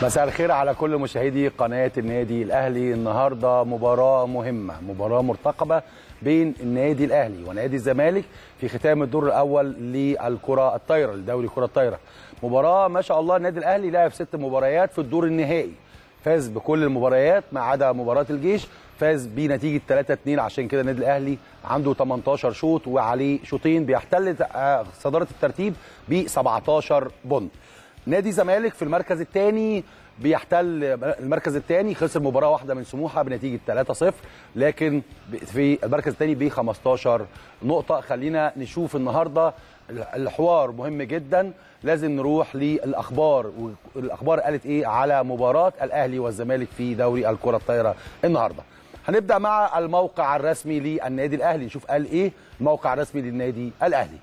مساء الخير على كل مشاهدي قناة النادي الأهلي النهاردة مباراة مهمة مباراة مرتقبة بين النادي الأهلي ونادي الزمالك في ختام الدور الأول للكرة الطايرة لدوري كرة الطايرة مباراة ما شاء الله النادي الأهلي لعب ست مباريات في الدور النهائي فاز بكل المباريات ما عدا مباراة الجيش فاز بنتيجة 3-2 عشان كده النادي الأهلي عنده 18 شوط وعليه شوطين بيحتل صدارة الترتيب ب 17 بونت نادي الزمالك في المركز الثاني بيحتل المركز الثاني خسر مباراه واحده من سموحه بنتيجه 3-0 لكن في المركز الثاني ب 15 نقطه خلينا نشوف النهارده الحوار مهم جدا لازم نروح للاخبار والاخبار قالت ايه على مباراه الاهلي والزمالك في دوري الكره الطايره النهارده هنبدا مع الموقع الرسمي للنادي الاهلي نشوف قال ايه الموقع الرسمي للنادي الاهلي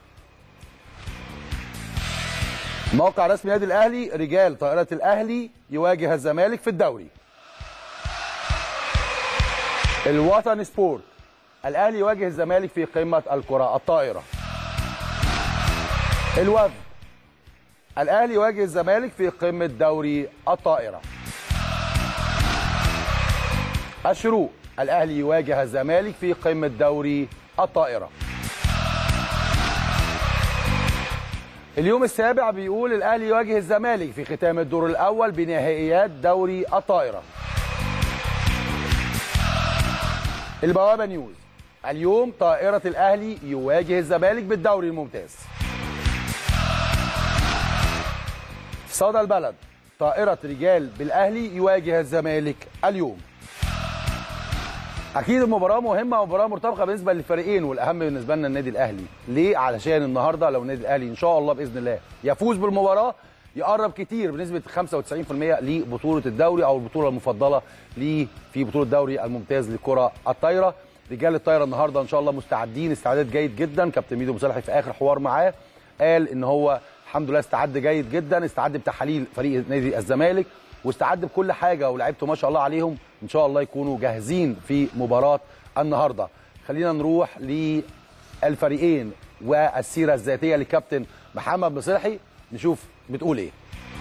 موقع رسمي النادي الاهلي رجال طائره الاهلي يواجه الزمالك في الدوري الوطن سبورت الاهلي يواجه الزمالك في قمه الكره الطائره الوفد الاهلي يواجه الزمالك في قمه دوري الطائره الشروق الاهلي يواجه الزمالك في قمه دوري الطائره اليوم السابع بيقول الاهلي يواجه الزمالك في ختام الدور الاول بنهائيات دوري الطائره البوابه نيوز اليوم طائره الاهلي يواجه الزمالك بالدوري الممتاز صدى البلد طائره رجال بالاهلي يواجه الزمالك اليوم اكيد المباراه مهمه ومباراه مرتبطه بالنسبه للفريقين والاهم بالنسبه لنا النادي الاهلي ليه علشان النهارده لو النادي الاهلي ان شاء الله باذن الله يفوز بالمباراه يقرب كتير بنسبه 95% لبطوله الدوري او البطوله المفضله ليه في بطوله الدوري الممتاز لكره الطايره رجال الطايره النهارده ان شاء الله مستعدين استعداد جيد جدا كابتن ميدو مصالحي في اخر حوار معاه قال ان هو الحمد لله استعد جيد جدا استعد بتحاليل فريق نادي الزمالك واستعد بكل حاجه ولاعيبته ما شاء الله عليهم ان شاء الله يكونوا جاهزين في مباراه النهارده خلينا نروح للفريقين والسيره الذاتيه لكابتن محمد مصلحي نشوف بتقول ايه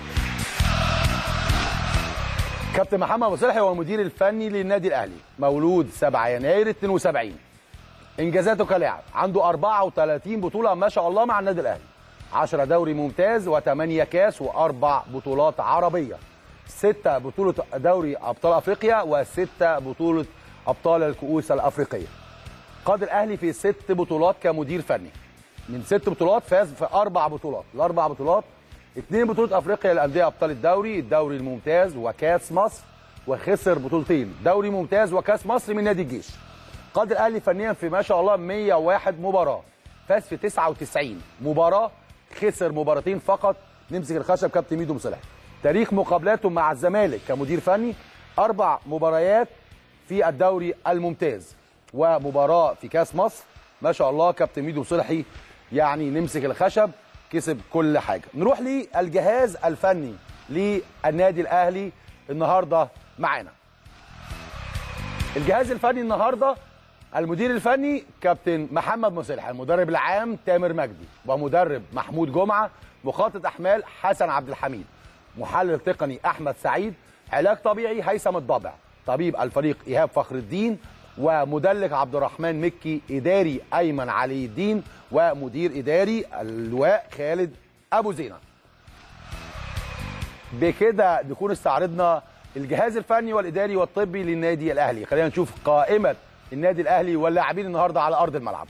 كابتن محمد مصلحي هو المدير الفني للنادي الاهلي مولود 7 يناير 72 انجازاته كلاعب عنده 34 بطوله ما شاء الله مع النادي الاهلي 10 دوري ممتاز و8 كاس واربع بطولات عربيه ستة بطولة دوري أبطال أفريقيا وستة بطولة أبطال الكؤوس الأفريقية قاد الأهلي في ست بطولات كمدير فني من ست بطولات فاز في أربع بطولات الأربع بطولات اثنين بطولة أفريقيا للأندية أبطال الدوري الدوري الممتاز وكاس مصر وخسر بطولتين دوري ممتاز وكاس مصر من نادي الجيش قاد الأهلي فنيا في ما شاء الله 101 مباراة فاز في 99 مباراة خسر مباراتين فقط نمسك الخشب كابتن ميدو مصلح تاريخ مقابلاته مع الزمالك كمدير فني اربع مباريات في الدوري الممتاز ومباراه في كاس مصر ما شاء الله كابتن ميدو صلحي يعني نمسك الخشب كسب كل حاجه نروح للجهاز الفني للنادي الاهلي النهارده معانا الجهاز الفني النهارده المدير الفني كابتن محمد مصلح المدرب العام تامر مجدي ومدرب محمود جمعه مخطط احمال حسن عبد الحميد محلل تقني احمد سعيد علاج طبيعي هيثم الضبع طبيب الفريق ايهاب فخر الدين ومدلك عبد الرحمن مكي اداري ايمن علي الدين ومدير اداري اللواء خالد ابو زينه بكده نكون استعرضنا الجهاز الفني والاداري والطبي للنادي الاهلي خلينا نشوف قائمه النادي الاهلي واللاعبين النهارده على ارض الملعب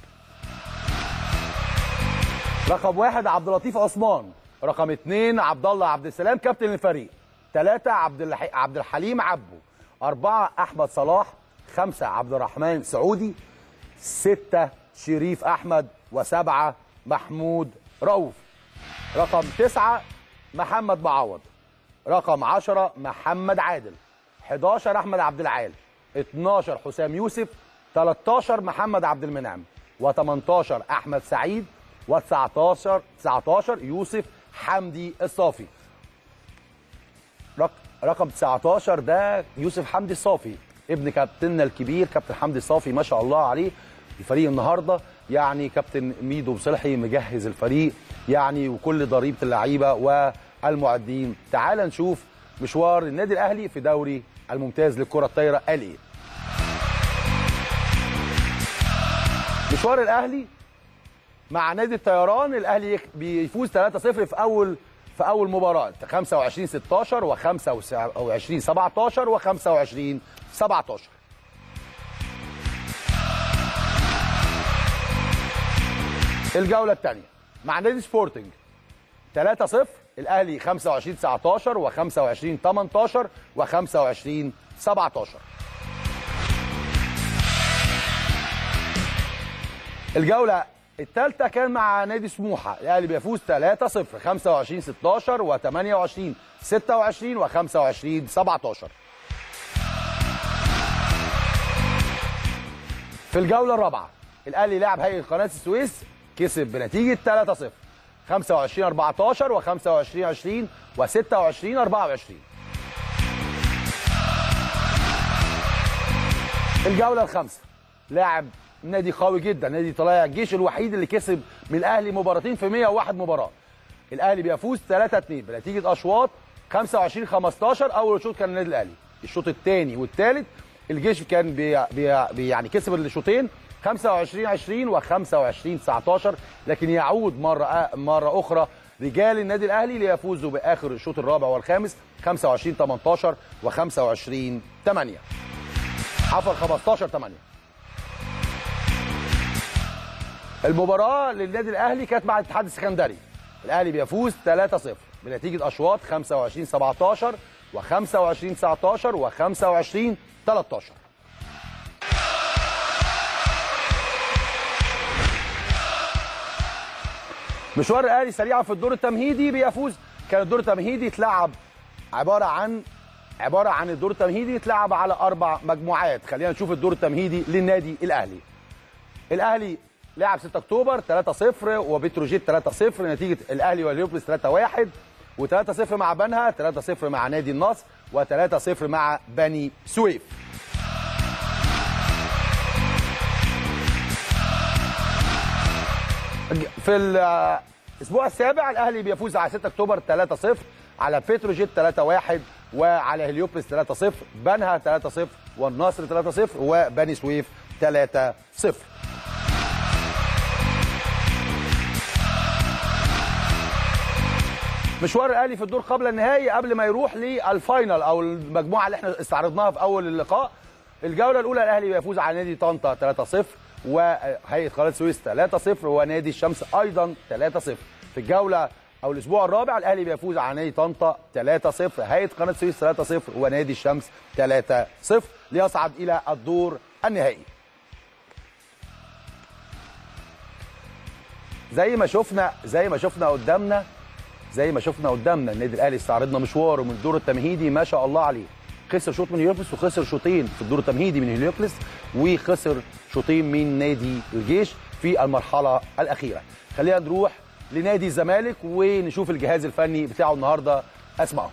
رقم واحد عبد اللطيف عثمان رقم اثنين عبد الله عبد السلام كابتن الفريق ثلاثة عبد الح... عبد الحليم عبو أربعة أحمد صلاح خمسة عبد الرحمن سعودي ستة شريف أحمد وسبعة محمود رؤوف رقم تسعة محمد معوض رقم عشرة محمد عادل 11 أحمد عبد العال 12 حسام يوسف 13 محمد عبد المنعم و18 أحمد سعيد و19 19 يوسف حمدي الصافي رق... رقم 19 ده يوسف حمدي الصافي ابن كابتننا الكبير كابتن حمدي الصافي ما شاء الله عليه الفريق النهارده يعني كابتن ميدو مصلحي مجهز الفريق يعني وكل ضريبه اللعيبه والمعدين تعال نشوف مشوار النادي الاهلي في دوري الممتاز للكره الطايره قال ايه مشوار الاهلي مع نادي الطيران الاهلي يك- بيفوز 3-0 في اول في اول مباراه 25 16 و25 17 و25 17 الجوله الثانيه مع نادي سبورتنج 3-0 الاهلي 25 19 و25 18 و25 17 الجولة الثالثة كان مع نادي سموحة الأهلي بيفوز 3-0 25 16 و28 26 و25 17 في الجولة الرابعة الأهلي لعب هيئة قناة السويس كسب بنتيجة 3-0 25 14 و25 20 و26 24 الجولة الخامسة لاعب نادي قوي جدا نادي طلائع الجيش الوحيد اللي كسب من الاهلي مباراتين في 101 مباراه الاهلي بيفوز 3 2 بنتيجه اشواط 25 15 اول شوط كان النادي الاهلي الشوط الثاني والثالث الجيش كان بي بي بي يعني كسب الشوطين 25 20 و25 19 لكن يعود مره مره اخرى رجال النادي الاهلي ليفوزوا باخر الشوط الرابع والخامس 25 18 و25 8 عفوا 15 8 المباراة للنادي الأهلي كانت مع الاتحاد السكندري. الأهلي بيفوز 3-0 بنتيجة أشواط 25 17 و25 19 و25 13. مشوار الأهلي سريعا في الدور التمهيدي بيفوز كان الدور التمهيدي اتلعب عبارة عن عبارة عن الدور التمهيدي اتلعب على أربع مجموعات، خلينا نشوف الدور التمهيدي للنادي الأهلي. الاهلي لعب 6 اكتوبر 3-0 وبتروجيت 3-0 نتيجه الاهلي واليوبلس 3-1 و3-0 مع بنها 3-0 مع نادي النصر و3-0 مع بني سويف في الاسبوع السابع الاهلي بيفوز على 6 اكتوبر 3-0 على بتروجيت 3-1 وعلى هليوبلس 3-0 بنها 3-0 والنصر 3-0 وبني سويف 3-0 مشوار الاهلي في الدور قبل النهائي قبل ما يروح للفاينل او المجموعه اللي احنا استعرضناها في اول اللقاء الجوله الاولى الاهلي بيفوز على نادي طنطا 3-0 وهيئه قناه السويس 3-0 ونادي الشمس ايضا 3-0 في الجوله او الاسبوع الرابع الاهلي بيفوز على نادي طنطا 3-0 هيئه قناه السويس 3-0 ونادي الشمس 3-0 ليصعد الى الدور النهائي زي ما شفنا زي ما شفنا قدامنا زي ما شفنا قدامنا النادي الاهلي استعرضنا مشواره من الدور التمهيدي ما شاء الله عليه خسر شوط من هليوبلس وخسر شوطين في الدور التمهيدي من هليوبلس وخسر شوطين من نادي الجيش في المرحله الاخيره خلينا نروح لنادي الزمالك ونشوف الجهاز الفني بتاعه النهارده اسمعه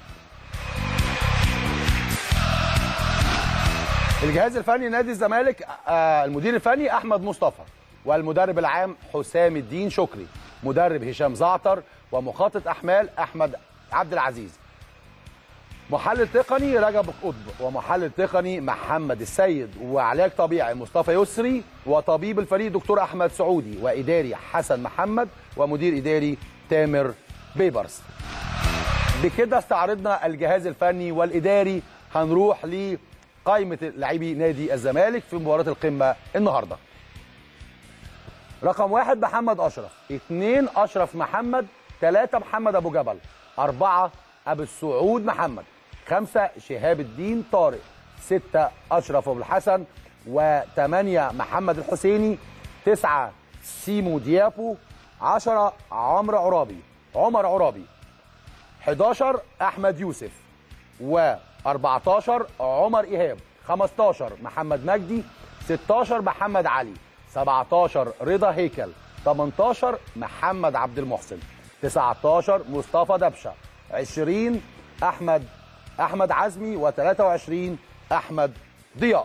الجهاز الفني نادي الزمالك آه، المدير الفني احمد مصطفى والمدرب العام حسام الدين شكري مدرب هشام زعتر ومخطط احمال احمد عبد العزيز محلل تقني رجب قطب ومحلل تقني محمد السيد وعلاج طبيعي مصطفى يسري وطبيب الفريق دكتور احمد سعودي واداري حسن محمد ومدير اداري تامر بيبرس بكده استعرضنا الجهاز الفني والاداري هنروح لقائمه لاعبي نادي الزمالك في مباراه القمه النهارده رقم واحد محمد اشرف اثنين اشرف محمد ثلاثة محمد ابو جبل أربعة ابو السعود محمد خمسة شهاب الدين طارق ستة اشرف ابو الحسن وثمانية محمد الحسيني تسعة سيمو ديابو عشرة عمرو عرابي عمر عرابي 11 احمد يوسف و14 عمر ايهاب 15 محمد مجدي 16 محمد علي 17 رضا هيكل 18 محمد عبد المحسن 19 مصطفى دبشه 20 احمد احمد عزمي و23 احمد ضياء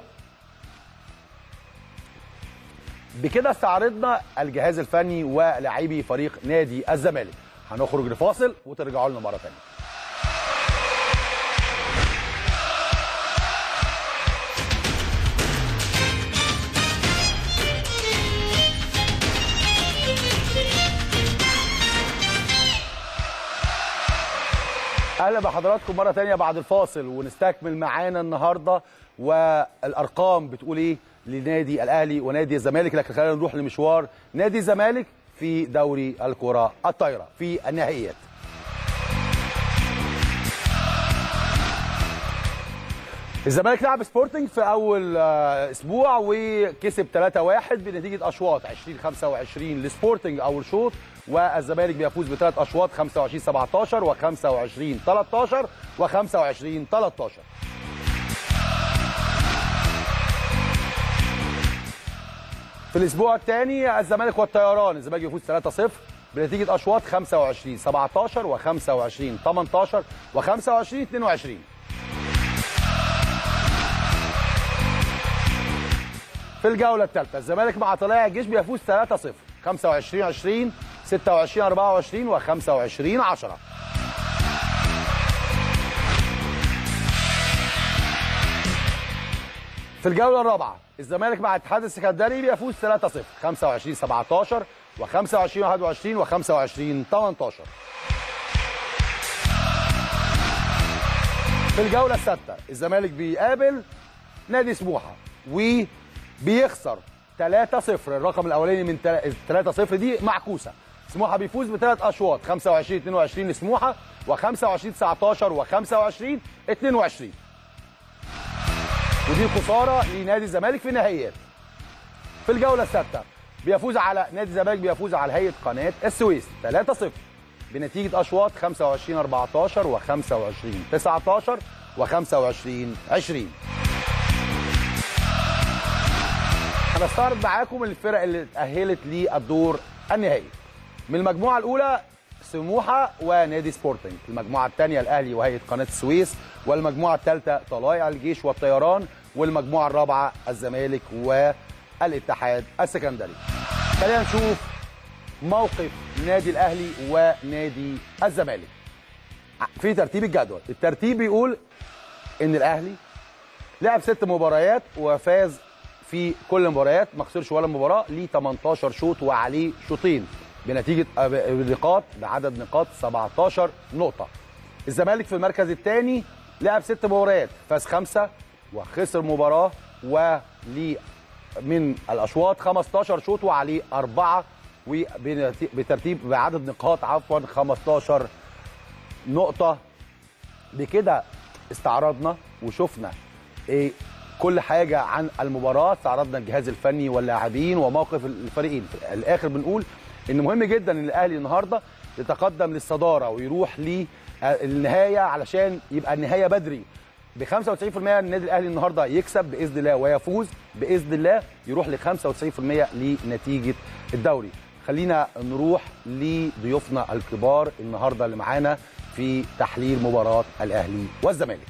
بكده استعرضنا الجهاز الفني ولاعبي فريق نادي الزمالك هنخرج لفاصل وترجعوا لنا مره ثانيه اهلا بحضراتكم مره تانية بعد الفاصل ونستكمل معانا النهارده والارقام بتقول ايه لنادي الاهلي ونادي الزمالك لكن خلينا نروح لمشوار نادي الزمالك في دوري الكره الطايره في النهائيات الزمالك لعب سبورتنج في اول آه، اسبوع وكسب 3-1 بنتيجه اشواط 20 25 لسبورتنج اول شوط والزمالك بيفوز بثلاث اشواط 25 17 و25 13 و25 13 في الاسبوع الثاني الزمالك والطيران الزمالك بيفوز 3-0 بنتيجه اشواط 25 17 و25 18 و25 22 في الجوله الثالثه الزمالك مع طلائع الجيش بيفوز 3-0 25 20 26 24 و25 10 في الجوله الرابعه الزمالك مع الاتحاد السكندري بيفوز 3-0 25 17 و25 21 و25 18 في الجوله السادسه الزمالك بيقابل نادي سموحه وبيخسر 3-0 الرقم الاولاني من 3-0 دي معكوسه سموحه بيفوز بثلاث اشواط 25 22 لسموحه و25 19 و25 22 ودي خساره لنادي الزمالك في النهائيات في الجوله السادسه بيفوز على نادي الزمالك بيفوز على هيئه قناه السويس 3-0 بنتيجه اشواط 25 14 و25 19 و25 20 هنستعرض معاكم الفرق اللي اتأهلت للدور النهائي من المجموعة الأولى سموحة ونادي سبورتنج المجموعة الثانية الأهلي وهيئة قناة السويس والمجموعة الثالثة طلائع الجيش والطيران والمجموعة الرابعة الزمالك والاتحاد السكندري خلينا نشوف موقف نادي الأهلي ونادي الزمالك في ترتيب الجدول الترتيب بيقول ان الاهلي لعب ست مباريات وفاز في كل المباريات ما خسرش ولا مباراه ليه 18 شوط وعليه شوطين بنتيجه نقاط بعدد نقاط 17 نقطه الزمالك في المركز الثاني لعب ست مباريات فاز خمسه وخسر مباراه وليه من الاشواط 15 شوط وعليه اربعه وبترتيب بعدد نقاط عفوا 15 نقطه بكده استعرضنا وشفنا ايه كل حاجه عن المباراه استعرضنا الجهاز الفني واللاعبين وموقف الفريقين في الاخر بنقول ان مهم جدا ان الاهلي النهارده يتقدم للصداره ويروح للنهايه علشان يبقى النهايه بدري ب 95% النادي الاهلي النهارده يكسب باذن الله ويفوز باذن الله يروح ل 95% لنتيجه الدوري خلينا نروح لضيوفنا الكبار النهارده اللي معانا في تحليل مباراه الاهلي والزمالك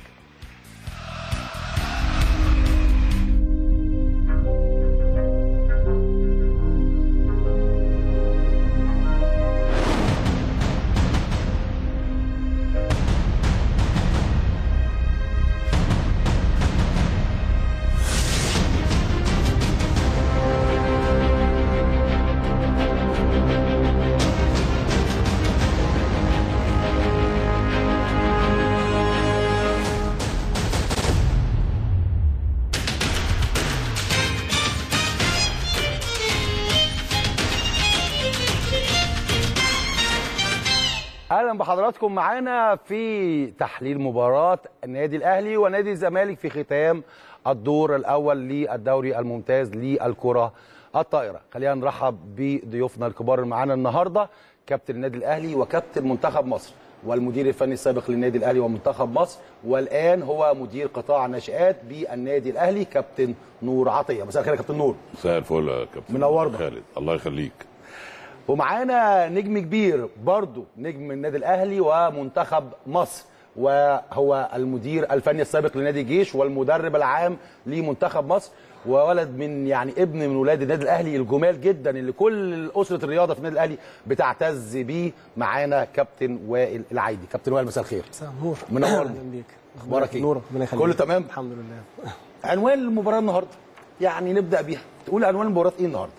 اهلا بحضراتكم معانا في تحليل مباراه النادي الاهلي ونادي الزمالك في ختام الدور الاول للدوري الممتاز للكره الطائره خلينا نرحب بضيوفنا الكبار اللي معانا النهارده كابتن النادي الاهلي وكابتن منتخب مصر والمدير الفني السابق للنادي الاهلي ومنتخب مصر والان هو مدير قطاع الناشئات بالنادي الاهلي كابتن نور عطيه مساء الخير يا كابتن نور مساء الفل يا كابتن منورنا. خالد الله يخليك ومعانا نجم كبير برضو نجم النادي الاهلي ومنتخب مصر وهو المدير الفني السابق لنادي الجيش والمدرب العام لمنتخب مصر وولد من يعني ابن من ولاد النادي الاهلي الجمال جدا اللي كل اسره الرياضه في النادي الاهلي بتعتز بيه معانا كابتن وائل العيدي كابتن وائل مساء الخير مساء النور منورنا. اهلا بيك اخبارك ايه نور ربنا يخليك كله تمام الحمد لله عنوان المباراه النهارده يعني نبدا بيها تقول عنوان المباراه ايه النهارده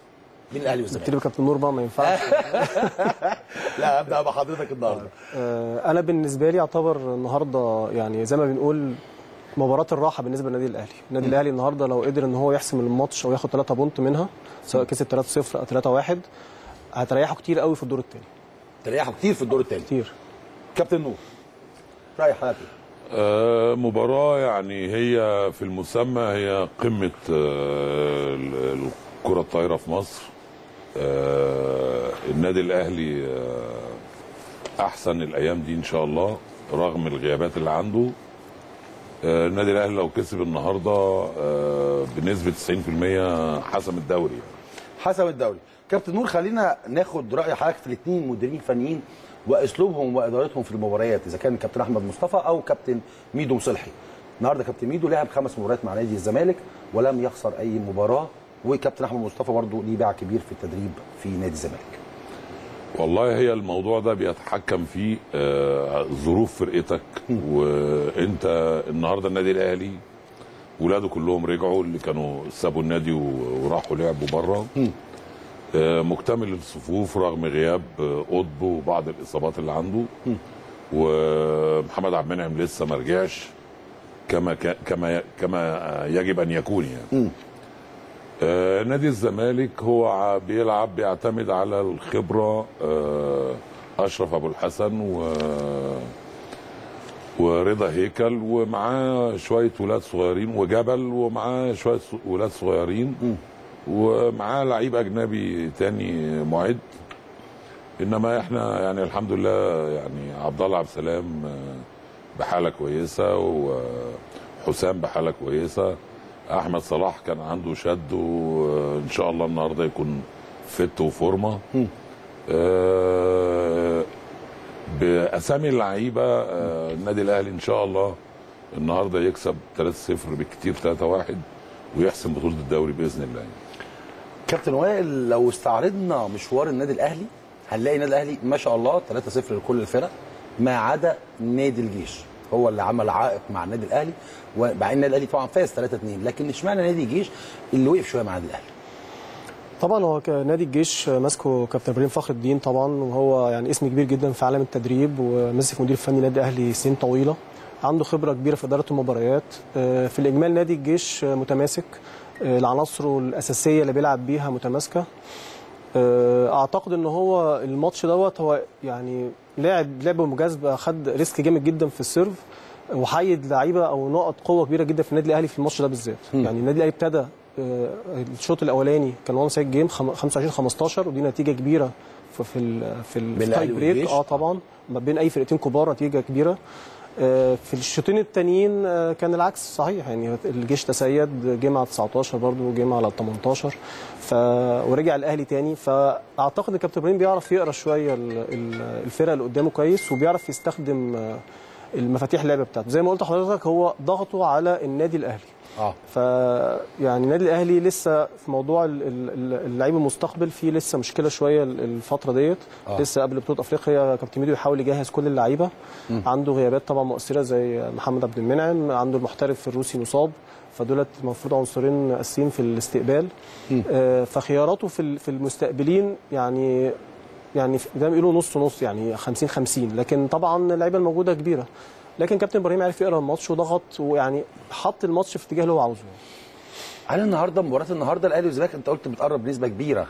بين الاهلي والزمالك نبتدي بكابتن نور بقى ما ينفعش لا ابدا بحضرتك النهارده آه، انا بالنسبه لي اعتبر النهارده يعني زي ما بنقول مباراه الراحه بالنسبه للنادي الاهلي النادي الاهلي النهارده لو قدر ان هو يحسم الماتش او ياخد 3 بونت منها سواء كسب 3-0 او 3-1 هتريحه كتير قوي في الدور الثاني تريحوا كتير في الدور الثاني كتير كابتن نور راي حضرتك إيه؟ آه مباراة يعني هي في المسمى هي قمة آه ال- الكرة الطايرة في مصر آه النادي الأهلي آه أحسن الأيام دي إن شاء الله رغم الغيابات اللي عنده آه النادي الأهلي لو كسب النهاردة آه بنسبة 90% حسم الدوري يعني. حسب الدوري كابتن نور خلينا ناخد راي حضرتك في الاثنين مديرين فنيين واسلوبهم وادارتهم في المباريات اذا كان كابتن احمد مصطفى او كابتن ميدو صلحي النهارده كابتن ميدو لعب خمس مباريات مع نادي الزمالك ولم يخسر اي مباراه وكابتن احمد مصطفى برضه ليه باع كبير في التدريب في نادي الزمالك والله هي الموضوع ده بيتحكم فيه آه، ظروف فرقتك وانت النهارده النادي الاهلي ولاده كلهم رجعوا اللي كانوا سابوا النادي و- وراحوا لعبوا بره آه، مكتمل الصفوف رغم غياب آه، قطب وبعض الاصابات اللي عنده ومحمد عبد المنعم لسه ما رجعش كما كا- كما كما يجب ان يكون يعني آه، نادي الزمالك هو ع- بيلعب بيعتمد على الخبره آه، اشرف ابو الحسن و ورضا هيكل ومعاه شويه ولاد صغيرين وجبل ومعاه شويه ص- ولاد صغيرين ومعاه لعيب اجنبي تاني معد انما احنا يعني الحمد لله يعني عبد الله عبد السلام آه، بحاله كويسه وحسام بحاله كويسه احمد صلاح كان عنده شد وان شاء الله النهارده يكون فت وفورمه آه، باسامي اللعيبه آه، النادي الاهلي ان شاء الله النهارده يكسب 3-0 بالكتير 3-1 ويحسم بطوله الدوري باذن الله كابتن وائل لو استعرضنا مشوار النادي الاهلي هنلاقي النادي الاهلي ما شاء الله 3-0 لكل الفرق ما عدا نادي الجيش هو اللي عمل عائق مع النادي الاهلي ومع ان النادي الاهلي طبعا فاز 3-2 لكن اشمعنى نادي الجيش اللي وقف شويه مع النادي الاهلي طبعا هو ك- نادي الجيش ماسكه كابتن ابراهيم فخر الدين طبعا وهو يعني اسم كبير جدا في عالم التدريب ومسك مدير فني نادي الاهلي سنين طويله عنده خبره كبيره في اداره المباريات آه، في الاجمال نادي الجيش آه، متماسك آه، العناصر الاساسيه اللي بيلعب بيها متماسكه آه، اعتقد ان هو الماتش دوت هو يعني لاعب لعبه مجازبه خد ريسك جامد جدا في السيرف وحيد لعيبه او نقط قوه كبيره جدا في النادي الاهلي في الماتش ده بالذات يعني النادي الاهلي ابتدى آه، الشوط الاولاني كان وان سايد جيم 25 15 ودي نتيجه كبيره في في ال في بين التاي الأهلي بريك والجيش. اه طبعا ما بين اي فرقتين كبار نتيجه كبيره آه، في الشوطين التانيين آه، كان العكس صحيح يعني الجيش تسيد جه على 19 برضه جه على 18 ف ورجع الاهلي تاني فاعتقد ان كابتن ابراهيم بيعرف يقرا شويه ال- ال- الفرقه اللي قدامه كويس وبيعرف يستخدم آه، المفاتيح اللعبه بتاعته زي ما قلت لحضرتك هو ضغطه على النادي الاهلي اه ف يعني النادي الاهلي لسه في موضوع ال- ال- ال- اللعيب المستقبل فيه لسه مشكله شويه ال- الفتره ديت آه. آه. لسه قبل بطوله افريقيا كابتن ميدو يحاول يجهز كل اللعيبه عنده غيابات طبعا مؤثره زي محمد عبد المنعم عنده المحترف الروسي مصاب فدولت المفروض عنصرين اساسيين في الاستقبال آه فخياراته في ال- في المستقبلين يعني يعني زي ما بيقولوا نص نص يعني 50 50 لكن طبعا اللعيبه الموجوده كبيره لكن كابتن ابراهيم عرف يقرا الماتش وضغط ويعني حط الماتش في الاتجاه اللي هو عاوزه هل النهارده مباراه النهارده الاهلي والزمالك انت قلت بتقرب بنسبه كبيره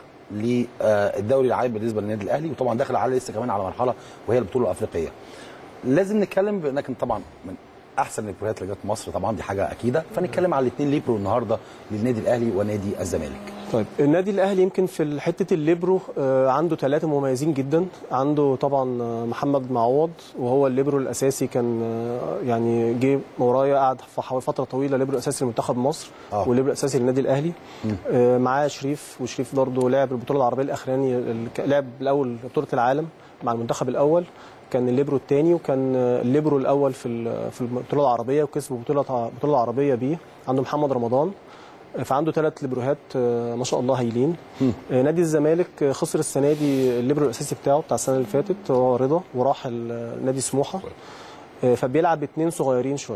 للدوري العام بالنسبه للنادي الاهلي وطبعا داخل على لسه كمان على مرحله وهي البطوله الافريقيه لازم نتكلم بانك طبعا من احسن البطولات اللي جت مصر طبعا دي حاجه اكيده فنتكلم على الاثنين ليبرو النهارده للنادي الاهلي ونادي الزمالك طيب النادي الاهلي يمكن في حته الليبرو آه، عنده ثلاثه مميزين جدا عنده طبعا آه، محمد معوض وهو الليبرو الاساسي كان آه، يعني جه ورايا قعد في حوالي فتره طويله ليبرو اساسي لمنتخب مصر آه. وليبرو اساسي للنادي الاهلي آه، معاه شريف وشريف برضه لعب البطوله العربيه الاخراني ال- لعب الاول بطوله العالم مع المنتخب الاول كان الليبرو الثاني وكان آه، الليبرو الاول في ال- في البطوله العربيه وكسب بطوله البطوله العربيه بيه عنده محمد رمضان فعنده ثلاث ليبروهات آه، ما شاء الله هايلين آه، نادي الزمالك آه، خسر السنه دي الليبرو الاساسي بتاعه بتاع السنه اللي فاتت هو رضا وراح ال- نادي سموحه آه، فبيلعب باثنين صغيرين شويه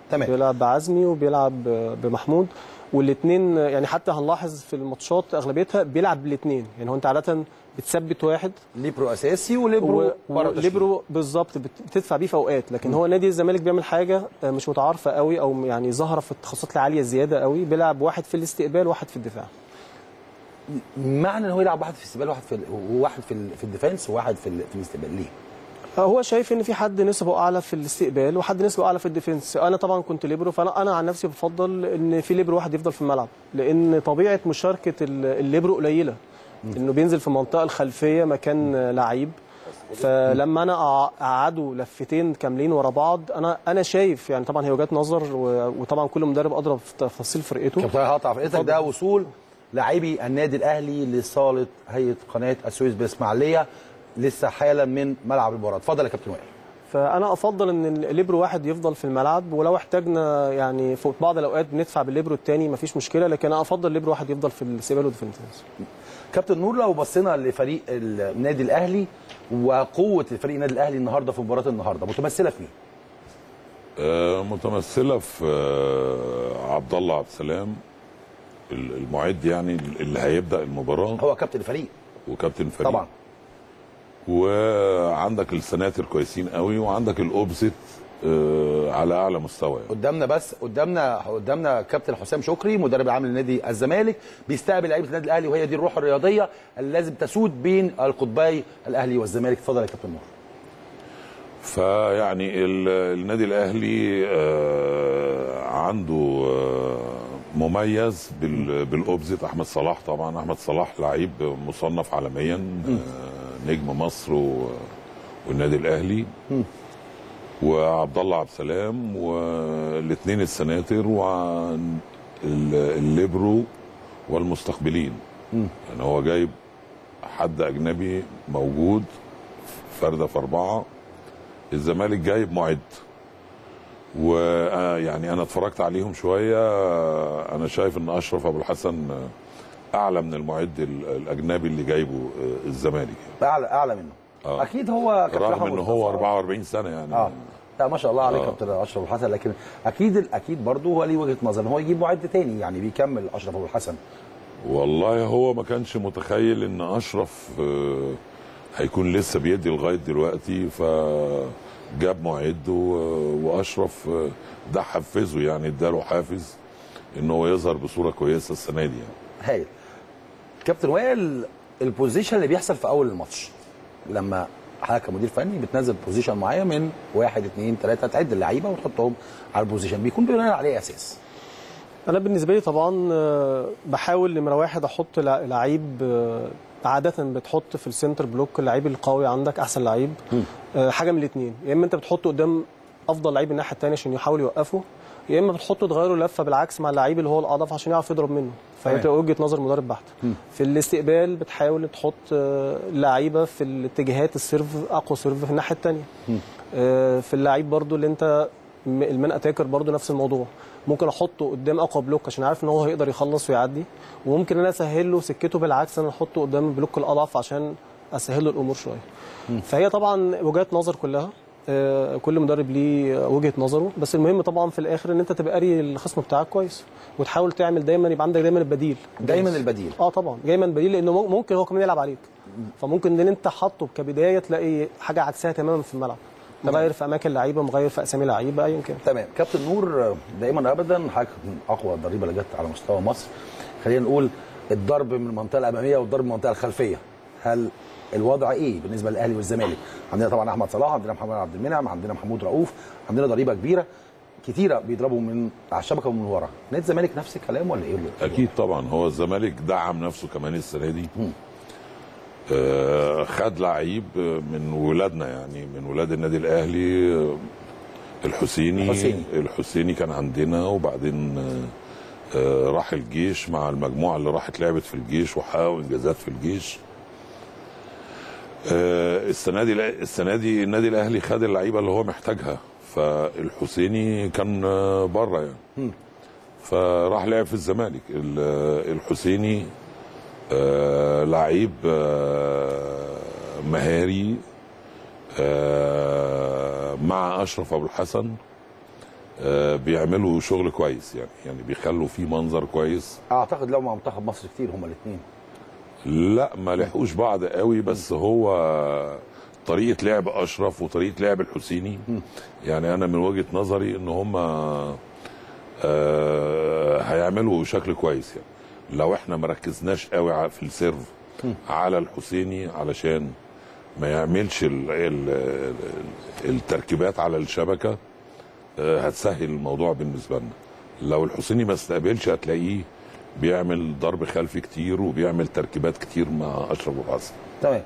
تمام. بيلعب بعزمي وبيلعب بمحمود والاثنين يعني حتى هنلاحظ في الماتشات اغلبيتها بيلعب بالاثنين يعني هو انت عاده بتثبت واحد ليبرو اساسي وليبرو و- بره التشكيل. وليبرو بالظبط بت- بتدفع بيه في اوقات لكن هو نادي الزمالك بيعمل حاجه آه، مش متعارفه قوي او يعني ظاهره في التخصصات العاليه زياده قوي بيلعب واحد في الاستقبال وواحد في الدفاع معنى ان هو يلعب واحد في الاستقبال واحد في ال- وواحد في ال- في الديفenس وواحد في ال- في الاستقبال ليه؟ آه، هو شايف ان في حد نسبه اعلى في الاستقبال وحد نسبه اعلى في الديفنس انا طبعا كنت ليبرو فانا انا عن نفسي بفضل ان في ليبرو واحد يفضل في الملعب لان طبيعه مشاركه ال- الليبرو قليله انه بينزل في المنطقه الخلفيه مكان آه، لعيب فلما انا أع- اقعده لفتين كاملين ورا بعض انا انا شايف يعني طبعا هي وجهات نظر و- وطبعا كل مدرب ادرى في تفاصيل فرقته كابتن هقطع فرقتك ده وصول لاعبي النادي الاهلي لصاله هيئه قناه السويس باسماعيليه لسه حالا من ملعب المباراه اتفضل يا كابتن وائل فانا افضل ان الليبرو واحد يفضل في الملعب ولو احتاجنا يعني في بعض الاوقات بندفع بالليبرو الثاني مفيش مشكله لكن انا افضل الليبرو واحد يفضل في الاستقبال والديفنس كابتن نور لو بصينا لفريق النادي الاهلي وقوه فريق النادي الاهلي النهارده في مباراه النهارده متمثله في مين؟ آه، متمثله في آه، عبد الله عبد السلام ال- المعد يعني اللي هيبدا المباراه هو كابتن الفريق وكابتن الفريق طبعا وعندك السناتر كويسين قوي وعندك الاوبزيت آه، على اعلى مستوى يعني. قدامنا بس قدامنا قدامنا كابتن حسام شكري مدرب العام لنادي الزمالك بيستقبل لعيبه النادي الاهلي وهي دي الروح الرياضيه اللي لازم تسود بين القطبي الاهلي والزمالك اتفضل يا كابتن نور فيعني ال- النادي الاهلي آه، عنده آه، مميز بال- بالاوبزيت احمد صلاح طبعا احمد صلاح لعيب مصنف عالميا آه، نجم مصر و- والنادي الاهلي وعبد الله عبد السلام والاثنين السناتر والليبرو والمستقبلين يعني هو جايب حد اجنبي موجود فرده في اربعه الزمالك جايب معد ويعني انا اتفرجت عليهم شويه آه، انا شايف ان اشرف ابو الحسن آه، اعلى من المعد ال- الاجنبي اللي جايبه آه، الزمالك اعلى اعلى منه آه. اكيد هو كابتن رغم أحمد ان مصطفى. هو 44 سنه يعني اه لا ما شاء الله عليك آه. كابتن اشرف ابو الحسن لكن اكيد اكيد برضه هو ليه وجهه نظر ان هو يجيب معد تاني يعني بيكمل اشرف ابو الحسن والله هو ما كانش متخيل ان اشرف آه، هيكون لسه بيدي لغايه دلوقتي فجاب معد و- واشرف آه، ده حفزه يعني اداله حافز ان هو يظهر بصوره كويسه السنه دي يعني. هايل كابتن وائل البوزيشن اللي بيحصل في اول الماتش لما حضرتك كمدير فني بتنزل بوزيشن معين من واحد اثنين ثلاثه تعد اللعيبه وتحطهم على البوزيشن بيكون بناء عليه اساس انا بالنسبه لي طبعا آه، بحاول نمره واحد احط لع- لعيب آه، عاده بتحط في السنتر بلوك اللعيب القوي عندك احسن لعيب آه، حاجه من الاثنين يا اما انت بتحطه قدام افضل لعيب الناحيه الثانيه عشان يحاول يوقفه يا اما بتحطه تغيره لفه بالعكس مع اللعيب اللي هو الاضعف عشان يعرف يضرب منه فهي تمام. بتبقى وجهه نظر مدرب بحت في الاستقبال بتحاول تحط آه، لعيبه في الاتجاهات السيرف اقوى سيرف في الناحيه الثانيه في اللعيب برضو اللي انت م- المان اتاكر برضو نفس الموضوع ممكن احطه قدام اقوى بلوك عشان عارف ان هو هيقدر يخلص ويعدي وممكن انا اسهل له سكته بالعكس انا احطه قدام البلوك الاضعف عشان اسهل له الامور شويه فهي طبعا وجهات نظر كلها آه، كل مدرب ليه وجهه نظره بس المهم طبعا في الاخر ان انت تبقى قاري الخصم بتاعك كويس وتحاول تعمل دايما يبقى عندك دايما البديل دايما البديل اه طبعا دايما بديل لانه مم- ممكن هو كمان يلعب عليك فممكن ان انت حاطه كبدايه تلاقي حاجه عكسها تماما في الملعب مغير في اماكن لعيبه مغير في اسامي لعيبه ايا كان تمام كابتن نور دايما ابدا حضرتك من اقوى الضريبه اللي جت على مستوى مصر خلينا نقول الضرب من المنطقه الاماميه والضرب من المنطقه الخلفيه هل الوضع ايه بالنسبه للاهلي والزمالك عندنا طبعا احمد صلاح عندنا محمد عبد المنعم عندنا محمود رؤوف عندنا ضريبه كبيره كتيره بيضربوا من على الشبكه ومن ورا نادي الزمالك نفس الكلام ولا ايه اكيد طبعا هو الزمالك دعم نفسه كمان السنه دي آه خد لعيب من ولادنا يعني من ولاد النادي الاهلي آه، الحسيني الحسيني. الحسيني كان عندنا وبعدين آه، آه، راح الجيش مع المجموعه اللي راحت لعبت في الجيش وحققوا انجازات في الجيش آه، السنه دي السنه دي النادي الاهلي خد اللعيبه اللي هو محتاجها فالحسيني كان آه، بره يعني فراح لعب في الزمالك ال- الحسيني آه، لعيب آه، مهاري آه، مع اشرف ابو الحسن آه، بيعملوا شغل كويس يعني يعني بيخلوا فيه منظر كويس اعتقد لو مع منتخب مصر كتير هما الاثنين لا ما لحقوش بعض قوي بس هو طريقه لعب اشرف وطريقه لعب الحسيني يعني انا من وجهه نظري ان هم آه هيعملوا شكل كويس يعني لو احنا ما ركزناش قوي ع- في السيرف على الحسيني علشان ما يعملش ال ال ال التركيبات على الشبكه آه هتسهل الموضوع بالنسبه لنا لو الحسيني ما استقبلش هتلاقيه بيعمل ضرب خلفي كتير وبيعمل تركيبات كتير مع اشرف الحسن تمام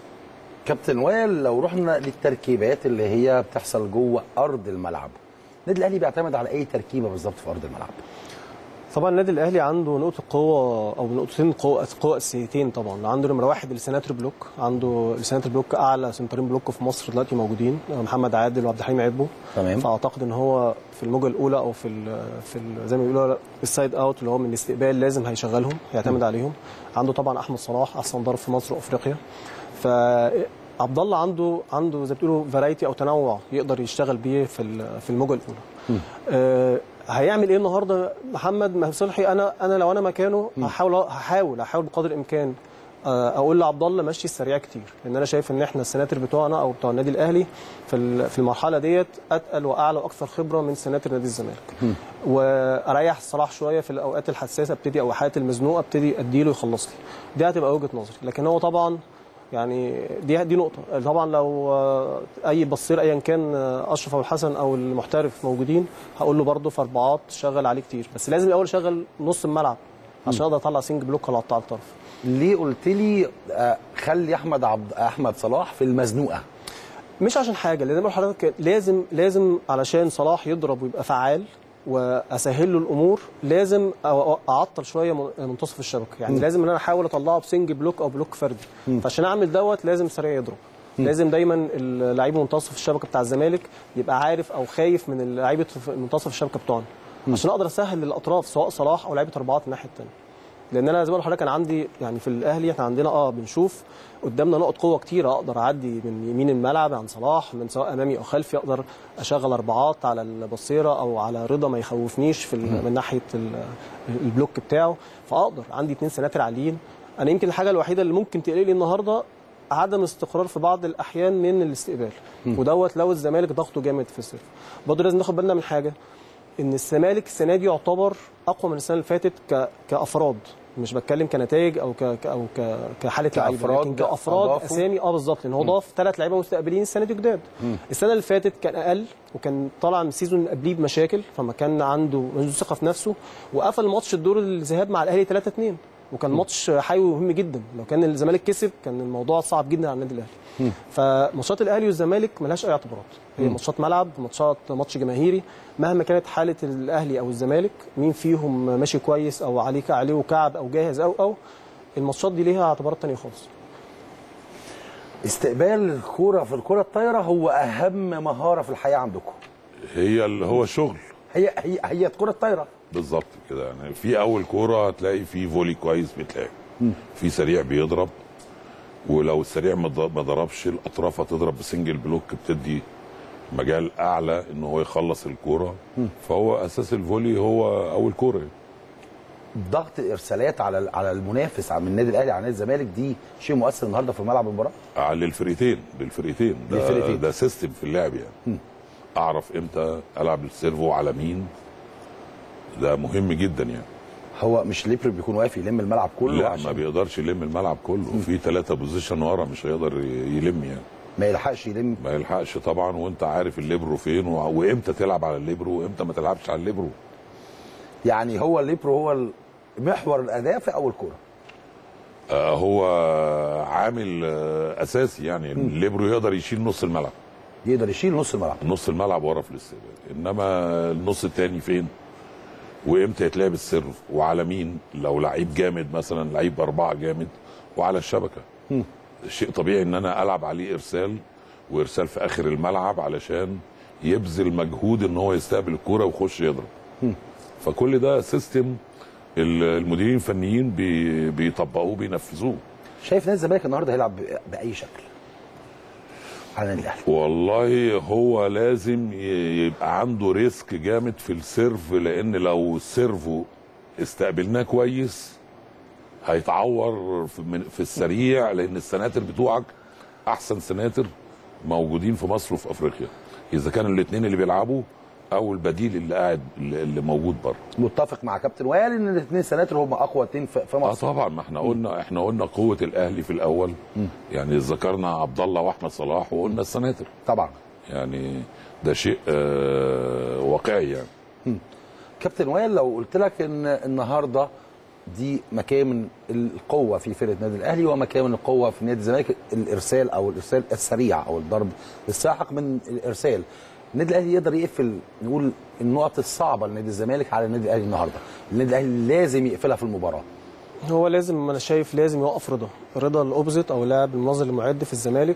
كابتن وائل لو رحنا للتركيبات اللي هي بتحصل جوه ارض الملعب النادي الاهلي بيعتمد على اي تركيبه بالظبط في ارض الملعب طبعا النادي الاهلي عنده نقطه قوه او نقطتين قوه قوه اساسيتين طبعا عنده نمره واحد السناتر بلوك عنده السناتر بلوك اعلى سنترين بلوك في مصر دلوقتي موجودين محمد عادل وعبد الحليم عبو تمام. فاعتقد ان هو في الموجه الاولى او في ال في ال زي ما بيقولوا السايد اوت اللي هو من الاستقبال لازم هيشغلهم هيعتمد عليهم عنده طبعا احمد صلاح احسن ضرب في مصر وافريقيا ف عبد الله عنده عنده زي ما بتقولوا فرايتي او تنوع يقدر يشتغل بيه في ال- في الموجه الاولى آه، هيعمل ايه النهارده محمد ما صلحي انا انا لو انا مكانه هحاول هحاول هحاول بقدر الامكان آه، اقول لعبد الله مشي السريع كتير لان انا شايف ان احنا السناتر بتوعنا او بتوع النادي الاهلي في ال- في المرحله ديت اتقل واعلى واكثر خبره من سناتر نادي الزمالك واريح صلاح شويه في الاوقات الحساسه ابتدي او الحالات المزنوقه ابتدي اديله يخلص لي دي هتبقى وجهه نظري لكن هو طبعا يعني دي دي نقطة، طبعا لو آه، أي بصير أيا كان آه، أشرف أو الحسن أو المحترف موجودين هقول له برضه في أربعات شغل عليه كتير، بس لازم الأول أشغل نص الملعب عشان أقدر أطلع سنج بلوك ولا أقطع الطرف. ليه قلت لي آه، خلي احمد عبد احمد صلاح في المزنوقه مش عشان حاجه لان بقول لحضرتك لازم لازم علشان صلاح يضرب ويبقى فعال واسهل له الامور لازم أ- اعطل شويه من- منتصف الشبكه يعني م. لازم ان انا احاول اطلعه بسنج بلوك او بلوك فردي فعشان اعمل دوت لازم سريع يضرب لازم دايما اللعيب منتصف الشبكه بتاع الزمالك يبقى عارف او خايف من لعيبه منتصف الشبكه بتوعنا عشان اقدر اسهل للاطراف سواء صلاح او لعيبه اربعات الناحيه الثانيه لان انا زي ما بقول لحضرتك انا عندي يعني في الاهلي احنا عندنا اه بنشوف قدامنا نقط قوه كتيره اقدر اعدي من يمين الملعب عن صلاح من سواء امامي او خلفي اقدر اشغل اربعات على البصيره او على رضا ما يخوفنيش في ال- من ناحيه ال- البلوك بتاعه فاقدر عندي اثنين سناتر عاليين انا يمكن الحاجه الوحيده اللي ممكن تقلقني النهارده عدم استقرار في بعض الاحيان من الاستقبال ودوت لو الزمالك ضغطه جامد في السيرف برضه لازم ناخد بالنا من حاجه ان الزمالك السنه دي يعتبر اقوى من السنه اللي فاتت ك... كافراد مش بتكلم كنتائج او ك... ك- او ك... كحاله لعيبه كأفراد لكن كافراد أضافوا. اسامي اه بالظبط لان هو ضاف ثلاث لعيبه مستقبلين السنه دي جداد السنه اللي فاتت كان اقل وكان طالع من السيزون اللي قبليه بمشاكل فما كان عنده عنده ثقه في نفسه وقفل ماتش الدور الذهاب مع الاهلي 3 2 وكان ماتش حيوي مهم جدا لو كان الزمالك كسب كان الموضوع صعب جدا على النادي الاهلي فماتشات الاهلي والزمالك ملهاش اي اعتبارات هي ماتشات ملعب ماتشات ماتش جماهيري مهما كانت حاله الاهلي او الزمالك مين فيهم ماشي كويس او عليه عليه كعب او جاهز او او الماتشات دي ليها اعتبارات تانية خالص استقبال الكوره في الكره الطايره هو اهم مهاره في الحياه عندكم هي اللي هو شغل هي هي هي الكره الطايره بالظبط كده يعني في اول كوره هتلاقي في فولي كويس بيتلعب في سريع بيضرب ولو السريع ما ض- ما ضربش الاطراف هتضرب بسنجل بلوك بتدي مجال اعلى ان هو يخلص الكوره فهو اساس الفولي هو اول كوره ضغط الارسالات على على المنافس من النادي الاهلي على نادي الزمالك دي شيء مؤثر النهارده في ملعب المباراه آه، للفرقتين للفرقتين ده للفرقتين. ده سيستم في اللعب يعني اعرف امتى العب السيرفو على مين ده مهم جدا يعني هو مش ليبري بيكون واقف يلم الملعب كله لا ما عشان بيقدرش يلم الملعب كله في ثلاثة بوزيشن ورا مش هيقدر يلم يعني ما يلحقش يلم ما يلحقش طبعا وانت عارف الليبرو فين و... وامتى تلعب على الليبرو وامتى ما تلعبش على الليبرو يعني هو الليبرو هو محور الاداء في اول كوره آه هو عامل آه اساسي يعني الليبرو يقدر يشيل نص الملعب يقدر يشيل نص الملعب نص الملعب ورا في الاستقبال انما النص التاني فين وامتى يتلعب السيرف وعلى مين لو لعيب جامد مثلا لعيب اربعه جامد وعلى الشبكه شيء طبيعي ان انا العب عليه ارسال وارسال في اخر الملعب علشان يبذل مجهود ان هو يستقبل الكوره ويخش يضرب فكل ده سيستم ال- المديرين الفنيين بي- بيطبقوه بينفذوه شايف نادي الزمالك النهارده هيلعب ب- باي شكل على النادي الاهلي والله هو لازم ي- يبقى عنده ريسك جامد في السيرف لان لو السيرفو استقبلناه كويس هيتعور في, من في السريع لان السناتر بتوعك احسن سناتر موجودين في مصر وفي افريقيا اذا كانوا الاثنين اللي بيلعبوا او البديل اللي قاعد اللي اللي موجود بره متفق مع كابتن وائل ان الاثنين سناتر هم اقوى اثنين في في اه مصر طبعا ما احنا قلنا احنا قلنا قوه الاهلي في الاول يعني ذكرنا عبد الله واحمد صلاح وقلنا السناتر طبعا يعني ده شيء آه واقعي يعني كابتن وائل لو قلت لك ان النهارده دي مكامن القوه في فرقه النادي الاهلي ومكامن القوه في نادي الزمالك الارسال او الارسال السريع او الضرب الساحق من الارسال النادي الاهلي يقدر يقفل نقول النقط الصعبه لنادي الزمالك على النادي الاهلي النهارده النادي الاهلي لازم يقفلها في المباراه هو لازم انا شايف لازم يوقف رضا رضا الاوبزيت او اللاعب المنظر المعد في الزمالك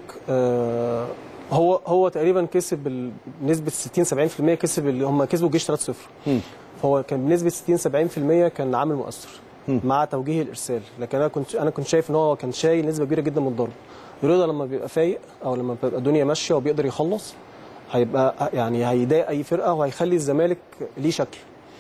آه هو هو تقريبا كسب ال- بنسبه 60 70% كسب اللي هم كسبوا الجيش 3-0 فهو كان بنسبه 60 70% كان عامل مؤثر مع توجيه الارسال لكن انا كنت انا كنت شايف ان هو كان شايل نسبه كبيره جدا من الضرب رضا لما بيبقى فايق او لما بيبقى الدنيا ماشيه وبيقدر يخلص هيبقى يعني هيضايق اي فرقه وهيخلي الزمالك ليه شكل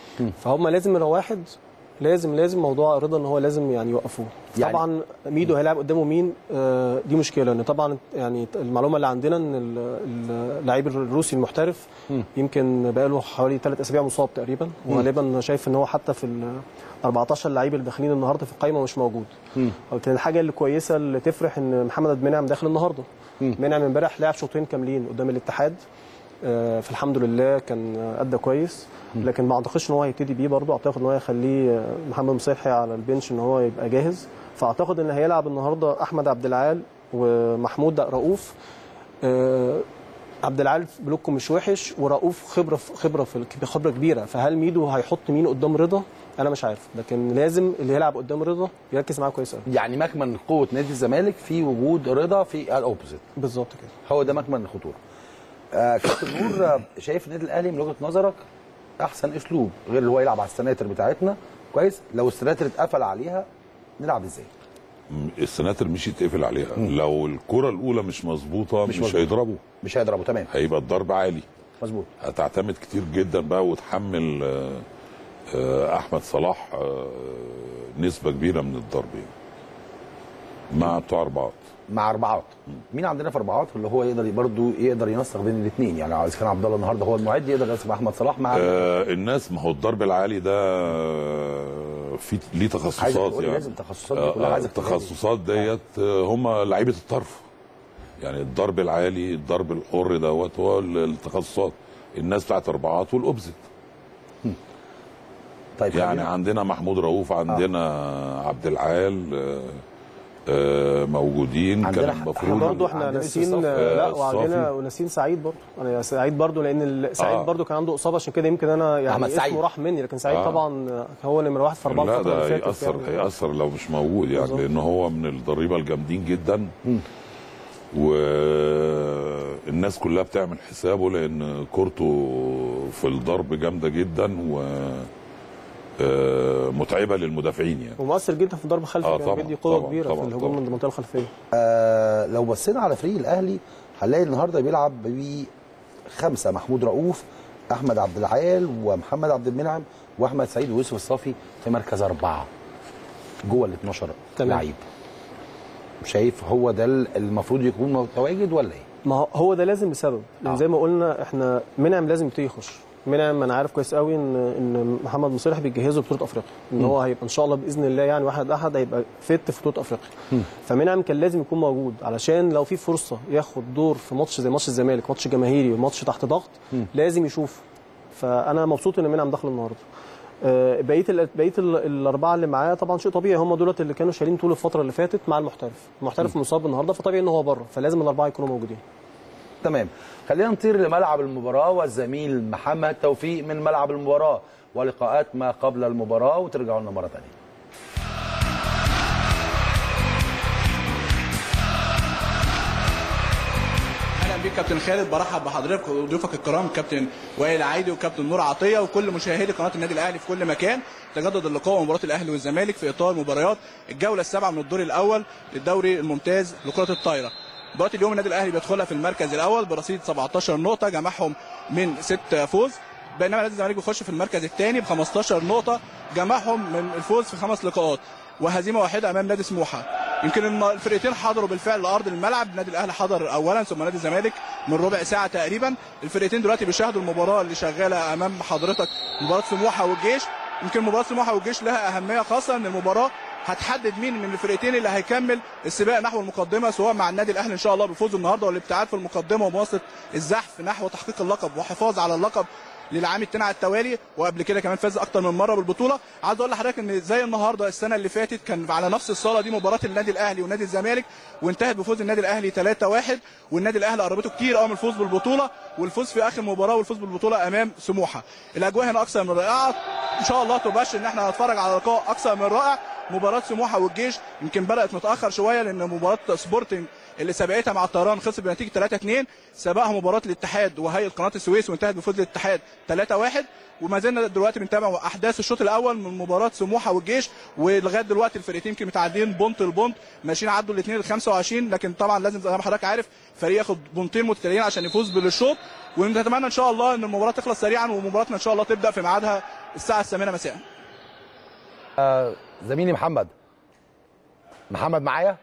فهم لازم لو واحد لازم لازم موضوع رضا ان هو لازم يعني يوقفوه يعني- يعني طبعا ميدو هيلعب قدامه مين آه دي مشكله ان طبعا يعني المعلومه اللي عندنا ان ال- ال- اللعيب الروسي المحترف يمكن بقاله حوالي ثلاث اسابيع مصاب تقريبا وغالبا شايف ان هو حتى في ال 14 لعيب اللي داخلين النهارده في القائمه مش موجود لكن الحاجه اللي كويسه اللي تفرح ان محمد منعم داخل النهارده منعم امبارح لعب شوطين كاملين قدام الاتحاد آه، فالحمد لله كان آه، ادى كويس لكن ما اعتقدش ان هو هيبتدي بيه برضه اعتقد ان هو هيخليه آه، محمد مصلحي على البنش ان هو يبقى جاهز فاعتقد ان هيلعب النهارده احمد عبد العال ومحمود رؤوف آه، عبد العال بلوكه مش وحش ورؤوف خبره في خبره في خبره كبيره فهل ميدو هيحط مين قدام رضا انا مش عارف لكن لازم اللي يلعب قدام رضا يركز معاه كويس قوي يعني مكمن قوه نادي الزمالك في وجود رضا في الاوبوزيت بالظبط كده هو ده مكمن الخطوره آه كابتن نور آه، شايف النادي الاهلي من وجهه نظرك احسن اسلوب غير اللي هو يلعب على السناتر بتاعتنا كويس لو السناتر اتقفل عليها نلعب ازاي م- السناتر مش يتقفل عليها لو الكره الاولى مش مظبوطه مش مش, مظبوطة. هيضربوا مش هيضربوا تمام هيبقى الضرب عالي مظبوط هتعتمد كتير جدا بقى وتحمل آه، آه، احمد صلاح آه، نسبه كبيره من الضرب يعني مع بتوع اربعات مع اربعات مين عندنا في اربعات اللي هو يقدر برضه يقدر ينسق بين الاثنين يعني اذا كان عبد الله النهارده هو المعد يقدر ينسق احمد صلاح مع آه، الناس ما هو الضرب العالي ده آه، في ليه عايز تخصصات تقول يعني لازم التخصصات دي كلها آه، عايزك تقول لي. التخصصات ديت آه، هم لعيبه الطرف يعني الضرب العالي الضرب الحر دوت هو ال- التخصصات الناس بتاعت اربعات والاوبزيت طيب يعني خلينا- عندنا محمود رؤوف عندنا عبد العال آه، آه، موجودين عندنا كان ح- المفروض برضه احنا عندنا ناسيين يوسف صافي. لا آه، وعندنا صافي. وناسيين سعيد برضه انا سعيد برضه لان ال- سعيد آه. برضه كان عنده اصابه عشان كده يمكن انا يعني أحمد سعيد. اسمه راح مني لكن سعيد آه. طبعا هو نمره واحد في اربعه لا الفتره ده اللي فاتت هيأثر يعني. هيأثر لو مش موجود يعني بالظبط. لأن هو من الضريبة الجامدين جدا والناس كلها بتعمل حسابه لأن كورته في الضرب جامدة جدا و آه، متعبة للمدافعين يعني ومؤثر جدا في الضرب الخلفي آه، كان طبعاً، بيدي قوه طبعاً، كبيره طبعاً، في الهجوم طبعاً. من المنطقه الخلفيه آه لو بصينا على فريق الاهلي هنلاقي النهارده بيلعب بخمسه محمود رؤوف احمد عبد العال ومحمد عبد المنعم واحمد سعيد ويوسف الصافي في مركز اربعه جوه ال 12 تمام. لعيب شايف هو ده المفروض يكون متواجد ولا ايه؟ ما هو- هو ده لازم بسبب لان آه. زي ما قلنا احنا منعم لازم يبتدي يخش منعم انا عارف كويس قوي ان ان محمد مصلح بيجهزه بطوله افريقيا ان هو هيبقى ان شاء الله باذن الله يعني واحد احد هيبقى فت في بطوله افريقيا فمنعم كان لازم يكون موجود علشان لو في فرصه ياخد دور في ماتش زي ماتش الزمالك ماتش جماهيري وماتش تحت ضغط لازم يشوف فانا مبسوط ان منعم داخل النهارده آه، بقيه ال- بقيه ال- الاربعه اللي معاه طبعا شيء طبيعي هم دولت اللي كانوا شايلين طول الفتره اللي فاتت مع المحترف المحترف مصاب النهارده فطبيعي ان هو بره فلازم الاربعه يكونوا موجودين تمام خلينا نطير لملعب المباراة والزميل محمد توفيق من ملعب المباراة ولقاءات ما قبل المباراة وترجعوا لنا مرة ثانية اهلا بيك كابتن خالد برحب بحضرتك وضيوفك الكرام كابتن وائل عايدي وكابتن نور عطيه وكل مشاهدي قناه النادي الاهلي في كل مكان تجدد اللقاء ومباراه الاهلي والزمالك في اطار مباريات الجوله السابعه من الدور الاول للدوري الممتاز لكره الطايره مباراه اليوم النادي الاهلي بيدخلها في المركز الاول برصيد 17 نقطه جمعهم من ست فوز بينما نادي الزمالك بيخش في المركز الثاني ب 15 نقطه جمعهم من الفوز في خمس لقاءات وهزيمه واحده امام نادي سموحه يمكن الم- الفرقتين حضروا بالفعل لارض الملعب النادي الاهلي حضر اولا ثم نادي الزمالك من ربع ساعه تقريبا الفرقتين دلوقتي بيشاهدوا المباراه اللي شغاله امام حضرتك مباراه سموحه والجيش يمكن مباراه سموحه والجيش لها اهميه خاصه ان المباراه هتحدد مين من الفرقتين اللي هيكمل السباق نحو المقدمه سواء مع النادي الاهلي ان شاء الله بفوزه النهارده والابتعاد في المقدمه ومواصله الزحف نحو تحقيق اللقب وحفاظ على اللقب للعام التاني على التوالي وقبل كده كمان فاز اكتر من مره بالبطوله عايز اقول لحضرتك ان زي النهارده السنه اللي فاتت كان على نفس الصاله دي مباراه النادي الاهلي ونادي الزمالك وانتهت بفوز النادي الاهلي 3-1 والنادي الاهلي قربته كتير قوي من الفوز بالبطوله والفوز في اخر مباراه والفوز بالبطوله امام سموحه الاجواء هنا اكثر من رائعه ان شاء الله تبشر ان احنا هنتفرج على لقاء اكثر من رائع مباراه سموحه والجيش يمكن بدات متاخر شويه لان مباراه سبورتنج اللي سبقتها مع الطيران خسر بنتيجه 3 2 سبقها مباراه الاتحاد وهيئه قناه السويس وانتهت بفوز الاتحاد 3 1 وما زلنا دلوقتي بنتابع احداث الشوط الاول من مباراه سموحه والجيش ولغايه دلوقتي الفرقتين يمكن متعادلين بونت لبونت ماشيين عدوا الاثنين ل 25 لكن طبعا لازم زي ما حضرتك عارف فريق ياخد بونتين متتاليين عشان يفوز بالشوط ونتمنى ان شاء الله ان المباراه تخلص سريعا ومباراتنا ان شاء الله تبدا في ميعادها الساعه الثامنه مساء آه زميلي محمد محمد معايا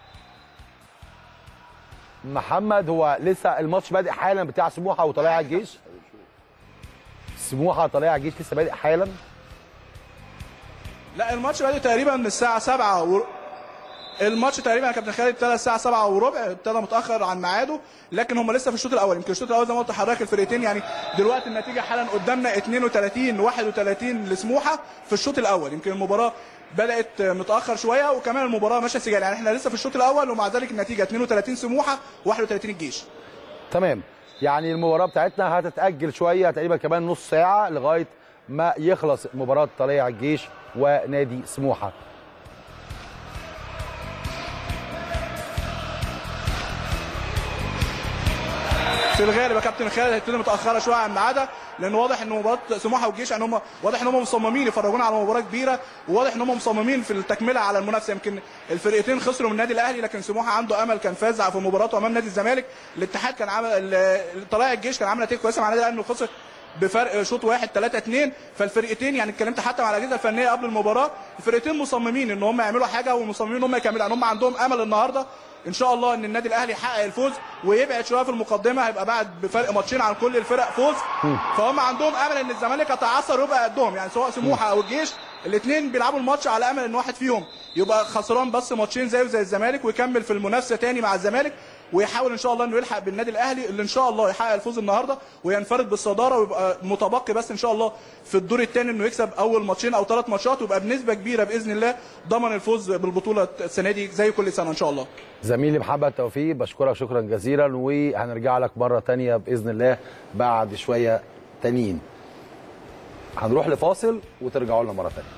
محمد هو لسه الماتش بادئ حالا بتاع سموحه وطلائع الجيش سموحه وطلائع الجيش لسه بادئ حالا لا الماتش بادئ تقريبا من الساعه 7 و... الماتش تقريبا يا كابتن خالد ابتدى الساعه 7 وربع ابتدى متاخر عن ميعاده لكن هم لسه في الشوط الاول يمكن الشوط الاول زي ما قلت لحضرتك الفرقتين يعني دلوقتي النتيجه حالا قدامنا 32 31 لسموحه في الشوط الاول يمكن المباراه بدات متاخر شويه وكمان المباراه ماشيه سجال يعني احنا لسه في الشوط الاول ومع ذلك النتيجه 32 سموحه 31 الجيش تمام يعني المباراه بتاعتنا هتتاجل شويه تقريبا كمان نص ساعه لغايه ما يخلص مباراه طلائع الجيش ونادي سموحه في الغالب يا كابتن خالد هتبتدي متاخره شويه عن ميعادها لان واضح ان مباراه سموحه والجيش يعني هم واضح ان هم مصممين يفرجونا على مباراه كبيره وواضح ان هم مصممين في التكمله على المنافسه يمكن الفرقتين خسروا من النادي الاهلي لكن سموحه عنده امل كان فاز في مباراته امام نادي الزمالك الاتحاد كان عامل ال- طلائع الجيش كان عامل نتيجه كويسه مع النادي الاهلي انه خسر بفرق شوط واحد 3 2 فالفرقتين يعني اتكلمت حتى مع الاجهزه الفنيه قبل المباراه الفرقتين مصممين ان هم يعملوا حاجه ومصممين ان هم يكملوا يعني هم عندهم امل النهارده ان شاء الله ان النادي الاهلي يحقق الفوز ويبعد شويه في المقدمه هيبقى بعد بفرق ماتشين عن كل الفرق فوز فهم عندهم امل ان الزمالك يتعثر ويبقى قدهم يعني سواء سموحه او الجيش الاثنين بيلعبوا الماتش على امل ان واحد فيهم يبقى خسران بس ماتشين زيه زي الزمالك ويكمل في المنافسه تاني مع الزمالك ويحاول ان شاء الله انه يلحق بالنادي الاهلي اللي ان شاء الله يحقق الفوز النهارده وينفرد بالصداره ويبقى متبقي بس ان شاء الله في الدور الثاني انه يكسب اول ماتشين او ثلاث ماتشات ويبقى بنسبه كبيره باذن الله ضمن الفوز بالبطوله السنه دي زي كل سنه ان شاء الله زميلي محمد توفيق بشكرك شكرا جزيلا وهنرجع لك مره تانية باذن الله بعد شويه تانيين هنروح لفاصل وترجعوا لنا مره تانية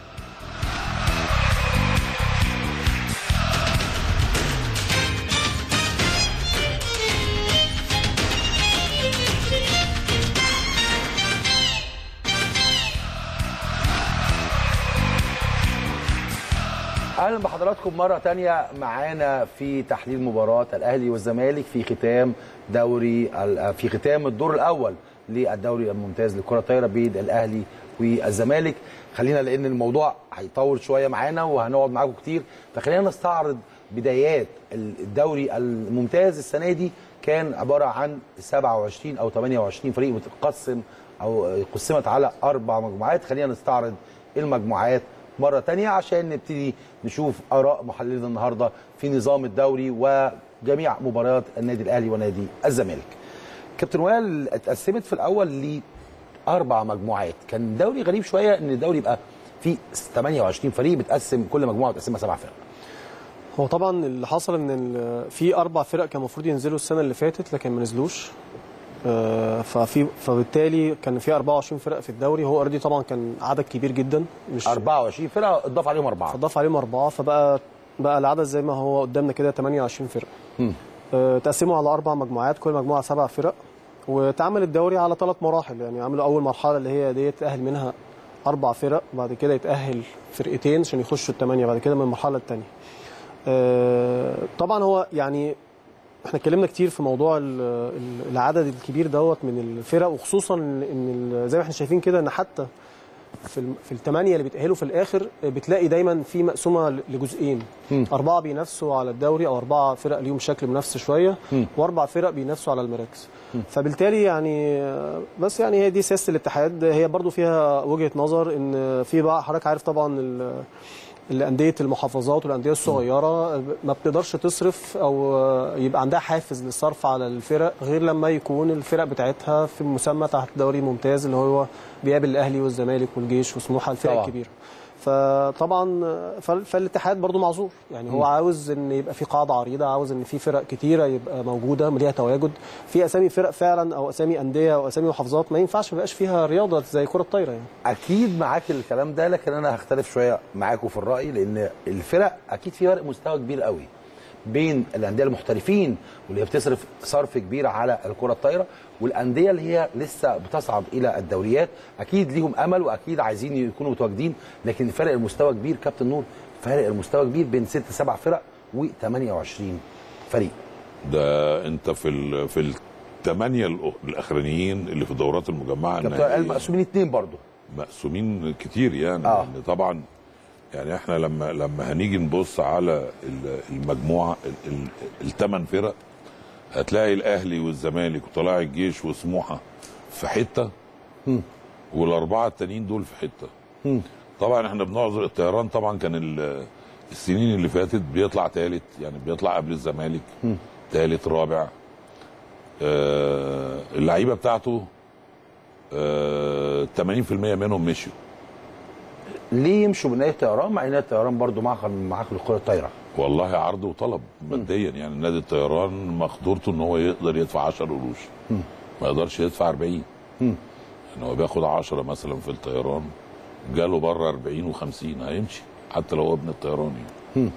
اهلا بحضراتكم مره تانية معانا في تحليل مباراه الاهلي والزمالك في ختام دوري ال- في ختام الدور الاول للدوري الممتاز للكره الطايره بين الاهلي والزمالك خلينا لان الموضوع هيطول شويه معانا وهنقعد معاكم كتير فخلينا نستعرض بدايات الدوري الممتاز السنه دي كان عباره عن 27 او 28 فريق متقسم او قسمت على اربع مجموعات خلينا نستعرض المجموعات مره تانية عشان نبتدي نشوف اراء محللين النهارده في نظام الدوري وجميع مباريات النادي الاهلي ونادي الزمالك. كابتن وائل اتقسمت في الاول لاربع مجموعات، كان دوري غريب شويه ان الدوري يبقى فيه 28 فريق بتقسم كل مجموعه بتقسمها سبع فرق. هو طبعا اللي حصل ان ال- في اربع فرق كان المفروض ينزلوا السنه اللي فاتت لكن ما نزلوش آه، ففي فبالتالي كان في 24 فرقه في الدوري هو اوريدي طبعا كان عدد كبير جدا مش 24 فرقه اضاف عليهم اربعه. فضاف عليهم اربعه فبقى بقى العدد زي ما هو قدامنا كده 28 فرقه مم. آه، تقسموا على اربع مجموعات كل مجموعه سبع فرق واتعمل الدوري على ثلاث مراحل يعني عملوا اول مرحله اللي هي ديت تاهل منها اربع فرق بعد كده يتاهل فرقتين عشان يخشوا الثمانيه بعد كده من المرحله الثانيه طبعا هو يعني احنا اتكلمنا كتير في موضوع ال- ال- العدد الكبير دوت من الفرق وخصوصا ان إن ال- زي ما احنا شايفين كده ان حتى في الم- في الثمانيه اللي بيتاهلوا في الاخر بتلاقي دايما في مقسومه ل- لجزئين اربعه بينافسوا على الدوري او اربعه فرق ليهم شكل منافسه شويه واربع فرق بينافسوا على المراكز فبالتالي يعني آه، بس يعني هي دي سياسه الاتحاد هي برضو فيها وجهه نظر ان في بقى حضرتك عارف طبعا ال- الانديه المحافظات والانديه الصغيره ما بتقدرش تصرف او يبقى عندها حافز للصرف على الفرق غير لما يكون الفرق بتاعتها في مسمى تحت دوري ممتاز اللي هو بيقابل الاهلي والزمالك والجيش وسموحه الفرق طبعاً. الكبيره فطبعا فال- فالاتحاد برضو معذور يعني هو عاوز ان يبقى في قاعده عريضه عاوز ان في فرق كتيره يبقى موجوده ليها تواجد في اسامي فرق فعلا او اسامي انديه او اسامي محافظات ما ينفعش ما يبقاش فيها رياضه زي كره الطايره يعني اكيد معاك الكلام ده لكن انا هختلف شويه معاكم في الراي لان الفرق اكيد في فرق مستوى كبير قوي بين الانديه المحترفين واللي هي بتصرف صرف كبير على الكره الطايره والانديه اللي هي لسه بتصعد الى الدوريات اكيد ليهم امل واكيد عايزين يكونوا متواجدين لكن فرق المستوى كبير كابتن نور فرق المستوى كبير بين ست سبع فرق و28 فريق ده انت في ال في الثمانيه الأ- الاخرانيين اللي في الدورات المجمعه كابتن النهائية قال مقسومين اتنين برضه مقسومين كتير يعني آه. لان طبعا يعني احنا لما لما هنيجي نبص على ال- المجموعه الثمان فرق هتلاقي الاهلي والزمالك وطلائع الجيش وسموحه في حته والاربعه التانيين دول في حته طبعا احنا بنعذر الطيران طبعا كان ال- السنين اللي فاتت بيطلع ثالث يعني بيطلع قبل الزمالك ثالث رابع آه اللعيبه بتاعته آه 80% منهم مشوا ليه يمشوا بنادي الطيران مع ان نادي الطيران برضه معاك معاك الكره الطايره والله عرض وطلب ماديا يعني نادي الطيران مقدورته ان هو يقدر يدفع 10 قروش ما يقدرش يدفع 40 يعني هو بياخد 10 مثلا في الطيران جاله بره 40 و50 هيمشي حتى لو هو ابن الطيران يعني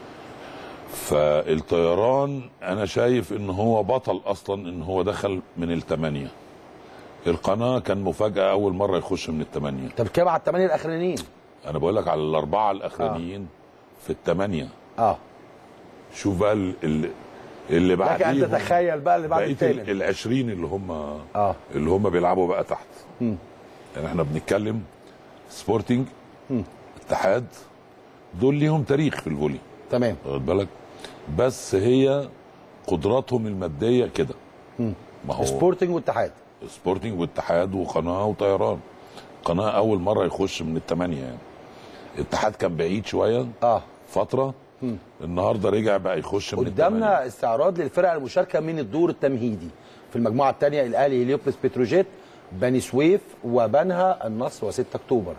فالطيران انا شايف ان هو بطل اصلا ان هو دخل من الثمانيه القناه كان مفاجاه اول مره يخش من الثمانيه انت بتتكلم على الثمانيه الاخرانيين انا بقول لك على الاربعه الاخرانيين في الثمانيه اه شوف بقى ال- ال- اللي لك بعدين ان تتخيل بقى اللي بعد بقيه الثالث ال 20 اللي هم اه اللي هم بيلعبوا بقى تحت يعني احنا بنتكلم سبورتنج اتحاد دول ليهم تاريخ في الفولي تمام واخد بالك بس هي قدراتهم الماديه كده ما هو سبورتنج والاتحاد سبورتنج واتحاد وقناه وطيران قناه اول مره يخش من الثمانيه يعني الاتحاد كان بعيد شويه اه فتره النهارده رجع بقى يخش من الثمانيه قدامنا استعراض للفرق المشاركه من الدور التمهيدي في المجموعه الثانيه الاهلي هليوبلس بتروجيت بني سويف وبنها النصر و6 اكتوبر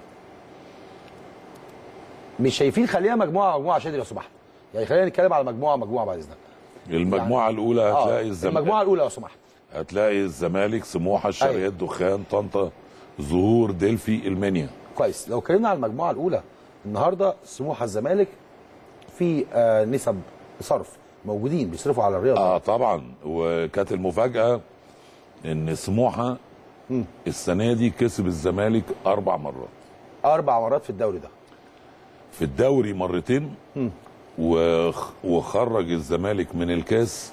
مش شايفين خلينا مجموعه مجموعه عشان يا سمحت يعني خلينا نتكلم على مجموعه مجموعه بعد اذنك المجموعه الاولى اه هتلاقي الزمالك المجموعه الاولى لو سمحت هتلاقي الزمالك سموحه الشرقيه أيوة. الدخان طنطا ظهور دلفي المنيا كويس لو اتكلمنا على المجموعه الاولى النهارده سموحه الزمالك في آه نسب صرف موجودين بيصرفوا على الرياضه اه طبعا وكانت المفاجاه ان سموحه السنه دي كسب الزمالك اربع مرات اربع مرات في الدوري ده في الدوري مرتين وخ- وخرج الزمالك من الكاس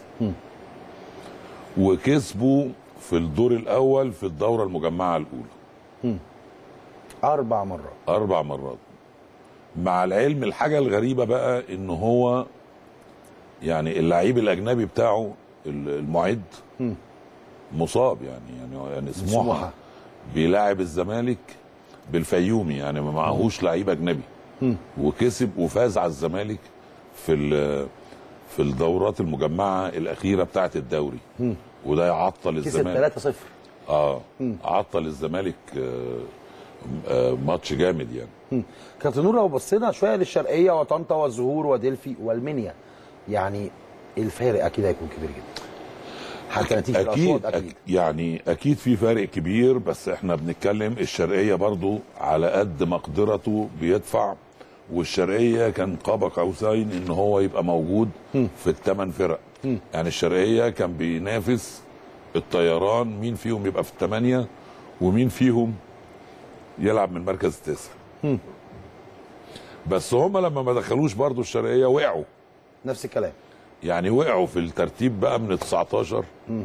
وكسبوا في الدور الاول في الدوره المجمعه الاولى اربع مرات اربع مرات مع العلم الحاجه الغريبه بقى ان هو يعني اللعيب الاجنبي بتاعه ال- المعد مصاب يعني يعني يعني سموحة. سموحه بيلاعب الزمالك بالفيومي يعني ما معهوش لعيب اجنبي وكسب وفاز على الزمالك في ال- في الدورات المجمعه الاخيره بتاعه الدوري وده يعطل كسب الزمالك 3-0 اه عطل الزمالك آه آه ماتش جامد يعني كابتن نور لو بصينا شويه للشرقيه وطنطا والزهور ودلفي والمنيا يعني الفارق اكيد هيكون كبير جدا حتى نتيجه اكيد الاصوات اكيد أك- يعني اكيد في فرق كبير بس احنا بنتكلم الشرقيه برضو على قد مقدرته بيدفع والشرقيه كان قاب قوسين ان هو يبقى موجود في الثمان فرق يعني الشرقيه كان بينافس الطيران مين فيهم يبقى في الثمانيه ومين فيهم يلعب من المركز التاسع بس هم لما ما دخلوش برضو الشرقيه وقعوا نفس الكلام يعني وقعوا في الترتيب بقى من ال 19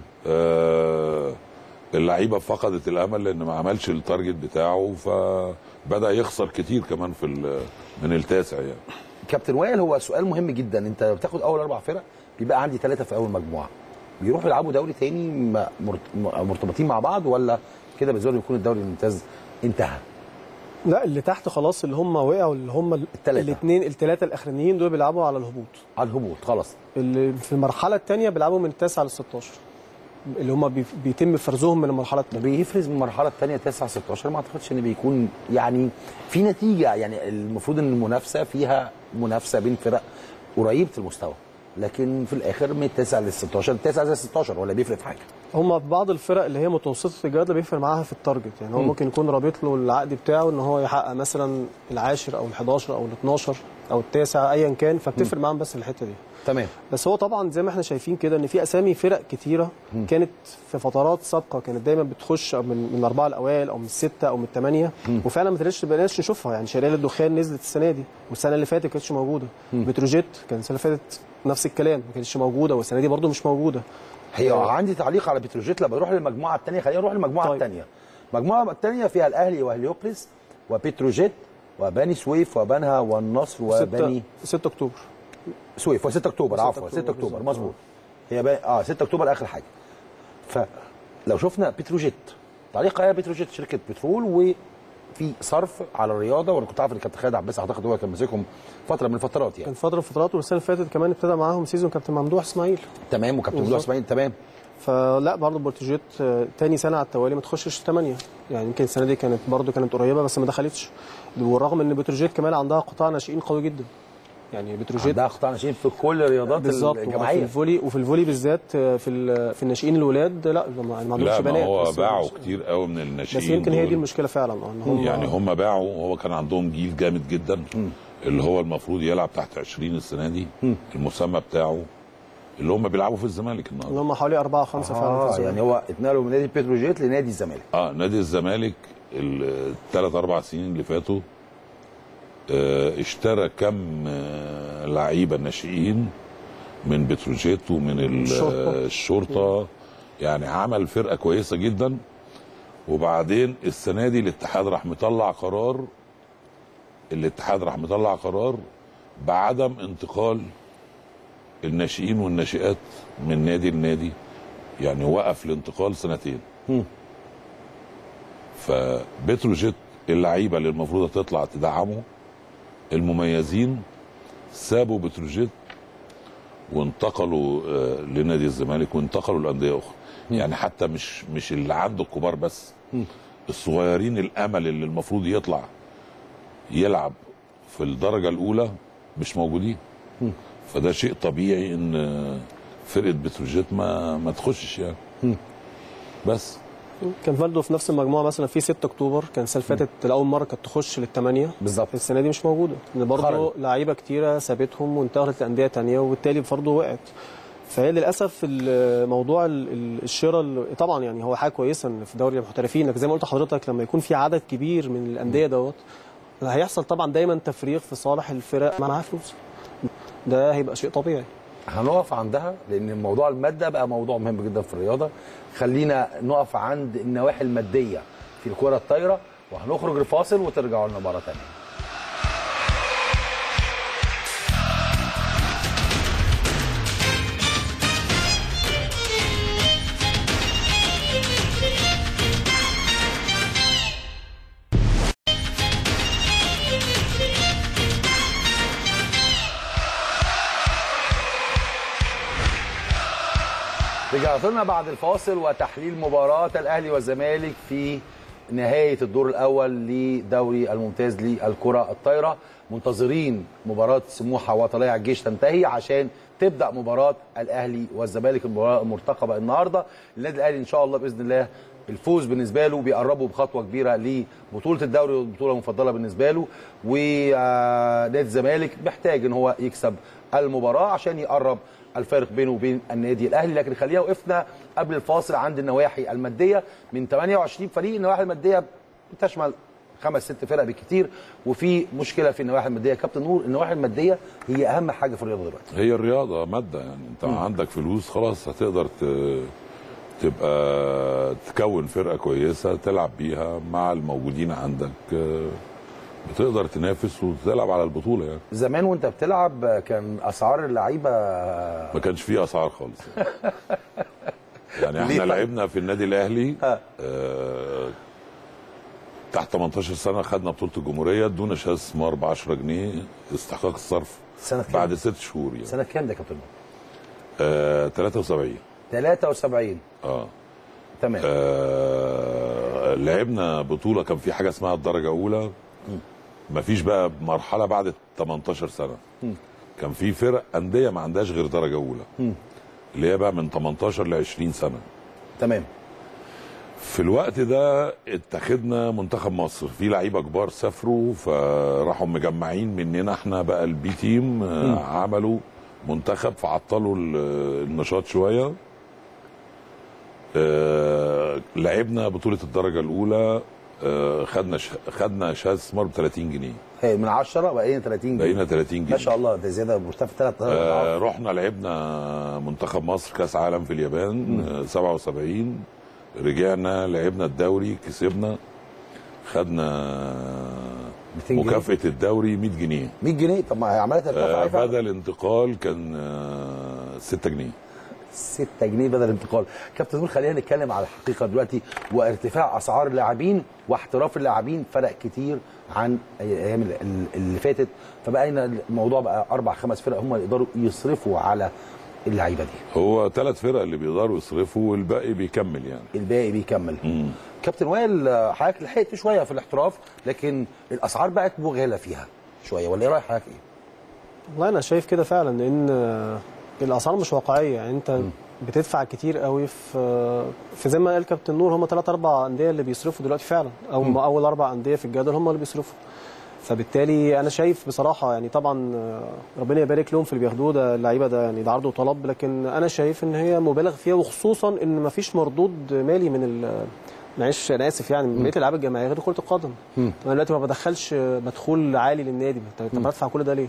آه اللعيبه فقدت الامل لان ما عملش التارجت بتاعه فبدا يخسر كتير كمان في ال- من التاسع يعني كابتن وائل هو سؤال مهم جدا انت بتاخد اول اربع فرق بيبقى عندي ثلاثه في اول مجموعه بيروحوا يلعبوا دوري تاني م- مرت- م- مرتبطين مع بعض ولا كده بالنسبه لهم يكون الدوري الممتاز انتهى لا اللي تحت خلاص اللي هم وقعوا اللي هم التلاتة. الاثنين الثلاثه الاخرانيين دول بيلعبوا على الهبوط على الهبوط خلاص اللي في المرحله الثانيه بيلعبوا من التاسعه لل 16 اللي هم بي- بيتم فرزهم من المرحله الثانيه بيفرز من المرحله الثانيه 9 16 ما اعتقدش ان بيكون يعني في نتيجه يعني المفروض ان المنافسه فيها منافسه بين فرق قريبه المستوى لكن في الاخر من 9 لل 16 9 زي 16 ولا بيفرق في حاجه هم في بعض الفرق اللي هي متوسطه الجوده بيفرق معاها في التارجت يعني هو ممكن يكون رابط له العقد بتاعه ان هو يحقق مثلا العاشر او ال11 او ال12 او التاسع ايا كان فبتفرق معاهم بس الحته دي تمام بس هو طبعا زي ما احنا شايفين كده ان في اسامي فرق كتيره كانت في فترات سابقه كانت دايما بتخش من من الاربعه الاوائل او من السته او من الثمانيه وفعلا ما تلاقيش بقيناش نشوفها يعني شريال الدخان نزلت السنه دي والسنه اللي فاتت ما كانتش موجوده بتروجيت كان السنه اللي فاتت نفس الكلام ما كانتش موجوده والسنه دي برده مش موجوده هي عندي تعليق على بتروجيت لما بروح للمجموعه الثانيه خلينا نروح للمجموعه طيب. الثانيه المجموعه الثانيه فيها الاهلي وهليوبلس وبتروجيت وبني سويف وبنها والنصر وبني 6 6 اكتوبر سويف و6 اكتوبر 6 عفوا 6 أكتوبر اكتوبر بالظبط. مظبوط هي بقى اه 6 اكتوبر اخر حاجه فلو شفنا بتروجيت تعليق على بتروجيت شركه بترول وفي صرف على الرياضه وانا كنت عارف ان كابتن خالد عباس اعتقد هو كان ماسكهم فتره من الفترات يعني كان فتره من فترات والسنه اللي فاتت كمان ابتدى معاهم سيزون كابتن ممدوح اسماعيل تمام وكابتن ممدوح بالظبط. اسماعيل تمام فلا برضه بورتوجيت آه، تاني سنه على التوالي ما تخشش ثمانيه يعني يمكن السنه دي كانت برضه كانت قريبه بس ما دخلتش والرغم ان بتروجيت كمان عندها قطاع ناشئين قوي جدا يعني بتروجيت عندها قطاع ناشئين في كل الرياضات بالظبط وفي الجماعيه الفولي وفي الفولي بالذات آه، في ال- في الناشئين الولاد لا ما ما عندهمش لا ما بنات هو بس- باعوا كتير قوي من الناشئين بس يمكن هي دي دول. المشكله فعلا اه ان هم يعني هم باعوا وهو كان عندهم جيل جامد جدا اللي هو المفروض يلعب تحت 20 السنه دي المسمى بتاعه اللي هم بيلعبوا في الزمالك اللي النهارده هم حوالي أربعة خمسة فعلا في اه الزمالك. يعني هو اتنقلوا من نادي بتروجيت لنادي الزمالك اه نادي الزمالك الثلاث اربع سنين اللي فاتوا آه اشترى كم آه لعيبه ناشئين من بتروجيت ومن ال- الشرطة. آه، الشرطه يعني عمل فرقه كويسه جدا وبعدين السنه دي الاتحاد راح مطلع قرار الاتحاد راح مطلع قرار بعدم انتقال الناشئين والناشئات من نادي لنادي يعني وقف الانتقال سنتين فبتروجيت اللعيبه اللي المفروض تطلع تدعمه المميزين سابوا بتروجيت وانتقلوا آه، لنادي الزمالك وانتقلوا لانديه اخرى يعني حتى مش مش اللي عنده الكبار بس الصغيرين الامل اللي المفروض يطلع يلعب في الدرجه الاولى مش موجودين فده شيء طبيعي ان آه، فرقه بتروجيت ما ما تخشش يعني بس كان برضه في نفس المجموعه مثلا في 6 اكتوبر كان السنه اللي فاتت لاول مره كانت تخش للثمانيه بالظبط السنه دي مش موجوده ان برضه خرج. لعيبه كتيره سابتهم وانتقلت لانديه تانية وبالتالي برضه وقعت فهي للاسف الموضوع ال- ال- الشراء ال- طبعا يعني هو حاجه كويسه ان في دوري المحترفين لكن زي ما قلت لحضرتك لما يكون في عدد كبير من الانديه دوت هيحصل طبعا دايما تفريغ في صالح الفرق ما معاها فلوس ده هيبقى شيء طبيعي هنقف عندها لان موضوع الماده بقى موضوع مهم جدا في الرياضه خلينا نقف عند النواحي الماديه في الكره الطايره وهنخرج لفاصل وترجعوا لنا مره ثانيه رجعت لنا بعد الفاصل وتحليل مباراة الأهلي والزمالك في نهاية الدور الأول لدوري الممتاز للكرة الطايرة منتظرين مباراة سموحة وطلائع الجيش تنتهي عشان تبدأ مباراة الأهلي والزمالك المباراة المرتقبة النهاردة النادي الأهلي إن شاء الله بإذن الله الفوز بالنسبة له بيقربوا بخطوة كبيرة لبطولة الدوري والبطولة المفضلة بالنسبة له ونادي الزمالك محتاج إن هو يكسب المباراة عشان يقرب الفارق بينه وبين النادي الاهلي لكن خلينا وقفنا قبل الفاصل عند النواحي الماديه من 28 فريق النواحي الماديه بتشمل خمس ست فرق بالكتير وفي مشكله في النواحي الماديه كابتن نور النواحي الماديه هي اهم حاجه في الرياضه دلوقتي هي الرياضه ماده يعني انت عندك فلوس خلاص هتقدر ت... تبقى تكون فرقه كويسه تلعب بيها مع الموجودين عندك آه، بتقدر تنافس وتلعب على البطوله يعني زمان وانت بتلعب كان اسعار اللعيبه ما كانش فيه اسعار خالص يعني ليه احنا طيب؟ لعبنا في النادي الاهلي آه. آه تحت 18 سنه خدنا بطوله الجمهوريه ادونا شهاده استثمار ب 10 جنيه استحقاق الصرف سنه كام بعد ست شهور يعني سنه كام ده يا كابتن نور آه 73 73 اه تمام آه، لعبنا بطوله كان في حاجه اسمها الدرجه اولى مفيش بقى مرحله بعد 18 سنه كان في فرق انديه ما عندهاش غير درجه اولى اللي هي بقى من 18 ل 20 سنه تمام في الوقت ده اتخذنا منتخب مصر في لعيبه كبار سافروا فراحوا مجمعين مننا احنا بقى البي تيم آه، عملوا منتخب فعطلوا ال- النشاط شويه آه، لعبنا بطوله الدرجه الاولى آه، خدنا ش... خدنا شهاده استثمار ب 30 جنيه هي من 10 بقينا 30 جنيه بقينا 30 جنيه ما شاء الله ده زياده مرتفع ثلاث آه رحنا لعبنا منتخب مصر كاس عالم في اليابان آه 77 رجعنا لعبنا الدوري كسبنا خدنا 200 جنيه. مكافأة الدوري 100 جنيه 100 جنيه طب ما هي عمليه ترتفع آه ايه فعلا؟ بدل انتقال كان آه 6 جنيه 6 جنيه بدل انتقال كابتن نور خلينا نتكلم على الحقيقه دلوقتي وارتفاع اسعار اللاعبين واحتراف اللاعبين فرق كتير عن الايام ال- ال- اللي فاتت فبقينا الموضوع بقى اربع خمس فرق هم اللي يقدروا يصرفوا على اللعيبه دي هو ثلاث فرق اللي بيقدروا يصرفوا والباقي بيكمل يعني الباقي بيكمل مم. كابتن وائل آه، حضرتك لحقت شويه في الاحتراف لكن الاسعار بقت مغالى فيها شويه ولا ايه رايك حضرتك ايه؟ والله انا شايف كده فعلا لان آه، الاسعار مش واقعيه يعني انت بتدفع كتير قوي في في زي ما قال كابتن نور هم ثلاث اربع انديه اللي بيصرفوا دلوقتي فعلا او م. اول اربع انديه في الجدول هم اللي بيصرفوا فبالتالي انا شايف بصراحه يعني طبعا آه، ربنا يبارك لهم في اللي بياخدوه ده اللعيبه ده يعني ده عرض وطلب لكن انا شايف ان هي مبالغ فيها وخصوصا ان مفيش مردود مالي من ال معلش انا اسف يعني من بقيه الالعاب الجماعيه غير كره القدم انا دلوقتي ما بدخلش مدخول عالي للنادي طب طب بدفع كل ده ليه؟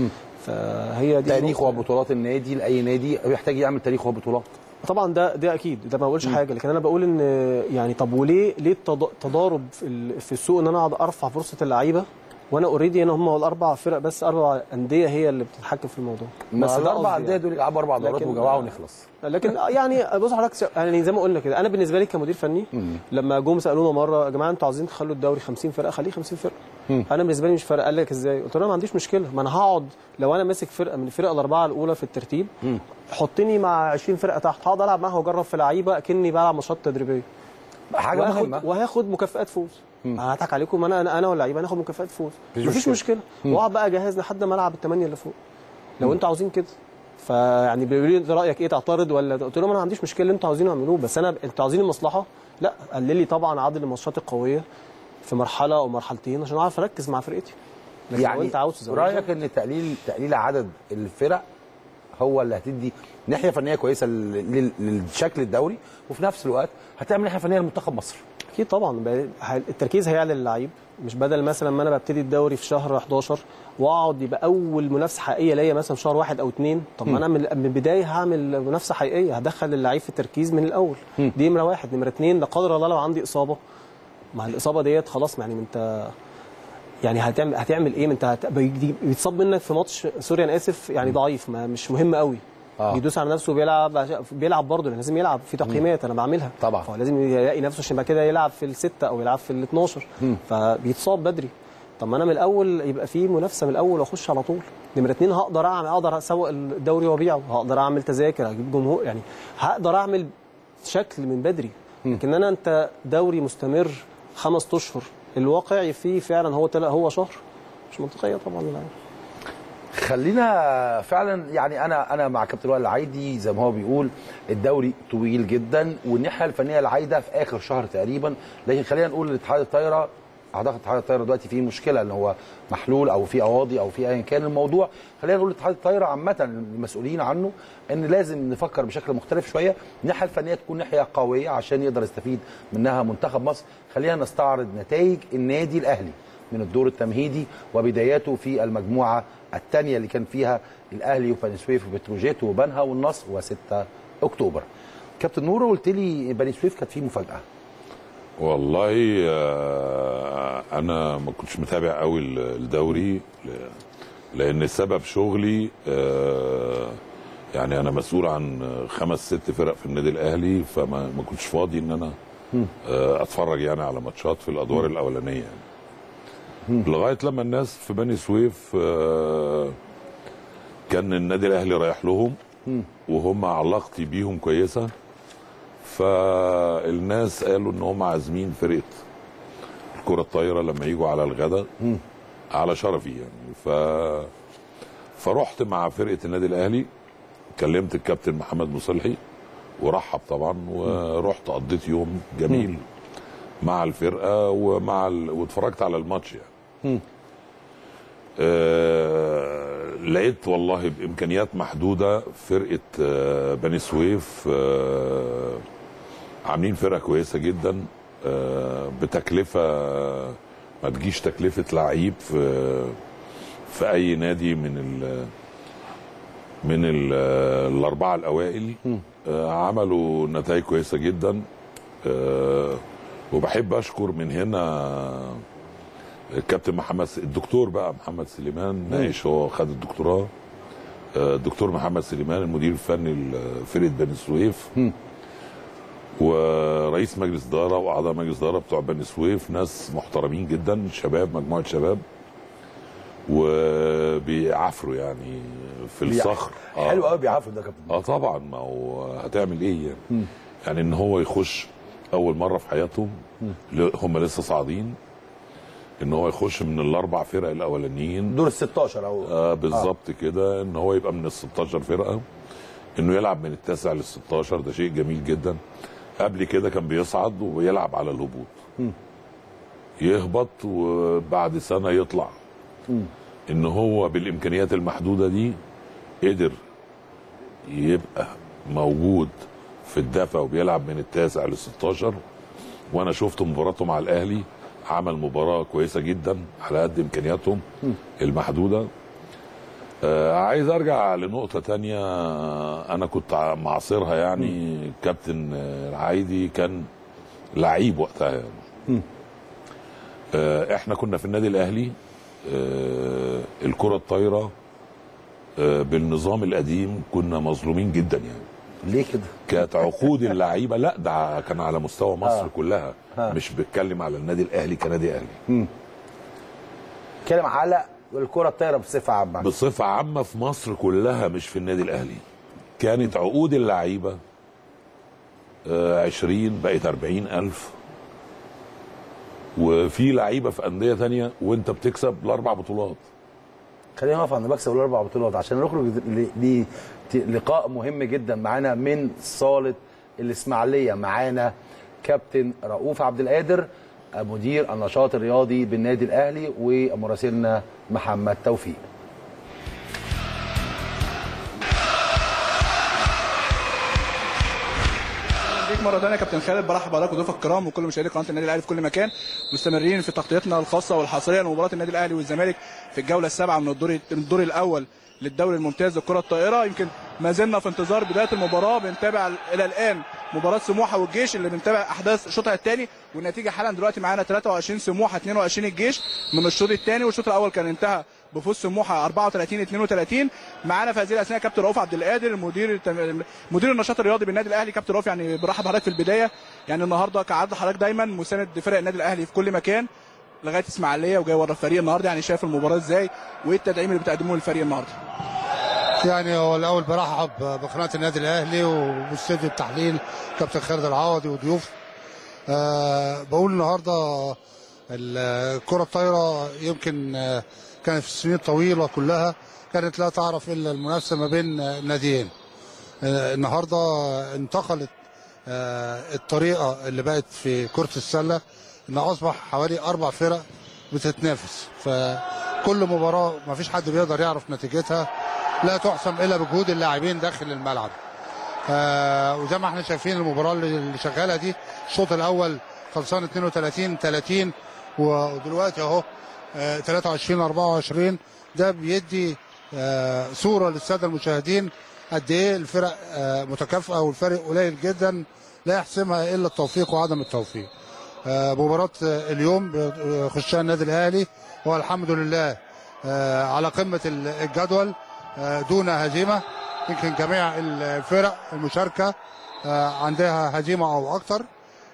فهي دي تاريخ النقطة. وبطولات النادي لاي نادي بيحتاج يعمل تاريخ وبطولات طبعا ده ده اكيد ده ما بقولش حاجه لكن انا بقول ان يعني طب وليه ليه التض- التضارب في ال- في السوق ان انا اقعد ارفع فرصه اللعيبه وانا اوريدي انا هم الاربع فرق بس اربع انديه هي اللي بتتحكم في الموضوع بس ده الاربع قصدي انديه يعني. دول يلعبوا اربع دورات لكن- وجماعه ونخلص لكن يعني بص حضرتك يعني زي ما قلنا كده انا بالنسبه لي كمدير فني لما جم سالونا مره يا جماعه انتوا عايزين تخلوا الدوري 50 فرقه خليه 50 فرقه انا بالنسبه لي مش فارق قال لك ازاي قلت له انا ما عنديش مشكله ما انا هقعد لو انا ماسك فرقه من الفرق الاربعه الاولى في الترتيب حطني مع 20 فرقه تحت هقعد العب معاها واجرب في لعيبه اكني بلعب ماتشات تدريبيه حاجه وهاخد مهمه وهاخد مكافئات فوز انا هضحك عليكم انا انا انا واللعيبه هناخد مكافئات فوز مفيش مفيش مشكلة. مشكله واقعد بقى اجهز لحد ما العب الثمانيه اللي فوق لو انتوا عاوزين كده فيعني بيقولوا لي انت رايك ايه تعترض ولا قلت لهم انا ما عنديش مشكله اللي انتوا عاوزينه اعملوه بس انا انتوا عاوزين المصلحه لا قلل لي طبعا عدد الماتشات القويه في مرحله او مرحلتين عشان اعرف اركز مع فرقتي لكن لو يعني انت عاوز تزود رايك ان تقليل تقليل عدد الفرق هو اللي هتدي ناحيه فنيه كويسه لل- لل- للشكل الدوري وفي نفس الوقت هتعمل ناحيه فنيه لمنتخب مصر اكيد طبعا ب- ه- التركيز هيعلى للعيب مش بدل مثلا ما انا ببتدي الدوري في شهر 11 واقعد يبقى اول منافسه حقيقيه ليا مثلا في شهر واحد او اثنين طب ما انا من من البدايه هعمل منافسه حقيقيه هدخل اللعيب في التركيز من الاول دي نمره واحد نمره اثنين لا قدر الله لو عندي اصابه مع الاصابه ديت خلاص يعني انت يعني هتعمل هتعمل ايه ما انت هت... بيجي- بيتصاب منك في ماتش سوري انا اسف يعني ضعيف ما مش مهم قوي آه. بيدوس على نفسه بيلعب عشان- بيلعب برضه لأن لازم يلعب في تقييمات انا بعملها طبعا. فهو لازم يلاقي نفسه عشان بعد كده يلعب في الستة او يلعب في ال 12 فبيتصاب بدري طب ما انا من الاول يبقى في منافسه من الاول واخش على طول نمره اتنين هقدر اعمل اقدر اسوق الدوري وابيعه هقدر اعمل تذاكر هجيب جمهور يعني هقدر اعمل شكل من بدري لكن انا انت دوري مستمر خمس اشهر الواقعي فيه فعلا هو تل... هو شهر مش منطقيه طبعا يعني. خلينا فعلا يعني انا انا مع كابتن وائل العايدي زي ما هو بيقول الدوري طويل جدا والناحيه الفنيه العايده في اخر شهر تقريبا لكن خلينا نقول لاتحاد الطايره اعتقد اتحاد الطايره دلوقتي فيه مشكله ان هو محلول او في قواضي او في ايا كان الموضوع خلينا نقول اتحاد الطايره عامه المسؤولين عنه ان لازم نفكر بشكل مختلف شويه الناحيه الفنيه تكون ناحيه قويه عشان يقدر يستفيد منها منتخب مصر خلينا نستعرض نتائج النادي الاهلي من الدور التمهيدي وبداياته في المجموعه الثانيه اللي كان فيها الاهلي وبني سويف وبتروجيت وبنها والنصر و6 اكتوبر كابتن نور قلت لي بني سويف كانت فيه مفاجاه والله آه، انا ما كنتش متابع قوي الدوري ل- لان سبب شغلي آه، يعني انا مسؤول عن خمس ست فرق في النادي الاهلي فما ما كنتش فاضي ان انا آه، اتفرج يعني على ماتشات في الادوار الاولانيه يعني. لغايه لما الناس في بني سويف آه، كان النادي الاهلي رايح لهم وهم علاقتي بيهم كويسه فالناس قالوا ان هم عازمين فرقه الكره الطايره لما يجوا على الغداء على شرفي يعني ف فرحت مع فرقه النادي الاهلي كلمت الكابتن محمد مصلحي ورحب طبعا ورحت قضيت يوم جميل مع الفرقه ومع ال... واتفرجت على الماتش يعني آه لقيت والله بامكانيات محدوده فرقه آه بني سويف آه عاملين فرقه كويسه جدا آه بتكلفه ما تجيش تكلفه لعيب في في اي نادي من ال من ال الاربعه الاوائل آه عملوا نتائج كويسه جدا آه وبحب اشكر من هنا الكابتن محمد س- الدكتور بقى محمد سليمان ناقش هو خد الدكتوراه آه، الدكتور محمد سليمان المدير الفني لفرقه بني سويف ورئيس مجلس اداره واعضاء مجلس اداره بتوع بني سويف ناس محترمين جدا شباب مجموعه شباب وبيعافروا يعني في الصخر آه. حلو قوي بيعافوا ده يا كابتن اه طبعا ما هو هتعمل ايه يعني يعني ان هو يخش اول مره في حياتهم ل- هم لسه صاعدين ان هو يخش من الاربع فرق الاولانيين دور ال 16 او آه بالظبط كده ان هو يبقى من ال 16 فرقه انه يلعب من التاسع لل 16 ده شيء جميل جدا قبل كده كان بيصعد وبيلعب على الهبوط يهبط وبعد سنه يطلع ان هو بالامكانيات المحدوده دي قدر يبقى موجود في الدفع وبيلعب من التاسع لل 16 وانا شفت مباراته مع الاهلي عمل مباراه كويسه جدا على قد امكانياتهم المحدوده آه عايز ارجع لنقطه تانية انا كنت ع- معاصرها يعني كابتن آه، العايدي كان لعيب وقتها يعني. آه احنا كنا في النادي الاهلي آه الكره الطايره آه بالنظام القديم كنا مظلومين جدا يعني ليه كده؟ كانت عقود اللعيبه لا ده كان على مستوى مصر آه. كلها آه. مش بتكلم على النادي الاهلي كنادي اهلي اتكلم على الكره الطايره بصفه عامه بصفه عامه في مصر كلها مش في النادي الاهلي كانت عقود اللعيبه آه، 20 بقت 40 الف وفي لعيبه في انديه تانية وانت بتكسب الاربع بطولات خلينا نقف عند مكسب الاربع بطولات عشان نخرج ل- للقاء مهم جدا معانا من صاله الاسماعيليه معانا كابتن رؤوف عبد القادر مدير النشاط الرياضي بالنادي الاهلي ومراسلنا محمد توفيق بيك مره ثانيه كابتن خالد برحب بحضرتك وضيوفك الكرام وكل مشاهدي قناه النادي الاهلي في كل مكان مستمرين في تغطيتنا الخاصه والحصريه لمباراه النادي الاهلي والزمالك في الجوله السابعه من الدور من الدور الاول للدوري الممتاز للكره الطائره يمكن ما زلنا في انتظار بدايه المباراه بنتابع الى الان مباراه سموحه والجيش اللي بنتابع احداث شوطها الثاني والنتيجه حالا دلوقتي معانا 23 سموحه 22 الجيش من الشوط الثاني والشوط الاول كان انتهى بفوز سموحه 34 32 معانا في هذه الاثناء كابتن رؤوف عبد القادر مدير التم... مدير النشاط الرياضي بالنادي الاهلي كابتن رؤوف يعني برحب بحضرتك في البدايه يعني النهارده كعادة حضرتك دايما مساند فرق النادي الاهلي في كل مكان لغايه اسماعيليه وجاي ورا الفريق النهارده يعني شايف المباراه ازاي وايه التدعيم اللي بتقدموه للفريق النهارده يعني هو الاول برحب بقناه النادي الاهلي واستوديو التحليل كابتن خالد العوضي وضيوف أه بقول النهارده الكره الطايره يمكن آه، كانت في السنين الطويله كلها كانت لا تعرف الا المنافسه ما بين آه، ناديين آه، النهارده انتقلت آه، الطريقه اللي بقت في كره السله ان اصبح حوالي اربع فرق بتتنافس فكل مباراه ما فيش حد بيقدر يعرف نتيجتها لا تحسم الا بجهود اللاعبين داخل الملعب آه وزي ما احنا شايفين المباراه اللي اللي شغاله دي الشوط الاول خلصان 32 30 ودلوقتي اهو آه 23 24 ده بيدي آه صوره للساده المشاهدين قد ايه الفرق آه متكافئه والفرق قليل جدا لا يحسمها الا التوفيق وعدم التوفيق. آه مباراه آه، اليوم بيخشها النادي الاهلي والحمد لله آه على قمه ال- الجدول آه دون هزيمه يمكن جميع الفرق المشاركه آه عندها هزيمه او اكثر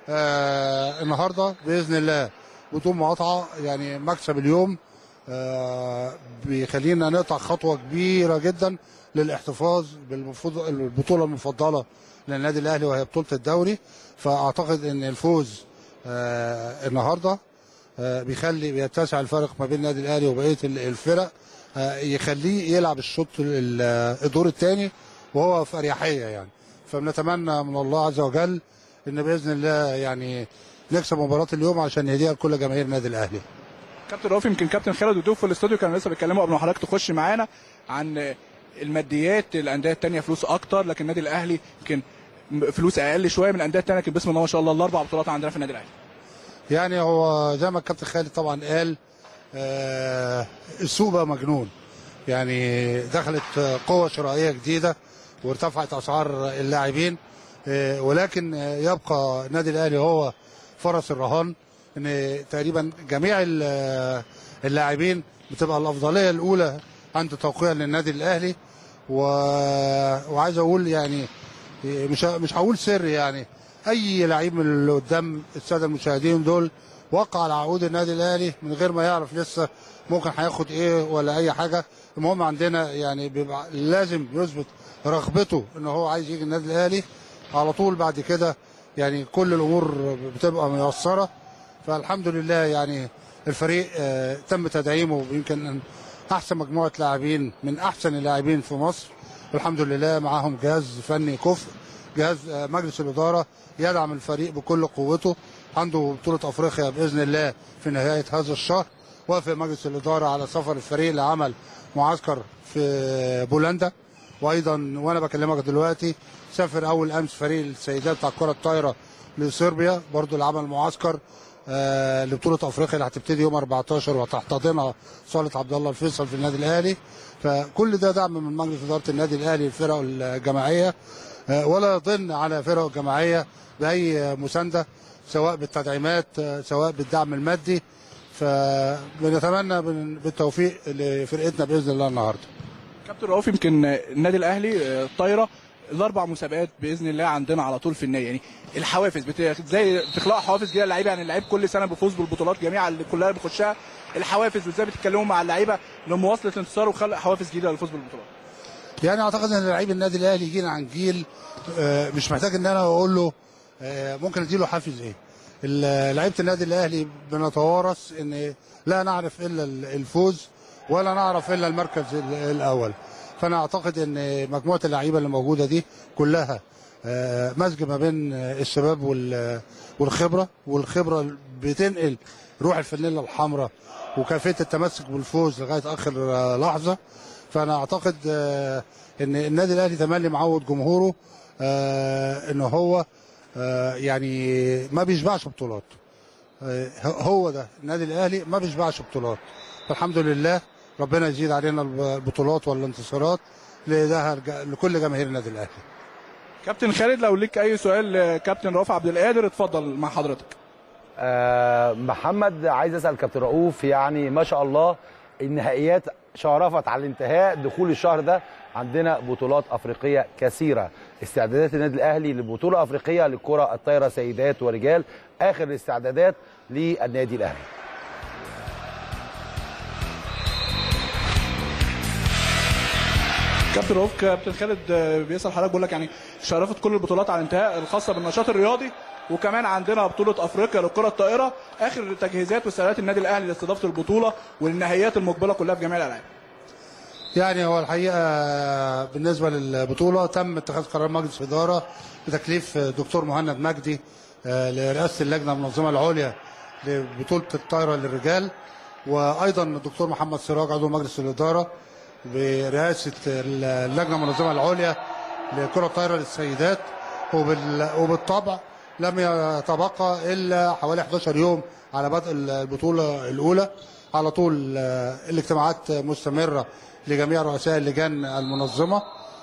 آه النهارده باذن الله بدون مقاطعه يعني مكسب اليوم آه بيخلينا نقطع خطوه كبيره جدا للاحتفاظ بالمفض- بالبطوله المفضله للنادي الاهلي وهي بطوله الدوري فاعتقد ان الفوز آه النهارده آه بيخلي بيتسع الفرق ما بين النادي الاهلي وبقيه ال- الفرق آه يخليه يلعب الشوط ال- الدور الثاني وهو في اريحيه يعني فبنتمنى من الله عز وجل ان باذن الله يعني نكسب مباراه اليوم عشان يهديها لكل جماهير النادي الاهلي كابتن رؤوف يمكن كابتن خالد ودوف في الاستوديو كانوا لسه بيتكلموا قبل ما حضرتك تخش معانا عن الماديات الانديه الثانيه فلوس اكتر لكن النادي الاهلي يمكن فلوس اقل شويه من الانديه الثانيه لكن بسم الله ما شاء الله الاربع بطولات عندنا في النادي الاهلي يعني هو زي ما الكابتن خالد طبعا قال آه السوق بقى مجنون يعني دخلت آه، قوة شرائية جديدة وارتفعت أسعار اللاعبين آه ولكن آه، يبقى النادي الأهلي هو فرس الرهان إن تقريبا جميع ال- آه، اللاعبين بتبقى الأفضلية الأولى عند توقيع للنادي الأهلي و... وعايز أقول يعني مش مش هقول سر يعني اي لعيب من اللي قدام الساده المشاهدين دول وقع على عقود النادي الاهلي من غير ما يعرف لسه ممكن هياخد ايه ولا اي حاجه المهم عندنا يعني بيبقى لازم يثبت رغبته ان هو عايز يجي النادي الاهلي على طول بعد كده يعني كل الامور بتبقى ميسره فالحمد لله يعني الفريق آه، تم تدعيمه يمكن أن احسن مجموعه لاعبين من احسن اللاعبين في مصر الحمد لله معاهم جهاز فني كفء جهاز آه، مجلس الاداره يدعم الفريق بكل قوته عنده بطوله افريقيا باذن الله في نهايه هذا الشهر وافق مجلس الاداره على سفر الفريق لعمل معسكر في بولندا وايضا وانا بكلمك دلوقتي سافر اول امس فريق السيدات بتاع الكره الطايره لصربيا برضو لعمل معسكر آه لبطوله افريقيا اللي هتبتدي يوم 14 وتحتضنها صاله عبد الله الفيصل في النادي الاهلي فكل ده دعم من مجلس اداره النادي الاهلي للفرق الجماعيه آه ولا يضن على فرق الجماعيه باي مسانده سواء بالتدعيمات آه سواء بالدعم المادي فبنتمنى بال- بالتوفيق لفرقتنا باذن الله النهارده كابتن رؤوف يمكن النادي الاهلي آه، الطايره الاربع مسابقات باذن الله عندنا على طول في النية يعني الحوافز بت... زي بتخلقوا حوافز جديده للعيبه يعني اللعيب كل سنه بيفوز بالبطولات جميعا اللي كلها بيخشها الحوافز وازاي بتتكلموا مع اللعيبه لمواصله الانتصار وخلق حوافز جديده للفوز بالبطولات يعني اعتقد ان لعيب النادي الاهلي جينا عن جيل آه، مش محتاج ان انا اقول له آه، ممكن اديله حافز ايه ال- لعيبه النادي الاهلي بنتوارث ان لا نعرف الا ال- الفوز ولا نعرف الا المركز ال- الاول فانا اعتقد ان مجموعه اللعيبه اللي موجوده دي كلها آه، مزج ما بين آه، الشباب وال- والخبره والخبره بتنقل روح الفانيلا الحمراء وكيفيه التمسك بالفوز لغايه اخر آه، لحظه فانا اعتقد آه، ان النادي الاهلي تملي معود جمهوره آه، ان هو آه، يعني ما بيشبعش بطولات آه، هو ده النادي الاهلي ما بيشبعش بطولات فالحمد لله ربنا يزيد علينا البطولات والانتصارات لده لكل جماهير النادي الاهلي كابتن خالد لو ليك اي سؤال لكابتن رؤوف عبد القادر اتفضل مع حضرتك آه محمد عايز اسال كابتن رؤوف يعني ما شاء الله النهائيات شرفت على الانتهاء دخول الشهر ده عندنا بطولات افريقيه كثيره استعدادات النادي الاهلي لبطوله افريقيه للكره الطايره سيدات ورجال اخر الاستعدادات للنادي الاهلي كابتن رؤوف كابتن خالد آه، بيسال حضرتك بيقول لك يعني شرفت كل البطولات على الانتهاء الخاصه بالنشاط الرياضي وكمان عندنا بطوله افريقيا للكره الطائره اخر تجهيزات واستعدادات النادي الاهلي لاستضافه البطوله والنهائيات المقبله كلها في جميع الالعاب يعني هو الحقيقه بالنسبه للبطوله تم اتخاذ قرار مجلس اداره بتكليف دكتور مهند مجدي آه، لرئاسه اللجنه المنظمه العليا لبطوله الطايره للرجال وايضا الدكتور محمد سراج عضو مجلس الاداره برئاسه اللجنه المنظمه العليا لكره الطايره للسيدات وبال- وبالطبع لم يتبقى الا حوالي 11 يوم على بدء البطوله الاولى على طول آه، الاجتماعات مستمره لجميع رؤساء اللجان المنظمه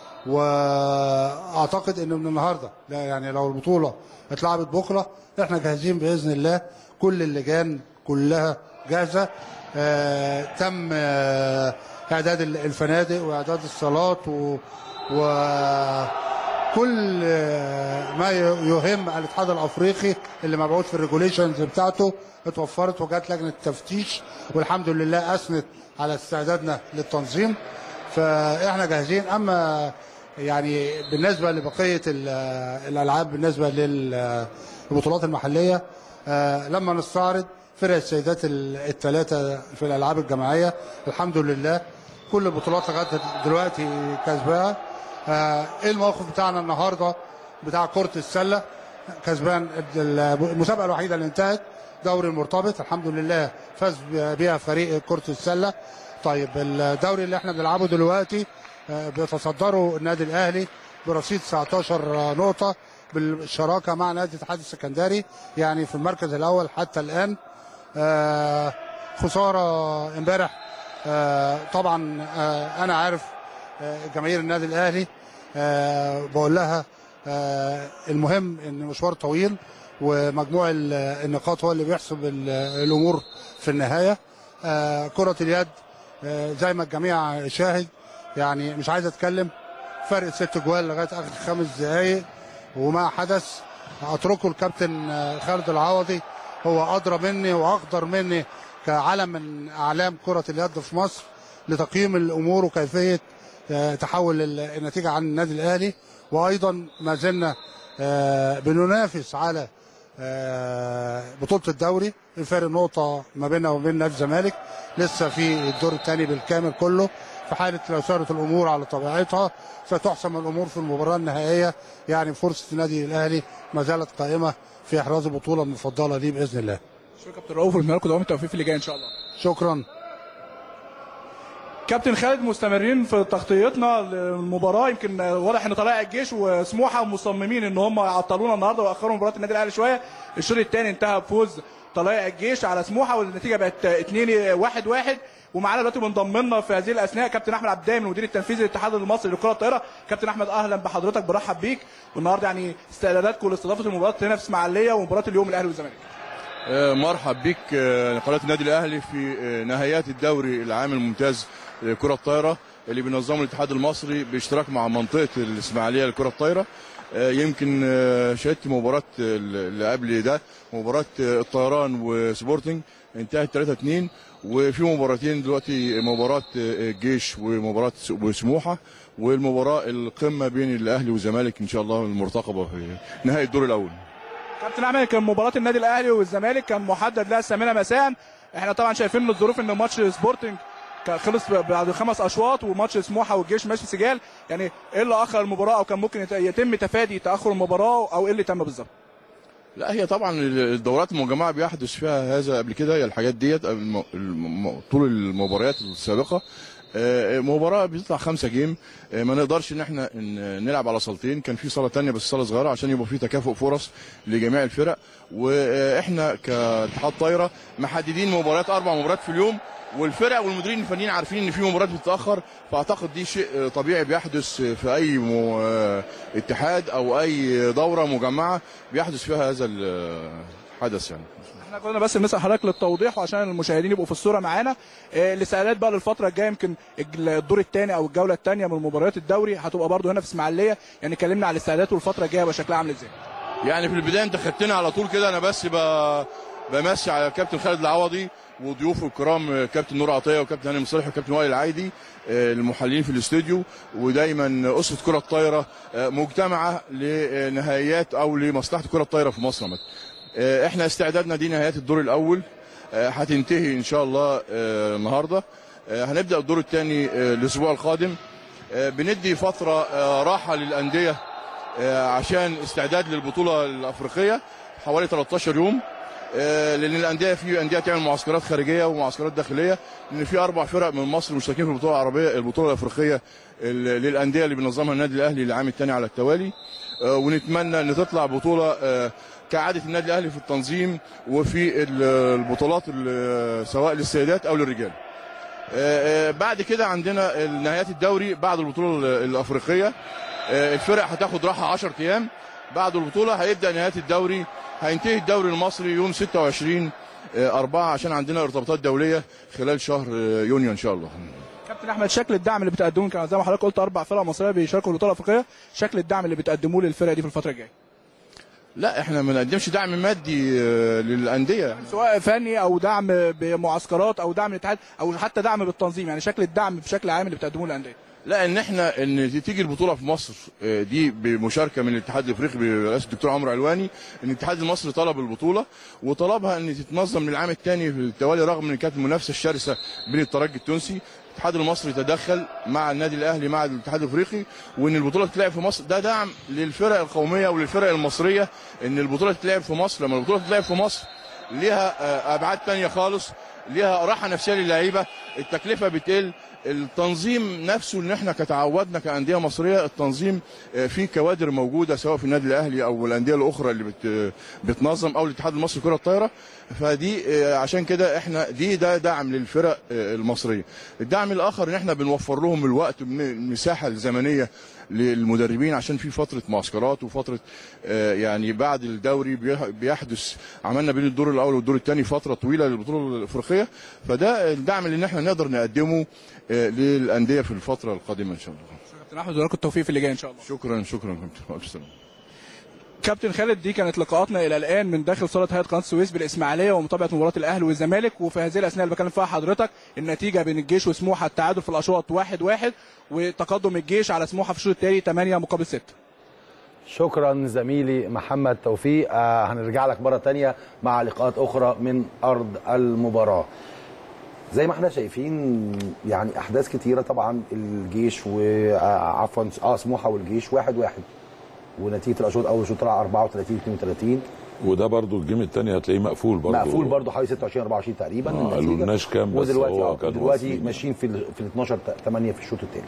واعتقد ان من النهارده لا يعني لو البطوله اتلعبت بكره احنا جاهزين باذن الله كل اللجان كلها جاهزه آه تم آه اعداد الفنادق واعداد الصالات و, و كل آه، ما يهم الاتحاد الافريقي اللي مبعوث في الريجوليشنز بتاعته اتوفرت وجات لجنه تفتيش والحمد لله اثنت على استعدادنا للتنظيم فاحنا جاهزين اما يعني بالنسبه لبقيه ال- الالعاب بالنسبه للبطولات المحليه آه، لما نستعرض فرق السيدات الثلاثه في الالعاب الجماعيه الحمد لله كل البطولات لغايه دلوقتي كسبها آه، ايه الموقف بتاعنا النهارده بتاع كره السله كسبان المسابقه الوحيده اللي انتهت دوري المرتبط الحمد لله فاز بيها فريق كره السله طيب الدوري اللي احنا بنلعبه دلوقتي آه، بيتصدره النادي الاهلي برصيد 19 نقطه بالشراكه مع نادي الاتحاد السكندري يعني في المركز الاول حتى الان آه، خساره امبارح آه، طبعا آه، انا عارف آه، جماهير النادي الاهلي آه، بقول لها آه، المهم ان مشوار طويل ومجموع ال- النقاط هو اللي بيحسب ال- الامور في النهايه آه، كره اليد آه، زي ما الجميع شاهد يعني مش عايز اتكلم فرق ست جوال لغايه اخر خمس دقائق وما حدث اتركه الكابتن آه، خالد العوضي هو ادرى مني واقدر مني كعلم من اعلام كره اليد في مصر لتقييم الامور وكيفيه آه، تحول ال- النتيجه عن النادي الاهلي وايضا ما زلنا آه، بننافس على آه، بطوله الدوري الفارق نقطه ما بيننا وبين نادي الزمالك لسه في الدور الثاني بالكامل كله في حاله لو سارت الامور على طبيعتها ستحسم الامور في المباراه النهائيه يعني فرصه النادي الاهلي ما زالت قائمه في احراز البطوله المفضله ليه باذن الله شكرا كابتن رؤوف ونتمنى لكم دوام التوفيق في اللي جاي ان شاء الله شكرا كابتن خالد مستمرين في تغطيتنا للمباراه يمكن واضح ان طلائع الجيش وسموحه مصممين ان هم يعطلونا النهارده واخروا مباراه النادي الاهلي شويه الشوط الثاني انتهى بفوز طلائع الجيش على سموحه والنتيجه بقت 2 1 1 ومعانا دلوقتي منضم لنا في هذه الاثناء كابتن احمد عبد الدايم المدير التنفيذي للاتحاد المصري لكره الطائره كابتن احمد اهلا بحضرتك برحب بيك والنهارده يعني استعداداتكم لاستضافه المباراه هنا في اسماعيليه ومباراه اليوم الاهلي والزمالك آه، مرحب بك آه، قناه النادي الاهلي في آه، نهايات الدوري العام الممتاز لكره الطايره اللي بينظمه الاتحاد المصري باشتراك مع منطقه الاسماعيليه لكره الطايره آه، يمكن آه، شهدت مباراه اللي قبل ده مباراه آه، الطيران وسبورتنج انتهت 3 2 وفي مباراتين دلوقتي مباراه آه، الجيش ومباراه س- وسموحه والمباراه القمه بين الاهلي والزمالك ان شاء الله المرتقبه في نهايه الدور الاول كابتن احمد كان مباراه النادي الاهلي والزمالك كان محدد لها الثامنه مساء احنا طبعا شايفين من الظروف ان ماتش سبورتنج كان خلص بعد خمس اشواط وماتش سموحه والجيش ماشي سجال يعني ايه اللي اخر المباراه او كان ممكن يت- يتم تفادي تاخر المباراه او ايه اللي تم بالظبط لا هي طبعا الدورات المجمعه بيحدث فيها هذا قبل كده هي الحاجات ديت الم- الم- طول المباريات السابقه آه، مباراه بتطلع خمسة جيم آه، ما نقدرش ان احنا ن- نلعب على صالتين كان في صاله تانية بس صاله صغيره عشان يبقى في تكافؤ فرص لجميع الفرق واحنا كاتحاد طايره محددين مباريات اربع مباريات في اليوم والفرق والمديرين الفنيين عارفين ان في مباريات بتتاخر فاعتقد دي شيء آه، طبيعي بيحدث في اي م- آه، اتحاد او اي دوره مجمعه بيحدث فيها هذا الحدث يعني احنا كنا بس بنسال حضرتك للتوضيح وعشان المشاهدين يبقوا في الصوره معانا آه، الاستعدادات بقى للفتره الجايه يمكن الج- الدور الثاني او الجوله الثانيه من مباريات الدوري هتبقى برضو هنا في اسماعيليه يعني كلمنا على الاستعدادات والفتره الجايه هيبقى شكلها عامل ازاي يعني في البدايه انت خدتنا على طول كده انا بس ب- بمسي على الكابتن خالد العوضي وضيوفه الكرام كابتن نور عطيه وكابتن هاني مصلح وكابتن وائل العايدي آه، المحللين في الاستوديو ودايما اسره كره الطايره آه، مجتمعه لنهايات او لمصلحه كره الطايره في مصر عامة. آه، احنا استعدادنا دي نهايات الدور الاول آه، هتنتهي ان شاء الله آه، النهارده آه، هنبدا الدور الثاني الاسبوع القادم آه، بندي فتره آه، راحه للانديه آه، عشان استعداد للبطوله الافريقيه حوالي 13 يوم آه، لان الانديه في انديه تعمل معسكرات خارجيه ومعسكرات داخليه لان في اربع فرق من مصر مشتركين في البطوله العربيه البطوله الافريقيه ال- للانديه اللي بينظمها النادي الاهلي العام الثاني على التوالي آه، ونتمنى ان تطلع بطوله آه، كعاده النادي الاهلي في التنظيم وفي ال- البطولات ال- سواء للسيدات او للرجال آه، آه، بعد كده عندنا نهايات الدوري بعد البطوله ال- الافريقيه آه، الفرق هتاخد راحه 10 ايام بعد البطوله هيبدا نهايات الدوري هينتهي الدوري المصري يوم 26 آه، أربعة عشان عندنا ارتباطات دوليه خلال شهر آه، يونيو ان شاء الله كابتن احمد شكل الدعم اللي بتقدموه كان زي ما حضرتك قلت اربع فرق مصريه بيشاركوا في البطوله الافريقيه شكل الدعم اللي بتقدموه للفرق دي في الفتره الجايه لا احنا ما نقدمش دعم مادي آه، للانديه سواء فني او دعم بمعسكرات او دعم الاتحاد او حتى دعم بالتنظيم يعني شكل الدعم بشكل عام اللي بتقدموه للانديه لا ان احنا ان تيجي البطوله في مصر آه، دي بمشاركه من الاتحاد الافريقي برئاسه الدكتور عمرو علواني ان الاتحاد المصري طلب البطوله وطلبها ان تتنظم للعام الثاني في التوالي رغم ان كانت المنافسه الشرسه بين الترجي التونسي الاتحاد المصري تدخل مع النادي الاهلي مع الاتحاد الافريقي وان البطوله تتلعب في مصر ده دعم للفرق القوميه وللفرق المصريه ان البطوله تتلعب في مصر لما البطوله تتلعب في مصر ليها آه، ابعاد تانية خالص ليها راحه نفسيه للعيبه التكلفه بتقل التنظيم نفسه ان احنا كتعودنا كانديه مصريه التنظيم آه، في كوادر موجوده سواء في النادي الاهلي او الانديه الاخرى اللي بت بتنظم او الاتحاد المصري لكره الطايره فدي آه، عشان كده احنا دي ده دعم للفرق آه، المصريه الدعم الاخر ان احنا بنوفر لهم الوقت من المساحه الزمنيه للمدربين عشان في فتره معسكرات وفتره آه، يعني بعد الدوري بيح- بيحدث عملنا بين الدور الاول والدور الثاني فتره طويله للبطوله الافريقيه فده الدعم اللي احنا نقدر نقدمه آه، للانديه في الفتره القادمه ان شاء الله كابتن احمد ولكم التوفيق في اللي جاي ان شاء الله شكرا شكرا كابتن ألف سلامة. كابتن خالد دي كانت لقاءاتنا الى الان من داخل صاله هيئه قناه السويس بالاسماعيليه ومتابعه مباراه الاهلي والزمالك وفي هذه الاثناء اللي بكلم فيها حضرتك النتيجه بين الجيش وسموحه التعادل في الاشواط 1 1 وتقدم الجيش على سموحه في الشوط الثاني 8 مقابل 6 شكرا زميلي محمد توفيق آه هنرجع لك مره تانية مع لقاءات اخرى من ارض المباراه زي ما احنا شايفين يعني احداث كتيره طبعا الجيش وعفوا اه سموحه والجيش واحد واحد ونتيجه الاشواط اول شوط طلع 34 32 وده برضو الجيم الثاني هتلاقيه مقفول برضو مقفول برضه حوالي 26 24 تقريبا آه، النتيجة. قالولناش كام بس ودلوقتي هو اه كان دلوقتي واصلين. ماشيين في ال في ال 12 8 في الشوط الثاني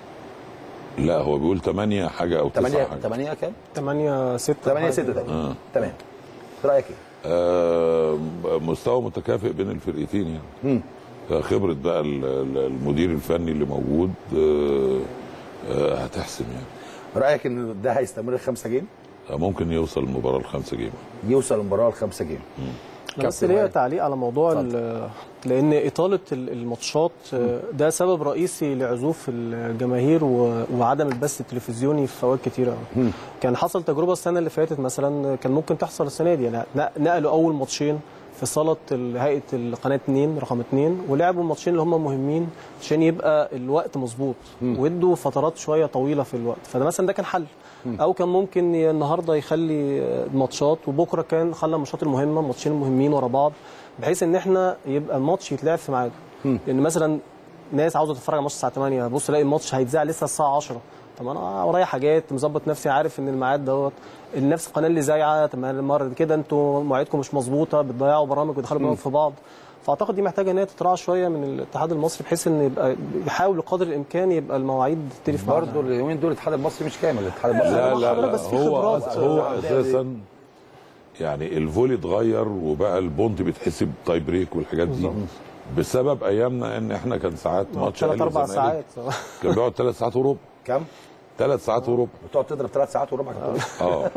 لا هو بيقول 8 حاجه او 9 8 حاجه 8 كام؟ 8 6 8 6 تقريبا تمام رايك ايه؟ آه مستوى متكافئ بين الفرقتين يعني خبره بقى ال- ال- المدير الفني اللي موجود آه آه هتحسم يعني رايك ان ده هيستمر خمسة جيم؟ آه، ممكن يوصل المباراه الخمسه جيم يوصل المباراه لخمسة جيم أنا بس كابتن ليا وائل. تعليق على موضوع اتفضل. ال- لان اطاله ال- الماتشات آه، ده سبب رئيسي لعزوف الجماهير و- وعدم البث التلفزيوني في اوقات كتيره قوي. كان حصل تجربه السنه اللي فاتت مثلا كان ممكن تحصل السنه دي يعني نق- نقلوا اول ماتشين في صاله ال- هيئه القناه 2 رقم 2 ولعبوا الماتشين اللي هم مهمين عشان يبقى الوقت مظبوط وادوا فترات شويه طويله في الوقت فده مثلا ده كان حل او كان ممكن ي- النهارده يخلي ماتشات وبكره كان خلى الماتشات المهمه ماتشين مهمين ورا بعض بحيث ان احنا يبقى الماتش يتلعب في ميعاده لان مثلا ناس عاوزه تتفرج على ماتش الساعه 8 بص الاقي الماتش هيتذاع لسه الساعه 10 طب انا ورايا حاجات مظبط نفسي عارف ان الميعاد دوت نفس القناه اللي زايعه طب ما المره دي كده انتوا مواعيدكم مش مظبوطه بتضيعوا برامج وتدخلوا برامج في بعض فاعتقد دي محتاجه ان هي تتراعى شويه من الاتحاد المصري بحيث ان يبقى يحاول قدر الامكان يبقى المواعيد تختلف مع برضه اليومين دول الاتحاد المصري مش كامل الاتحاد المصري لا هو لا, حضرتك لا بس في هو خبرات. هو اساسا يعني الفولي اتغير وبقى البونت بيتحسب تاي بريك والحاجات دي بسبب ايامنا ان احنا كان ساعات ماتش ثلاث أهلي اربع والزمالك ساعات كان بيقعد ثلاث ساعات وربع كام؟ ثلاث ساعات وربع بتقعد تضرب ثلاث ساعات وربع كابتن. اه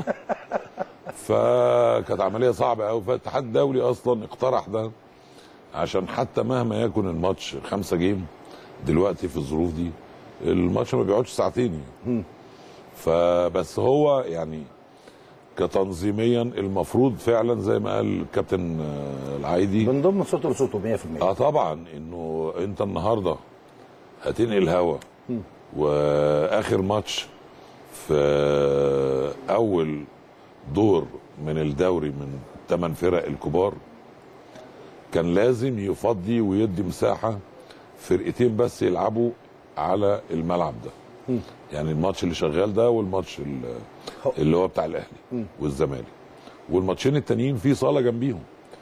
فكانت عمليه صعبه قوي فالاتحاد الدولي اصلا اقترح ده عشان حتى مهما يكن الماتش خمسة جيم دلوقتي في الظروف دي الماتش ما بيقعدش ساعتين يعني. فبس هو يعني كتنظيميا المفروض فعلا زي ما قال الكابتن آه، العايدي من ضمن صوته لصوته 100% اه طبعا انه انت النهارده هتنقل هوا واخر ماتش في اول دور من الدوري من ثمان فرق الكبار كان لازم يفضي ويدي مساحه فرقتين بس يلعبوا على الملعب ده يعني الماتش اللي شغال ده والماتش ال- اللي هو بتاع الاهلي والزمالك والماتشين التانيين في صاله جنبيهم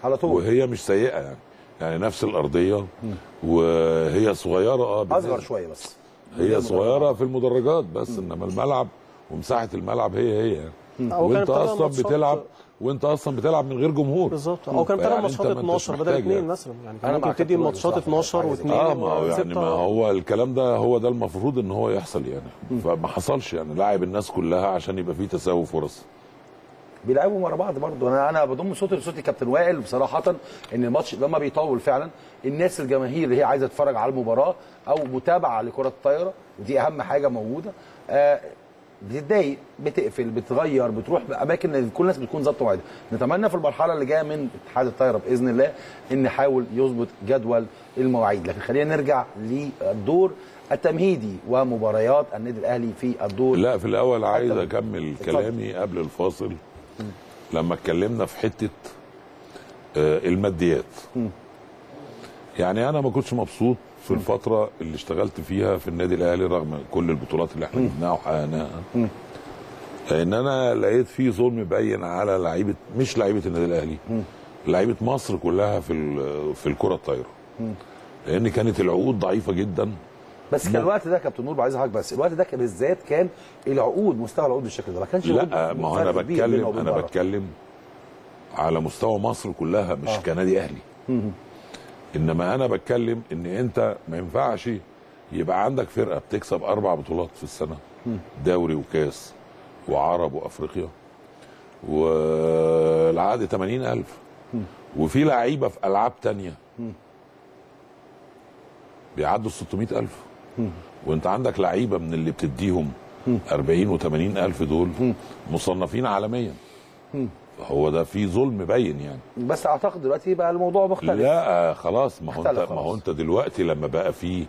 على طول. وهي مش سيئه يعني يعني نفس الارضيه وهي صغيره اه اصغر بالنسبة- شويه بس هي صغيره في المدرجات بس انما الملعب ومساحه الملعب هي هي يعني أو كان وانت بتلعب اصلا ماتشات- بتلعب وانت اصلا بتلعب من غير جمهور بالظبط او كان بتلعب يعني ماتشات أنت ما أنتش 12 بدل محتاج 2 يعني. مثلا يعني أنا كان مع ممكن تدي كابتن ماتشات وائل 12 بصراحة. و2 اه ما هو يعني ما هو الكلام ده هو ده المفروض ان هو يحصل يعني فما حصلش يعني لاعب الناس كلها عشان يبقى فيه تساوي فرص بيلعبوا ورا بعض برضه انا انا بضم صوتي لصوتي كابتن وائل بصراحه ان الماتش لما بيطول فعلا الناس الجماهير اللي هي عايزه تتفرج على المباراه او متابعه لكره الطايره ودي اهم حاجه موجوده آه بتتضايق بتقفل بتغير بتروح اماكن اللي كل الناس بتكون ظابطه مواعيدها نتمنى في المرحله اللي جايه من اتحاد الطايره باذن الله ان نحاول يظبط جدول المواعيد لكن خلينا نرجع للدور التمهيدي ومباريات النادي الاهلي في الدور لا في الاول عايز حتى- اكمل اتفضل. كلامي قبل الفاصل لما اتكلمنا في حته آه، الماديات يعني انا ما كنتش مبسوط في الفتره اللي اشتغلت فيها في النادي الاهلي رغم كل البطولات اللي احنا جبناها وحققناها لان انا لقيت في ظلم باين على لعيبه مش لعيبه النادي الاهلي لعيبه مصر كلها في ال- في الكره الطايره لان كانت العقود ضعيفه جدا بس كان الوقت ده كابتن نور عايز حضرتك بس الوقت ده كان بالذات كان العقود مستوى العقود بالشكل ده ما كانش لا العقود ما هو انا فرق كبير بينه بتكلم وبين انا بره. بتكلم على مستوى مصر كلها مش آه. كنادي اهلي انما انا بتكلم ان انت ما ينفعش يبقى عندك فرقه بتكسب اربع بطولات في السنه دوري وكاس وعرب وافريقيا والعقد 80000 وفي لعيبه في العاب تانية بيعدوا ال 600000 وانت عندك لعيبه من اللي بتديهم 40 و80 الف دول مصنفين عالميا هو ده في ظلم باين يعني بس اعتقد دلوقتي بقى الموضوع مختلف لا خلاص ما هو انت اختلف ما هو خلاص. انت دلوقتي لما بقى في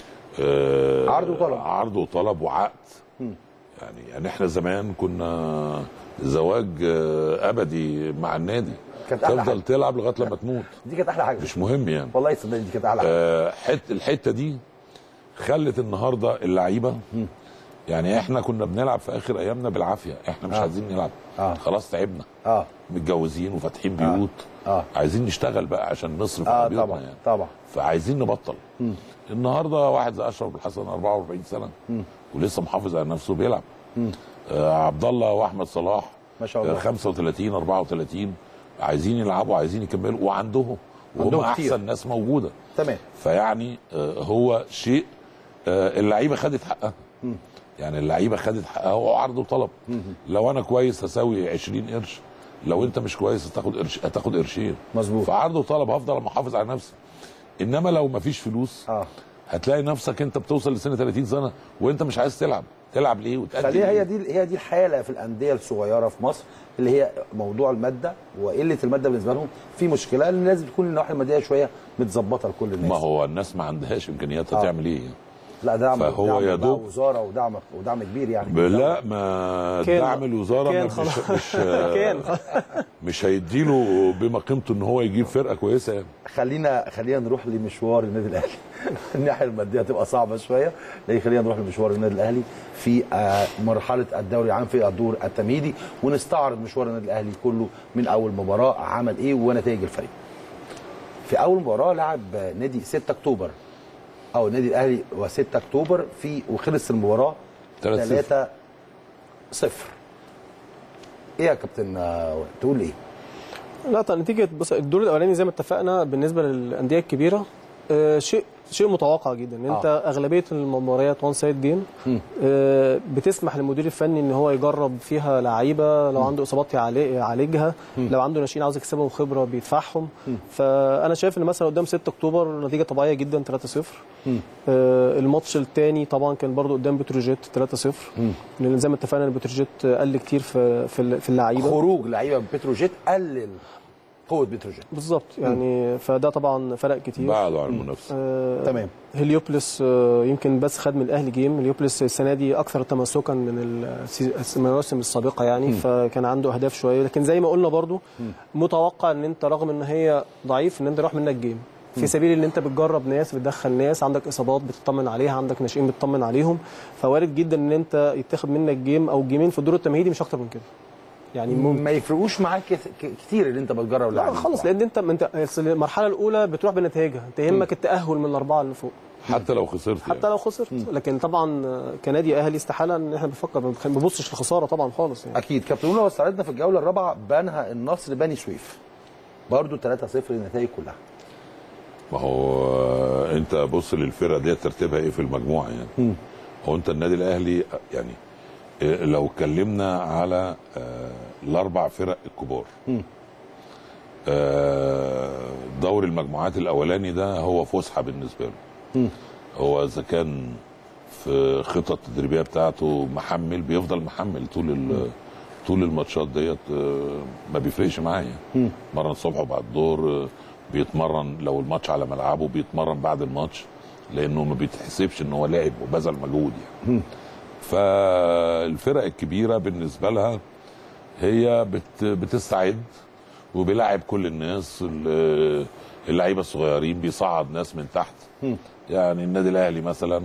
آه عرض وطلب. عرض وطلب وعقد يعني يعني احنا زمان كنا زواج آه ابدي مع النادي كانت أحلى تفضل حاجة. تلعب لغايه لما تموت دي كانت احلى حاجه مش مهم يعني والله صدقني دي كانت احلى حاجه آه، حت الحته دي خلت النهارده اللعيبه يعني احنا كنا بنلعب في اخر ايامنا بالعافيه احنا مش آه. عايزين نلعب آه. خلاص تعبنا اه متجوزين وفاتحين بيوت آه. عايزين نشتغل بقى عشان نصرف اه على بيوتنا طبعا يعني طبعا فعايزين نبطل النهارده واحد زي اشرف الحسن 44 سنه ولسه محافظ على نفسه بيلعب آه عبد الله واحمد صلاح ما شاء الله. آه 35 34 عايزين يلعبوا عايزين يكملوا وعندهم وهم عندهم كتير. احسن ناس موجوده تمام فيعني آه، هو شيء آه، اللعيبه خدت حقها يعني اللعيبه خدت حقها هو عرض وطلب لو انا كويس هساوي 20 قرش لو انت مش كويس هتاخد قرش هتاخد قرشين مظبوط. فعرض وطلب هفضل محافظ على نفسي انما لو مفيش فلوس اه هتلاقي نفسك انت بتوصل لسن 30 سنه وانت مش عايز تلعب تلعب ليه وتأدي خليها ليه؟ هي دي هي دي الحاله في الانديه الصغيره في مصر اللي هي موضوع الماده وقله الماده بالنسبه لهم في مشكله لان لازم تكون النواحي الماديه شويه متظبطه لكل الناس ما هو الناس ما عندهاش امكانيات آه. تعمل ايه لا دعم فهو دعم يا بقى دوب- وزاره ودعم ودعم كبير يعني لا ما كان- دعم الوزاره كان مش خلاص. مش كان مش هيديله بما قيمته ان هو يجيب فرقه كويسه يعني خلينا خلينا نروح لمشوار النادي الاهلي الناحيه الماديه هتبقى صعبه شويه لكن خلينا نروح لمشوار النادي الاهلي في آه، مرحله الدوري العام في الدور التمهيدي ونستعرض مشوار النادي الاهلي كله من اول مباراه عمل ايه ونتائج الفريق في اول مباراه لعب نادي 6 اكتوبر او النادي الاهلي و6 اكتوبر في وخلص المباراه 3-0. 3 0 ايه يا كابتن آه، تقول ايه لا طبعا نتيجه بص الدور الاولاني زي ما اتفقنا بالنسبه للانديه الكبيره آه، شيء شيء متوقع جدا ان انت آه. اغلبيه المباريات وان سايد جيم آه، بتسمح للمدير الفني ان هو يجرب فيها لعيبه لو عنده اصابات يعالج- يعالجها لو عنده ناشئين عاوز يكسبهم خبره بيدفعهم فانا شايف ان مثلا قدام 6 اكتوبر نتيجه طبيعيه جدا 3-0 آه، الماتش الثاني طبعا كان برضو قدام بتروجيت 3-0 لان زي ما اتفقنا البتروجيت قل كتير في في في اللعيبه خروج لعيبه من بتروجيت قلل قوه بتروجيت بالظبط يعني فده طبعا فرق كتير بعدوا عن المنافسه آه، تمام. هليوبلس آه، يمكن بس خد من الاهلي جيم هليوبلس السنه دي اكثر تمسكا من السي- المواسم السابقه يعني فكان عنده اهداف شويه لكن زي ما قلنا برضو متوقع ان انت رغم ان هي ضعيف ان انت يروح منك جيم في سبيل ان انت بتجرب ناس بتدخل ناس عندك اصابات بتطمن عليها عندك ناشئين بتطمن عليهم فوارد جدا ان انت يتاخد منك جيم او جيمين في الدور التمهيدي مش اكتر من كده يعني ممكن ما يفرقوش معاك كت- ك- كتير اللي انت بتجرب لا اللاعبين خالص بصراحة. لان انت ما انت أصل المرحله الاولى بتروح بنتائجها انت يهمك التاهل من الاربعه اللي فوق حتى لو خسرت حتى لو خسرت لكن طبعا كنادي اهلي استحاله ان احنا بنفكر ما بنبصش للخساره طبعا خالص يعني اكيد كابتن لو استعرضنا في الجوله الرابعه بنها النصر بني سويف برضه 3-0 النتائج كلها ما هو آه، انت بص للفرقه دي ترتيبها ايه في المجموعه يعني هو انت النادي الاهلي يعني آه، لو اتكلمنا على آه، الاربع فرق الكبار آه، دور المجموعات الاولاني ده هو فسحه بالنسبه له هو اذا كان في الخطط التدريبيه بتاعته محمل بيفضل محمل طول ال- طول الماتشات ديت آه، ما بيفرقش معايا مرن الصبح وبعد الظهر آه، بيتمرن لو الماتش على ملعبه بيتمرن بعد الماتش لانه ما بيتحسبش ان هو لعب وبذل مجهود يعني فالفرق الكبيره بالنسبه لها هي بت بتستعد وبيلاعب كل الناس ال- اللعيبه الصغيرين بيصعد ناس من تحت يعني النادي الاهلي مثلا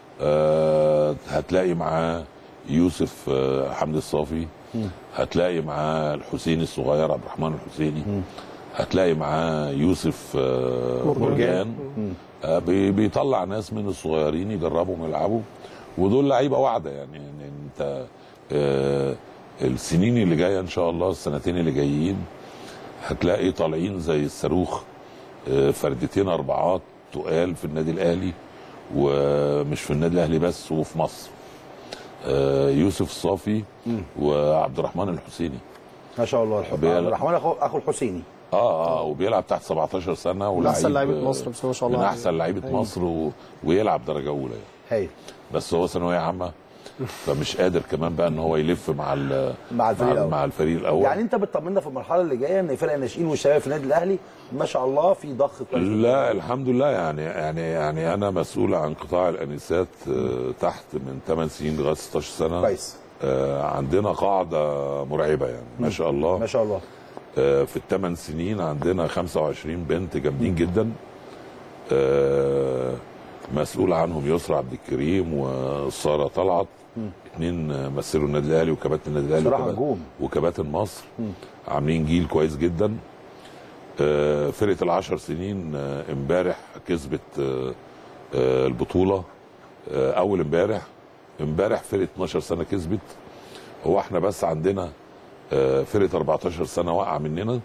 آه، هتلاقي معاه يوسف آه، حمدي الصافي هتلاقي معاه الحسيني الصغير عبد الرحمن الحسيني هتلاقي معاه يوسف آه، مرجان. مرجان آه، بي- بيطلع ناس من الصغيرين يجربهم يلعبوا ودول لعيبه واعده يعني, يعني انت آه، السنين اللي جايه ان شاء الله السنتين اللي جايين هتلاقي طالعين زي الصاروخ آه، فردتين اربعات تقال في النادي الاهلي ومش في النادي الاهلي بس وفي مصر آه، يوسف الصافي وعبد الرحمن الحسيني ما شاء الله الحب بيلعب. عبد الرحمن اخو اخو الحسيني اه اه وبيلعب تحت 17 سنه ولعيب احسن لعيبه آه، مصر بس ما شاء الله من عليه. احسن لعيبه أيوة. مصر و... ويلعب درجه اولى يعني. هايل بس هو ثانويه عامه فمش قادر كمان بقى ان هو يلف مع ال... مع الفريق الأول. مع الفريق الاول يعني انت بتطمنا في المرحله اللي جايه ان فرق الناشئين والشباب في النادي الاهلي ما شاء الله في ضخ كويس لا الحمد لله يعني يعني يعني انا مسؤول عن قطاع الانسات آه، تحت من 8 سنين لغايه 16 سنه كويس آه، عندنا قاعده مرعبه يعني ما شاء الله ما شاء الله آه، في الثمان سنين عندنا 25 بنت جامدين جدا آه، مسؤول عنهم يسرى عبد الكريم وساره طلعت اثنين آه، مثلوا النادي الاهلي وكباتن النادي الاهلي بصراحة وكباتن- نجوم. وكباتن مصر عاملين جيل كويس جدا آه، فرقه العشر سنين آه، امبارح كسبت آه، آه، البطوله آه، اول امبارح امبارح فرقه 12 سنه كسبت هو احنا بس عندنا آه، فرقه 14 سنه وقع مننا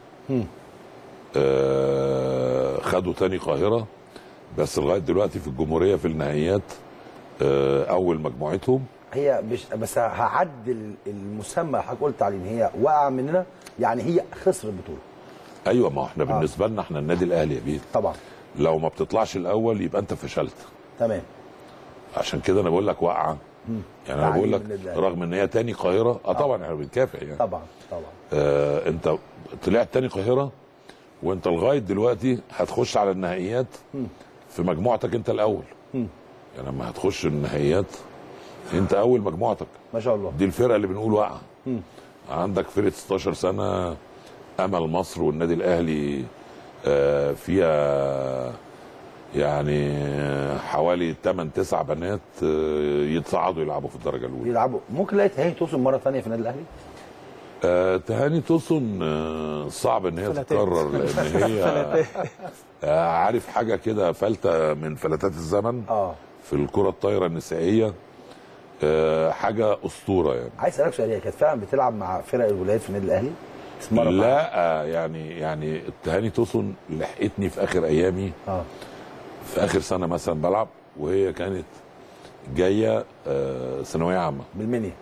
آه، خدوا تاني قاهره بس لغايه دلوقتي في الجمهوريه في النهائيات آه، اول مجموعتهم هي مش بس هعدل المسمى اللي حضرتك قلت عليه ان هي وقع مننا يعني هي خسر البطوله ايوه ما احنا بالنسبه لنا احنا النادي الاهلي يا بيه طبعا لو ما بتطلعش الاول يبقى انت فشلت تمام عشان كده انا بقول لك واقعه يعني انا تعليم بقول لك النادي الأهلي. رغم ان هي تاني قاهره اه طبعا احنا بنكافئ يعني طبعا طبعا آه انت طلعت تاني قاهره وانت لغايه دلوقتي هتخش على النهائيات في مجموعتك انت الاول يعني لما هتخش النهائيات انت اول مجموعتك ما شاء الله دي الفرقه اللي بنقول واقعه عندك فرقه 16 سنه امل مصر والنادي الاهلي آه، فيها يعني حوالي 8 9 بنات آه، يتصعدوا يلعبوا في الدرجه الاولى يلعبوا ممكن نلاقي تهاني توصل مره ثانيه في النادي الاهلي آه، تهاني توسن آه، صعب ان هي فلاتات. تتكرر لان هي آه، عارف حاجه كده فلته من فلتات الزمن اه في الكره الطايره النسائيه آه، حاجه اسطوره يعني عايز اسالك سؤال هي كانت فعلا بتلعب مع فرق الولايات في النادي الاهلي تتمرن معاها؟ لا آه، يعني يعني تهاني توسن لحقتني في اخر ايامي اه في اخر سنه مثلا بلعب وهي كانت جايه آه، ثانويه عامه بالمنيا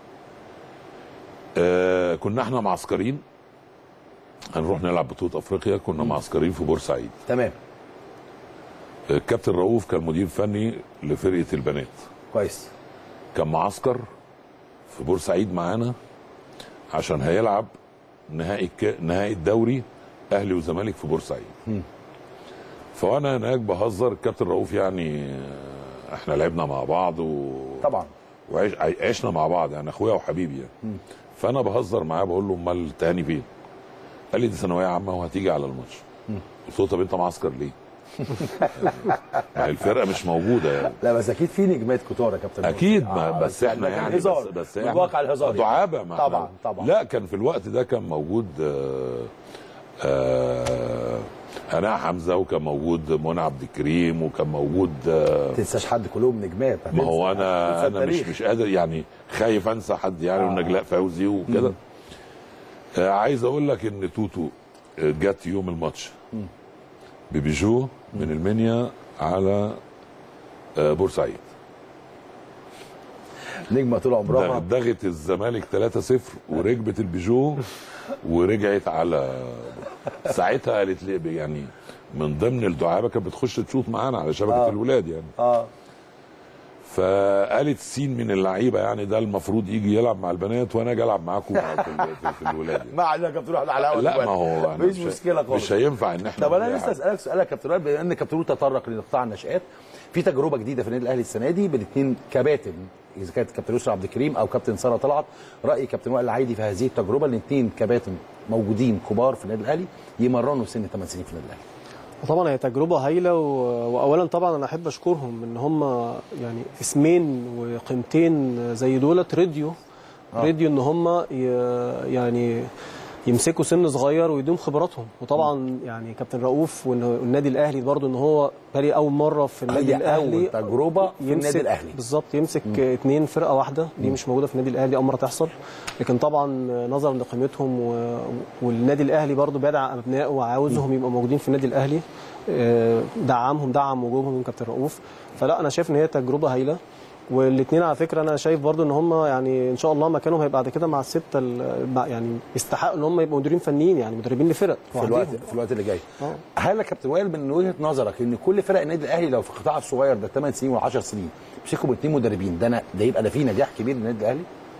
آه، كنا احنا معسكرين هنروح نلعب بطوله افريقيا كنا معسكرين في بورسعيد تمام الكابتن رؤوف كان مدير فني لفرقه البنات كويس كان معسكر في بورسعيد معانا عشان هيلعب نهائي ك... نهائي الدوري اهلي وزمالك في بورسعيد فانا هناك بهزر الكابتن رؤوف يعني آه، احنا لعبنا مع بعض و... طبعا وعشنا مع بعض يعني اخويا وحبيبي يعني فانا بهزر معاه بقول له امال تاني فين؟ قال لي دي ثانويه عامه وهتيجي على الماتش قلت له طب انت معسكر ليه؟ ما هي الفرقه مش موجوده يعني لا بس اكيد في نجمات كتار يا كابتن اكيد مرسي. ما آه، بس احنا لكن يعني هزار. بس, بس من احنا واقع الهزار يعني. دعابه ما طبعا احنا- طبعا لا كان في الوقت ده كان موجود آه آه انا حمزه وكان موجود منى عبد الكريم وكان موجود آه ما تنساش حد كلهم نجمات ما هو هتنسى انا انا مش التاريخ. مش قادر يعني خايف انسى حد يعني آه. ونجلاء فوزي وكده آه عايز اقول لك ان توتو آه، جت يوم الماتش ببيجو من المنيا على آه بورسعيد نجمه طول عمرها دغت الزمالك 3-0 وركبت البيجو ورجعت على ساعتها قالت لي يعني من ضمن الدعابه كانت بتخش تشوط معانا على شبكه آه. آه. الولاد يعني اه فقالت سين من اللعيبه يعني ده المفروض يجي يلعب مع البنات وانا اجي العب معاكم في, ال- في, في الولاد يعني. ما علينا كابتن واحد على الهوا لا دلوقتي. ما هو أنا مفيش مشكله خالص مش هينفع ان احنا طب انا نضيع لسه حاجة. اسالك سؤال يا كابتن وائل بما ان كابتن وائل تطرق لقطاع النشات في تجربه جديده في النادي الاهلي السنه دي بالاثنين كباتن اذا كانت كابتن يسرا عبد الكريم او كابتن ساره طلعت راي كابتن وائل العايدي في هذه التجربه الاثنين كباتن موجودين كبار في النادي الاهلي يمرنوا سن 8 سنين في النادي الاهلي طبعا هي تجربه هايله و... واولا طبعا انا احب اشكرهم ان هم يعني اسمين وقيمتين زي دولت راديو راديو ان هم ي... يعني يمسكوا سن صغير ويدوم خبراتهم وطبعا يعني كابتن رؤوف وإن النادي الاهلي برضو ان هو بالي اول مره في النادي هي الاهلي اول تجربه في النادي يمسك الاهلي بالظبط يمسك اتنين فرقه واحده دي مش موجوده في النادي الاهلي دي اول مره تحصل لكن طبعا نظرا لقيمتهم و... والنادي الاهلي برضو بيدعم ابنائه وعاوزهم يبقوا موجودين في النادي الاهلي آه، دعمهم دعم وجودهم من كابتن رؤوف فلا انا شايف ان هي تجربه هايله والاثنين على فكره انا شايف برضو ان هم يعني ان شاء الله مكانهم هيبقى بعد كده مع السته ال- مع- يعني يستحقوا ان هم يبقوا مديرين فنيين يعني مدربين لفرق في الوقت لوحدهم. في الوقت اللي جاي آه. هل يا كابتن وائل من وجهه نظرك ان كل فرق النادي الاهلي لو في القطاع الصغير ده 8 سنين و10 سنين مسكوا باثنين مدربين ده أنا ده يبقى ده فيه نجاح كبير للنادي الاهلي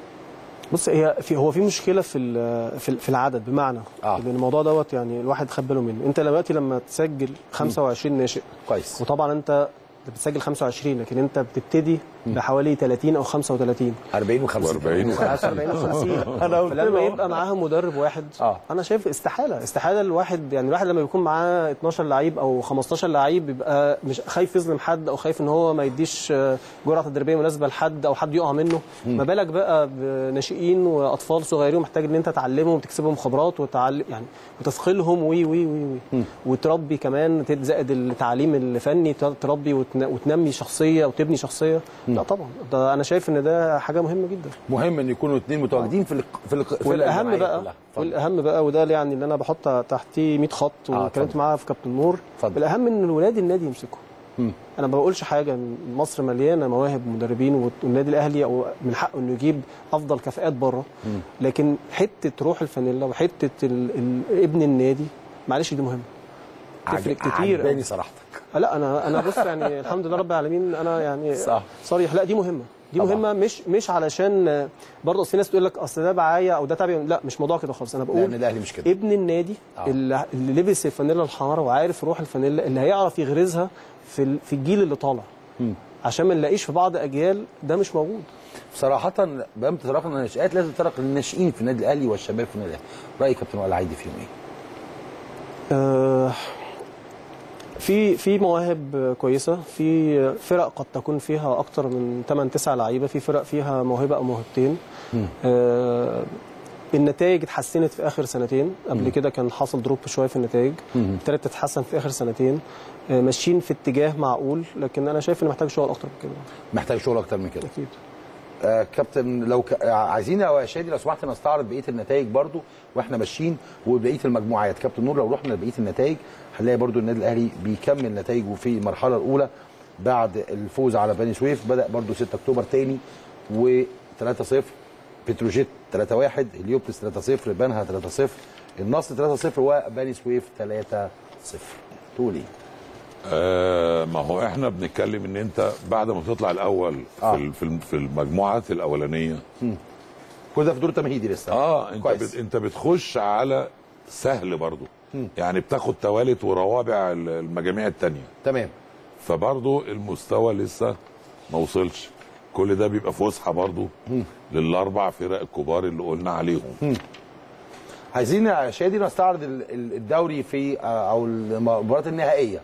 بص هي في هو في مشكله في ال- في ال- في العدد بمعنى آه. لان الموضوع دوت يعني الواحد خد باله منه انت دلوقتي لما تسجل 25 ناشئ كويس وطبعا انت بتسجل 25 لكن انت بتبتدي بحوالي 30 او 35 40 و50 و40 ساعات 40 و50 أنا قلت فلما له. يبقى معاهم مدرب واحد آه. انا شايف استحاله استحاله الواحد يعني الواحد لما يكون معاه 12 لعيب او 15 لعيب بيبقى مش خايف يظلم حد او خايف ان هو ما يديش آه، جرعه تدريبيه مناسبه لحد او حد يقع منه ما بالك بقى بناشئين واطفال صغيرين محتاج ان انت تعلمهم وتكسبهم خبرات وتعلم يعني وتثقلهم وي وي وي وي وتربي كمان زائد التعليم الفني تربي وتن- وتنمي شخصيه وتبني شخصيه لا طبعا ده انا شايف ان ده حاجه مهمه جدا مهم ان يكونوا اثنين متواجدين في الق- في الق- الفرقة والاهم الجماعية بقى كلها. اتفضل. والاهم بقى وده اللي يعني اللي انا بحط تحتيه 100 خط آه، واتكلمت اتفضل. معاه في كابتن نور اتفضل. الاهم ان الولاد النادي يمسكوا مم. انا ما بقولش حاجه إن مصر مليانه مواهب مدربين والنادي الاهلي او من حقه انه يجيب افضل كفاءات بره لكن حته روح الفانيلا وحته ال... ال... ابن النادي معلش دي مهمه تفرق عج- كتير عجباني أوي. صراحتك لا انا انا بص يعني الحمد لله رب العالمين انا يعني صح. صريح لا دي مهمه دي طبعا. مهمه مش مش علشان برضه اصل في ناس تقول لك اصل ده بعايه او ده تابع لا مش موضوع كده خالص انا لا بقول النادي الاهلي مش كده ابن النادي آه. اللي, اللي لبس الفانيلا الحمراء وعارف روح الفانيلا اللي هيعرف يغرزها في ال- في الجيل اللي طالع عشان ما نلاقيش في بعض اجيال ده مش موجود صراحه بقى تطرقنا للناشئات لازم تطرق للناشئين في النادي الاهلي والشباب في النادي الاهلي راي كابتن وائل عايدي فيهم ايه؟ آه، في في مواهب كويسه في فرق قد تكون فيها اكتر من 8 9 لعيبه في فرق فيها موهبه او موهبتين آه، النتائج اتحسنت في اخر سنتين قبل كده كان حصل دروب شويه في النتائج ابتدت تتحسن في اخر سنتين آه، ماشيين في اتجاه معقول لكن انا شايف ان محتاج شغل اكتر من كده محتاج شغل اكتر من كده اكيد آه كابتن لو ك... آه، عايزين يا شادي لو سمحت نستعرض بقيه النتائج برضو واحنا ماشيين وبقيه المجموعات كابتن نور لو رحنا لبقيه النتائج هنلاقي برضو النادي الاهلي بيكمل نتائجه في المرحله الاولى بعد الفوز على بني سويف بدا برضو 6 اكتوبر تاني و 3-0 بتروجيت 3-1 هليوبلس 3-0 بنها 3-0 النصر 3-0 وبني سويف 3-0 تقول ايه؟ آه ما هو احنا بنتكلم ان انت بعد ما تطلع الاول آه. في ال- في ال- في المجموعات الاولانيه كل ده في دور تمهيدي لسه اه انت كويس. بت انت بتخش على سهل برضو يعني بتاخد توالت وروابع ال- المجاميع التانية تمام فبرضو المستوى لسه ما وصلش كل ده بيبقى فسحه برضو للاربع فرق الكبار اللي قلنا عليهم عايزين يا شادي نستعرض ال- ال- الدوري في آه، او المباريات النهائيه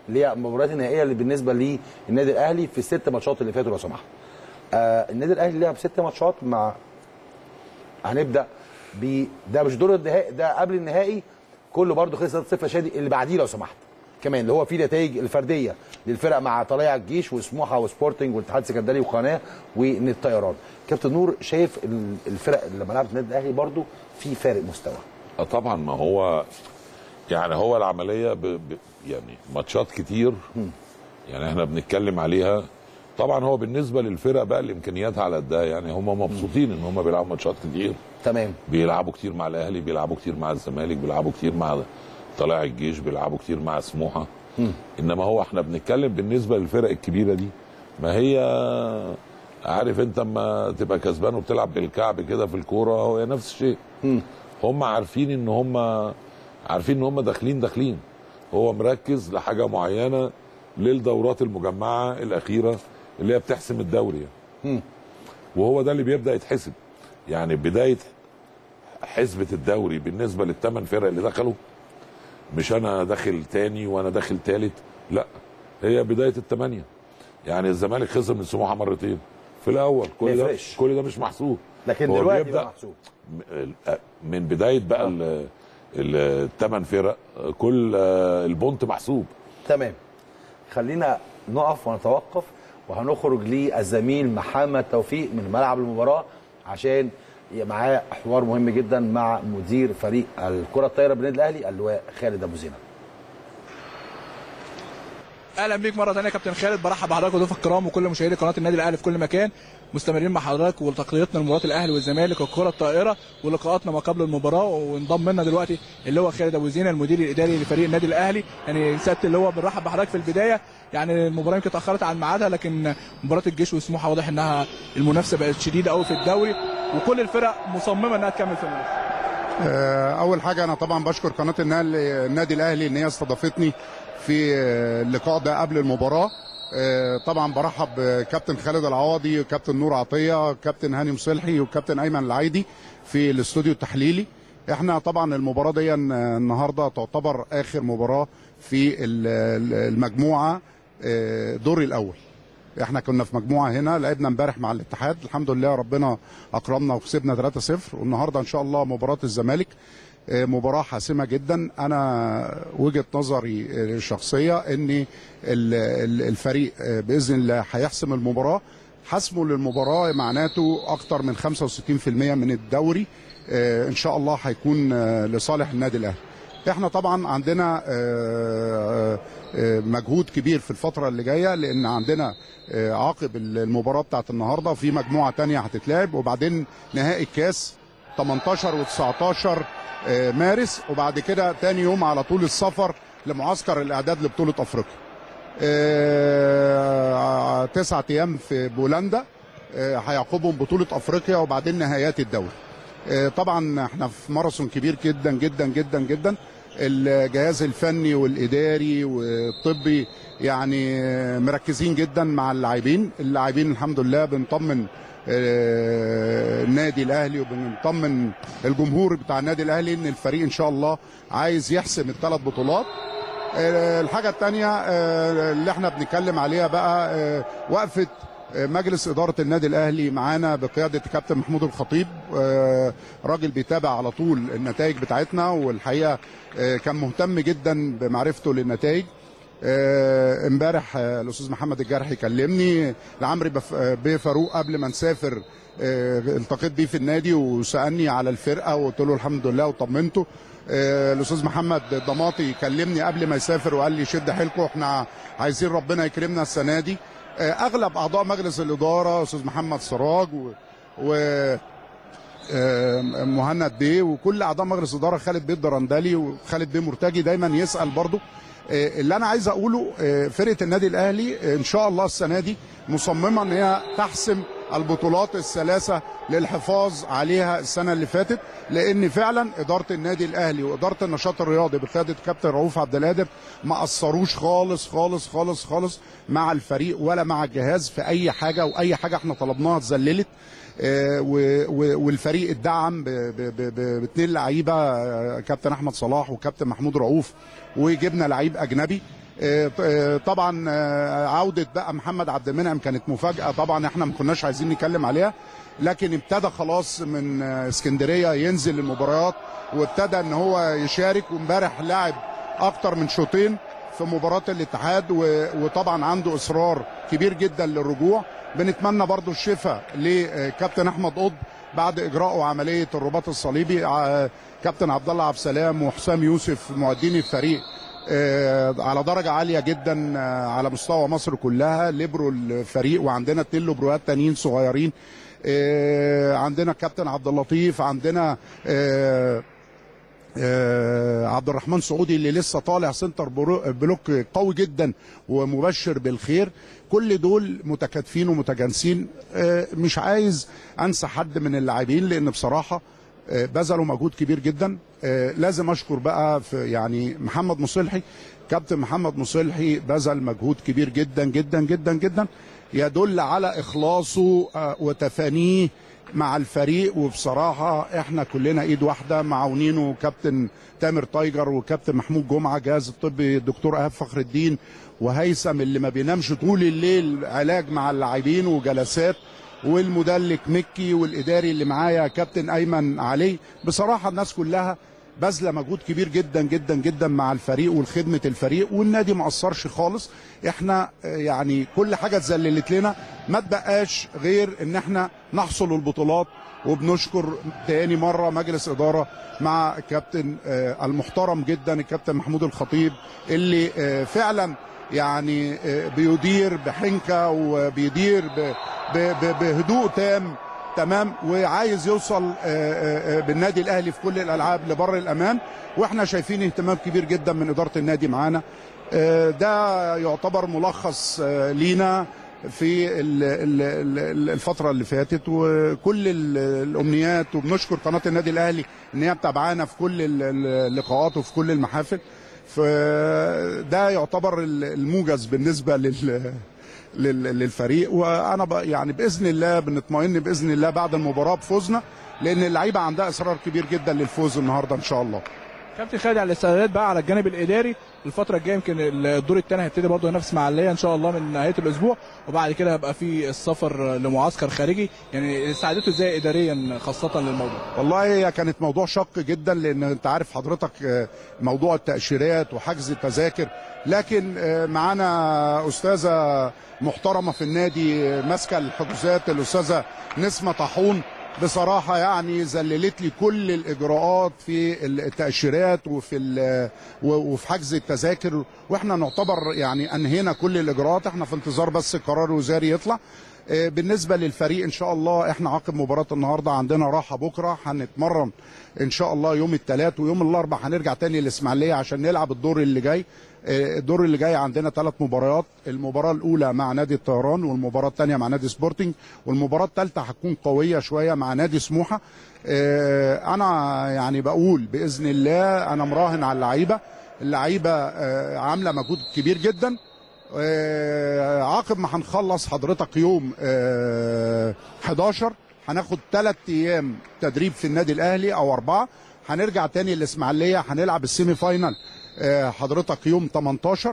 اللي هي المباريات النهائيه اللي بالنسبه للنادي الاهلي في الست ماتشات اللي فاتوا لو سمحت آه النادي الاهلي لعب ست ماتشات مع هنبدا ب ده مش دور النهائي ده قبل النهائي كله برده خلص 3-0 يا شادي اللي بعديه لو سمحت كمان اللي هو فيه نتائج الفرديه للفرق مع طلائع الجيش وسموحه وسبورتنج والاتحاد السكندري وقناه والطيران كابتن نور شايف ال- الفرق اللي لما لعبت النادي الاهلي برده في فارق مستوى آه طبعا ما هو يعني هو العمليه ب... ب... يعني ماتشات كتير يعني احنا بنتكلم عليها طبعا هو بالنسبه للفرق بقى الامكانيات على قدها يعني هم مبسوطين ان هم بيلعبوا ماتشات كتير تمام بيلعبوا كتير مع الاهلي بيلعبوا كتير مع الزمالك بيلعبوا كتير مع طلائع الجيش بيلعبوا كتير مع سموحه انما هو احنا بنتكلم بالنسبه للفرق الكبيره دي ما هي عارف انت اما تبقى كسبان وبتلعب بالكعب كده في الكوره هو نفس الشيء هم عارفين ان هم عارفين ان هم داخلين داخلين هو مركز لحاجه معينه للدورات المجمعه الاخيره اللي هي بتحسم الدوري يعني. وهو ده اللي بيبدا يتحسب يعني بدايه حسبه الدوري بالنسبه للثمان فرق اللي دخلوا مش انا داخل تاني وانا داخل تالت لا هي بدايه الثمانيه يعني الزمالك خسر من سموحه مرتين في الاول ما كل ده يفرقش. كل ده مش محسوب لكن هو دلوقتي بيبدأ بقى محسوب م- من بدايه بقى الثمان فرق كل آه، البونت محسوب تمام خلينا نقف ونتوقف وهنخرج للزميل محمد توفيق من ملعب المباراه عشان يبقى معاه حوار مهم جدا مع مدير فريق الكره الطايره بالنادي الاهلي اللواء خالد ابو زينب اهلا بيك مره ثانيه يا كابتن خالد برحب بحضرتك وضيوف الكرام وكل مشاهدي قناه النادي الاهلي في كل مكان مستمرين مع حضرتك وتغطيتنا لمباراه الاهلي والزمالك والكره الطائره ولقاءاتنا ما قبل المباراه وانضم لنا دلوقتي اللي هو خالد ابو زينه المدير الاداري لفريق النادي الاهلي يعني سياده اللي هو بنرحب بحضرتك في البدايه يعني المباراه يمكن اتاخرت عن ميعادها لكن مباراه الجيش وسموحه واضح انها المنافسه بقت شديده قوي في الدوري وكل الفرق مصممه انها تكمل في المنافسه آه، اول حاجه انا طبعا بشكر قناه النهل- النادي الاهلي ان هي استضافتني في آه، اللقاء ده قبل المباراه آه، طبعا برحب بكابتن خالد العوضي وكابتن نور عطيه وكابتن هاني مصلحي وكابتن ايمن العايدي في الاستوديو التحليلي احنا طبعا المباراه دي النهارده تعتبر اخر مباراه في ال- ال- المجموعه آه، دوري الاول احنا كنا في مجموعه هنا لعبنا امبارح مع الاتحاد الحمد لله ربنا اكرمنا وكسبنا 3-0 والنهارده ان شاء الله مباراه الزمالك آه، مباراه حاسمه جدا انا وجهه نظري آه، الشخصيه ان ال- ال- الفريق آه، باذن الله هيحسم المباراه حسمه للمباراه معناته اكتر من 65% من الدوري آه، ان شاء الله هيكون آه، لصالح النادي الاهلي احنا طبعا عندنا آه، آه، مجهود كبير في الفترة اللي جاية لان عندنا آه، عقب المباراة بتاعت النهاردة في مجموعة تانية هتتلعب وبعدين نهائي الكاس 18 و19 مارس وبعد كده تاني يوم على طول السفر لمعسكر الاعداد لبطولة افريقيا آه، تسعة ايام في بولندا آه، هيعقبهم بطولة افريقيا وبعدين نهايات الدوري آه، طبعا احنا في ماراثون كبير جدا جدا جدا جدا الجهاز الفني والاداري والطبي يعني آه، مركزين جدا مع اللاعبين اللاعبين الحمد لله بنطمن آه، النادي الاهلي وبنطمن الجمهور بتاع النادي الاهلي ان الفريق ان شاء الله عايز يحسم الثلاث بطولات آه، الحاجة التانية آه، اللي احنا بنتكلم عليها بقى آه، وقفة آه، مجلس إدارة النادي الأهلي معانا بقيادة كابتن محمود الخطيب آه، راجل بيتابع على طول النتائج بتاعتنا والحقيقة آه، كان مهتم جدا بمعرفته للنتائج آه، امبارح آه، الاستاذ محمد الجرحي كلمني لعمرو بف- آه، بيه فاروق قبل ما نسافر آه، التقيت بيه في النادي وسالني على الفرقه وقلت له الحمد لله وطمنته آه، الاستاذ محمد ضماطي كلمني قبل ما يسافر وقال لي شد حيلكم احنا عايزين ربنا يكرمنا السنه دي آه، اغلب اعضاء مجلس الاداره استاذ محمد سراج و, و آه، مهند بيه وكل اعضاء مجلس الاداره خالد بيه الدرندلي وخالد بيه مرتجي دايما يسال برضو آه، اللي انا عايز اقوله آه، فرقه النادي الاهلي آه، ان شاء الله السنه دي مصممه ان هي تحسم البطولات الثلاثه للحفاظ عليها السنه اللي فاتت لان فعلا اداره النادي الاهلي واداره النشاط الرياضي بقياده كابتن رؤوف عبد القادر ما قصروش خالص خالص خالص خالص مع الفريق ولا مع الجهاز في اي حاجه واي حاجه احنا طلبناها اتذللت آه، و- و- والفريق اتدعم ب- ب- ب- ب- باثنين لعيبه آه، كابتن احمد صلاح وكابتن محمود رؤوف وجبنا لعيب اجنبي آه، آه، طبعا آه، عوده بقى محمد عبد المنعم كانت مفاجاه طبعا احنا ما كناش عايزين نتكلم عليها لكن ابتدى خلاص من آه، اسكندريه ينزل المباريات وابتدى ان هو يشارك وامبارح لعب اكتر من شوطين في مباراه الاتحاد و- وطبعا عنده اصرار كبير جدا للرجوع بنتمنى برضو الشفاء لكابتن احمد قطب بعد اجراءه عمليه الرباط الصليبي ع- كابتن عبد الله عبد السلام وحسام يوسف معدين الفريق آه، على درجه عاليه جدا آه، على مستوى مصر كلها ليبرو الفريق وعندنا اتنين ليبروات تانيين صغيرين آه، عندنا كابتن عبد اللطيف عندنا آه، آه، عبد الرحمن سعودي اللي لسه طالع سنتر برو- بلوك قوي جدا ومبشر بالخير كل دول متكاتفين ومتجانسين آه، مش عايز انسى حد من اللاعبين لان بصراحه آه، بذلوا مجهود كبير جدا آه، لازم اشكر بقى في يعني محمد مصلحي كابتن محمد مصلحي بذل مجهود كبير جدا جدا جدا جدا يدل على اخلاصه آه، وتفانيه مع الفريق وبصراحة احنا كلنا ايد واحدة معاونينه كابتن تامر تايجر وكابتن محمود جمعة جهاز الطبي الدكتور ايهاب فخر الدين وهيثم اللي ما بينامش طول الليل علاج مع اللاعبين وجلسات والمدلك مكي والاداري اللي معايا كابتن ايمن علي بصراحة الناس كلها باذله مجهود كبير جدا جدا جدا مع الفريق والخدمه الفريق والنادي ما قصرش خالص احنا آه، يعني كل حاجه اتذللت لنا ما تبقاش غير ان احنا نحصل البطولات وبنشكر تاني مره مجلس اداره مع الكابتن آه، المحترم جدا الكابتن محمود الخطيب اللي آه، فعلا يعني آه، بيدير بحنكه وبيدير ب- ب- ب- بهدوء تام تمام وعايز يوصل آه، آه، آه، بالنادي الاهلي في كل الالعاب لبر الامان واحنا شايفين اهتمام كبير جدا من اداره النادي معانا آه، ده يعتبر ملخص آه، لينا في ال- ال- ال- الفتره اللي فاتت وكل ال- الامنيات وبنشكر قناه النادي الاهلي ان هي متابعانا في كل ال- ال- اللقاءات وفي كل المحافل فده يعتبر ال- الموجز بالنسبه لل لل- للفريق وانا ب- يعني باذن الله بنطمئن باذن الله بعد المباراه بفوزنا لان اللعيبه عندها اصرار كبير جدا للفوز النهارده ان شاء الله كابتن خالد على الاستعدادات بقى على الجانب الاداري الفتره الجايه يمكن الدور الثاني هيبتدي برضه هنا في اسماعيليه ان شاء الله من نهايه الاسبوع وبعد كده هيبقى في السفر لمعسكر خارجي يعني استعدته ازاي اداريا خاصه للموضوع والله هي كانت موضوع شق جدا لان انت عارف حضرتك آه، موضوع التاشيرات وحجز التذاكر لكن آه، معانا استاذه محترمه في النادي آه، ماسكه الحجوزات الاستاذه نسمه طاحون بصراحه يعني ذللت لي كل الاجراءات في التاشيرات وفي ال- و- وفي حجز التذاكر واحنا نعتبر يعني انهينا كل الاجراءات احنا في انتظار بس قرار وزاري يطلع آه، بالنسبه للفريق ان شاء الله احنا عقب مباراه النهارده عندنا راحه بكره هنتمرن ان شاء الله يوم الثلاث ويوم الاربع هنرجع تاني الاسماعيليه عشان نلعب الدور اللي جاي آه، الدور اللي جاي عندنا ثلاث مباريات المباراه الاولى مع نادي الطيران والمباراه الثانيه مع نادي سبورتنج والمباراه الثالثه هتكون قويه شويه مع نادي سموحه آه، انا يعني بقول باذن الله انا مراهن على اللعيبه اللعيبه آه، عامله مجهود كبير جدا آه، عقب ما هنخلص حضرتك يوم آه، 11 هناخد ثلاث ايام تدريب في النادي الاهلي او اربعه هنرجع تاني الاسماعيليه هنلعب السيمي فاينال آه، حضرتك يوم 18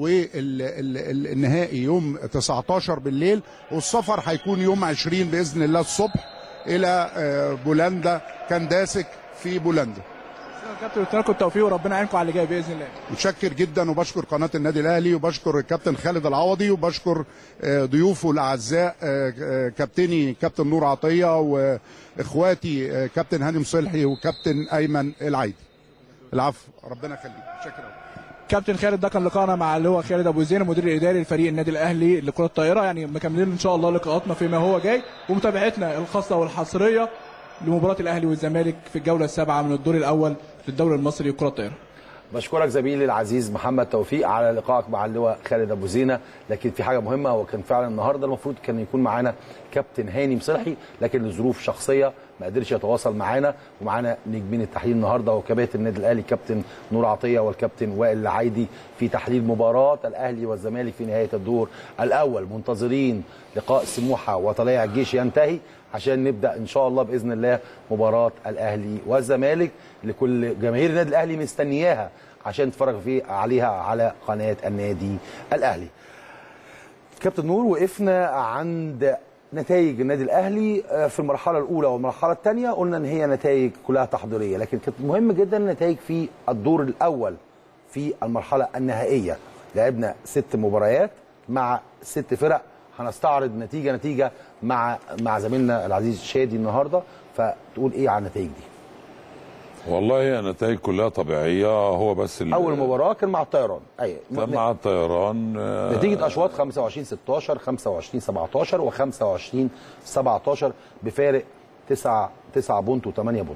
والنهائي يوم 19 بالليل والسفر هيكون يوم 20 باذن الله الصبح الى آه، بولندا كنداسك في بولندا كابتن قلت لكم التوفيق وربنا يعينكم على اللي جاي باذن الله متشكر جدا وبشكر قناه النادي الاهلي وبشكر الكابتن خالد العوضي وبشكر آه، ضيوفه الاعزاء آه، آه، كابتني كابتن نور عطيه واخواتي آه، كابتن هاني مصلحي وكابتن ايمن العيدي العفو ربنا يخليك متشكر أوي. كابتن خالد ده كان لقاءنا مع اللي هو خالد ابو زين المدير الاداري لفريق النادي الاهلي لكره الطائره يعني مكملين ان شاء الله لقاءاتنا فيما هو جاي ومتابعتنا الخاصه والحصريه لمباراه الاهلي والزمالك في الجوله السابعه من الدور الاول للدوري المصري لكره الطائره بشكرك زميلي العزيز محمد توفيق على لقائك مع اللواء خالد ابو زينه لكن في حاجه مهمه هو كان فعلا النهارده المفروض كان يكون معانا كابتن هاني مصلحي لكن لظروف شخصيه ما قدرش يتواصل معانا ومعانا نجمين التحليل النهارده وكباتن النادي الاهلي كابتن نور عطيه والكابتن وائل العايدي في تحليل مباراه الاهلي والزمالك في نهايه الدور الاول منتظرين لقاء سموحه وطلائع الجيش ينتهي عشان نبدا ان شاء الله باذن الله مباراه الاهلي والزمالك اللي كل جماهير النادي الاهلي مستنياها عشان تتفرج فيه عليها على قناه النادي الاهلي كابتن نور وقفنا عند نتائج النادي الاهلي آه، في المرحله الاولى والمرحله الثانيه قلنا ان هي نتائج كلها تحضيريه لكن كانت مهم جدا النتائج في الدور الاول في المرحله النهائيه لعبنا ست مباريات مع ست فرق هنستعرض نتيجه نتيجه مع مع زميلنا العزيز شادي النهارده فتقول ايه عن النتائج دي والله هي نتائج كلها طبيعيه هو بس ال- اول مباراه كان مع الطيران ايوه كان مع الطيران آه، نتيجه اشواط 25 16 25 17 و25 17 بفارق 9 9 بونت و8 بونت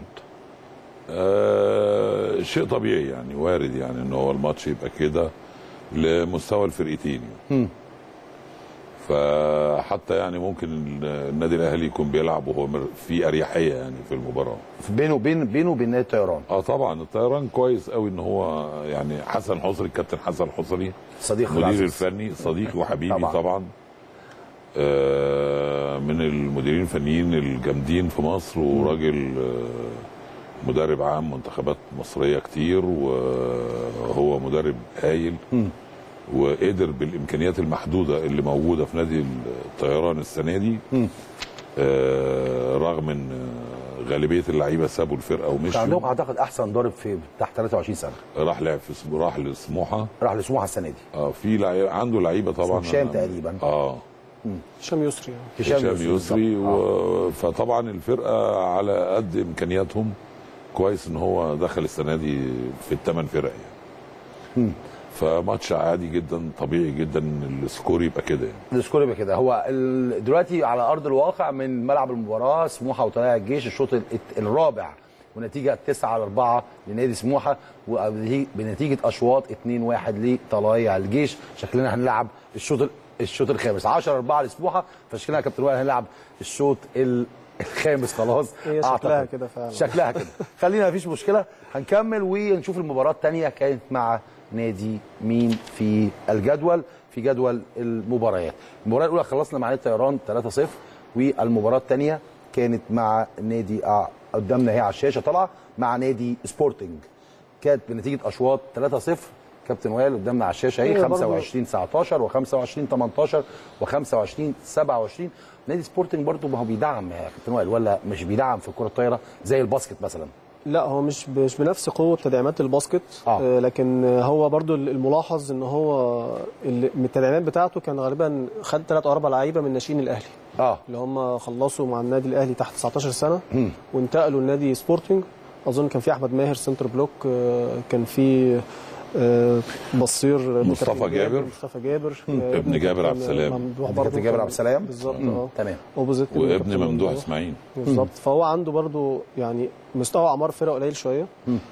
آه شيء طبيعي يعني وارد يعني ان هو الماتش يبقى كده لمستوى الفرقتين فحتى يعني ممكن النادي الاهلي يكون بيلعب وهو مر- في اريحيه يعني في المباراه بينه وبين بينه وبين نادي الطيران اه طبعا الطيران كويس قوي ان هو يعني حسن حصري الكابتن حسن حصري صديق المدير العزيز. الفني صديقي وحبيبي طبعاً. طبعا, طبعا. آه من المديرين الفنيين الجامدين في مصر وراجل آه مدرب عام منتخبات مصريه كتير وهو مدرب هايل وقدر بالامكانيات المحدوده اللي موجوده في نادي الطيران السنه دي آه رغم ان آه، غالبيه اللعيبه سابوا الفرقه كان عندهم ومشوا اعتقد احسن ضارب في تحت 23 سنه راح لعب في سم- راح لسموحه راح لسموحه السنه دي اه في لعيبه عنده لعيبه طبعا اسمه هشام أنا- تقريبا. اه هشام يسري يعني. هشام يسري يسري بالظبط. آه. و... فطبعا الفرقه على قد امكانياتهم كويس ان هو دخل السنه دي في الثمان فرق يعني فماتش عادي جدا طبيعي جدا ان السكور يبقى كده يعني السكور يبقى كده هو ال- دلوقتي على ارض الواقع من ملعب المباراه سموحه وطلائع الجيش الشوط ال- الرابع ونتيجه 9 على 4 لنادي سموحه وبنتيجه اشواط 2 1 لطلائع الجيش شكلنا هنلعب الشوط ال- الشوط الخامس 10 4 لسموحه فشكلنا يا كابتن وائل هنلعب الشوط ال- الخامس خلاص هي شكلها كده فعلا. شكلها كده خلينا مفيش مشكله هنكمل ونشوف المباراه الثانيه كانت مع نادي مين في الجدول في جدول المباريات المباراه الاولى خلصنا مع نادي الطيران 3-0 والمباراه الثانيه كانت مع نادي آه، قدامنا هي على الشاشه طالعه مع نادي سبورتنج كانت بنتيجه اشواط 3-0 كابتن وائل قدامنا على الشاشه اهي هي برضو- 25 19 و25 18 و25 27 نادي سبورتنج برضو ما هو بيدعم يا كابتن وائل ولا مش بيدعم في الكره الطايره زي الباسكت مثلا لا هو مش مش بنفس قوه تدعيمات الباسكت آه. آه. لكن هو برضو الملاحظ ان هو ال- من التدعيمات بتاعته كان غالبا خد ثلاث او اربع لعيبه من ناشئين الاهلي اه اللي هم خلصوا مع النادي الاهلي تحت 19 سنه وانتقلوا لنادي سبورتنج اظن كان في احمد ماهر سنتر بلوك آه، كان في آه، بصير ابن مصطفى كابتن جابر. مصطفى جابر آه، ابن جابر عبد كابتن السلام. ممدوح ابن برضو كابتن جابر كان- عبد السلام. بالظبط مم. اه تمام. اوبوزيت ابن وابن كابتن ممدوح اسماعيل بالظبط فهو عنده برضو يعني مستوى اعمار فرقه قليل شويه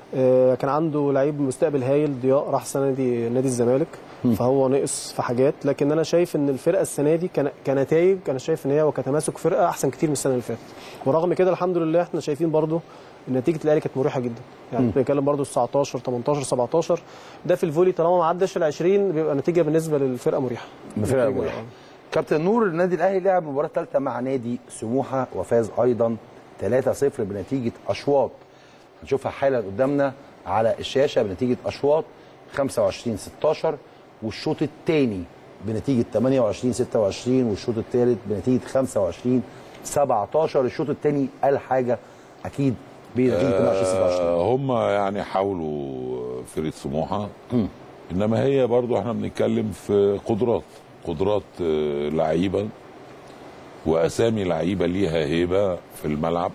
آه كان عنده لعيب مستقبل هايل ضياء راح السنه دي نادي الزمالك فهو نقص في حاجات لكن انا شايف ان الفرقه السنه دي كان- كنتائج انا شايف ان هي وكتماسك فرقه احسن كتير من السنه اللي فاتت ورغم كده الحمد لله احنا شايفين برضو ان نتيجه الاهلي كانت مريحه جدا يعني بنتكلم برضو 19 18 17 ده في الفولي طالما ما عداش ال 20 بيبقى نتيجه بالنسبه للفرقه مريحه بفرقه نتيجة- مريحه كابتن نور النادي الاهلي لعب مباراه ثالثه مع نادي سموحه وفاز ايضا 3-0 بنتيجه اشواط هنشوفها حالا قدامنا على الشاشه بنتيجه اشواط 25 16 والشوط الثاني بنتيجه 28 26 والشوط الثالث بنتيجه 25 17 الشوط الثاني قال حاجه اكيد بنتيجه 28 26 آه، هم يعني حاولوا فرقه سموحه انما هي برضو احنا بنتكلم في قدرات قدرات آه، لعيبه واسامي لعيبه ليها هيبه في الملعب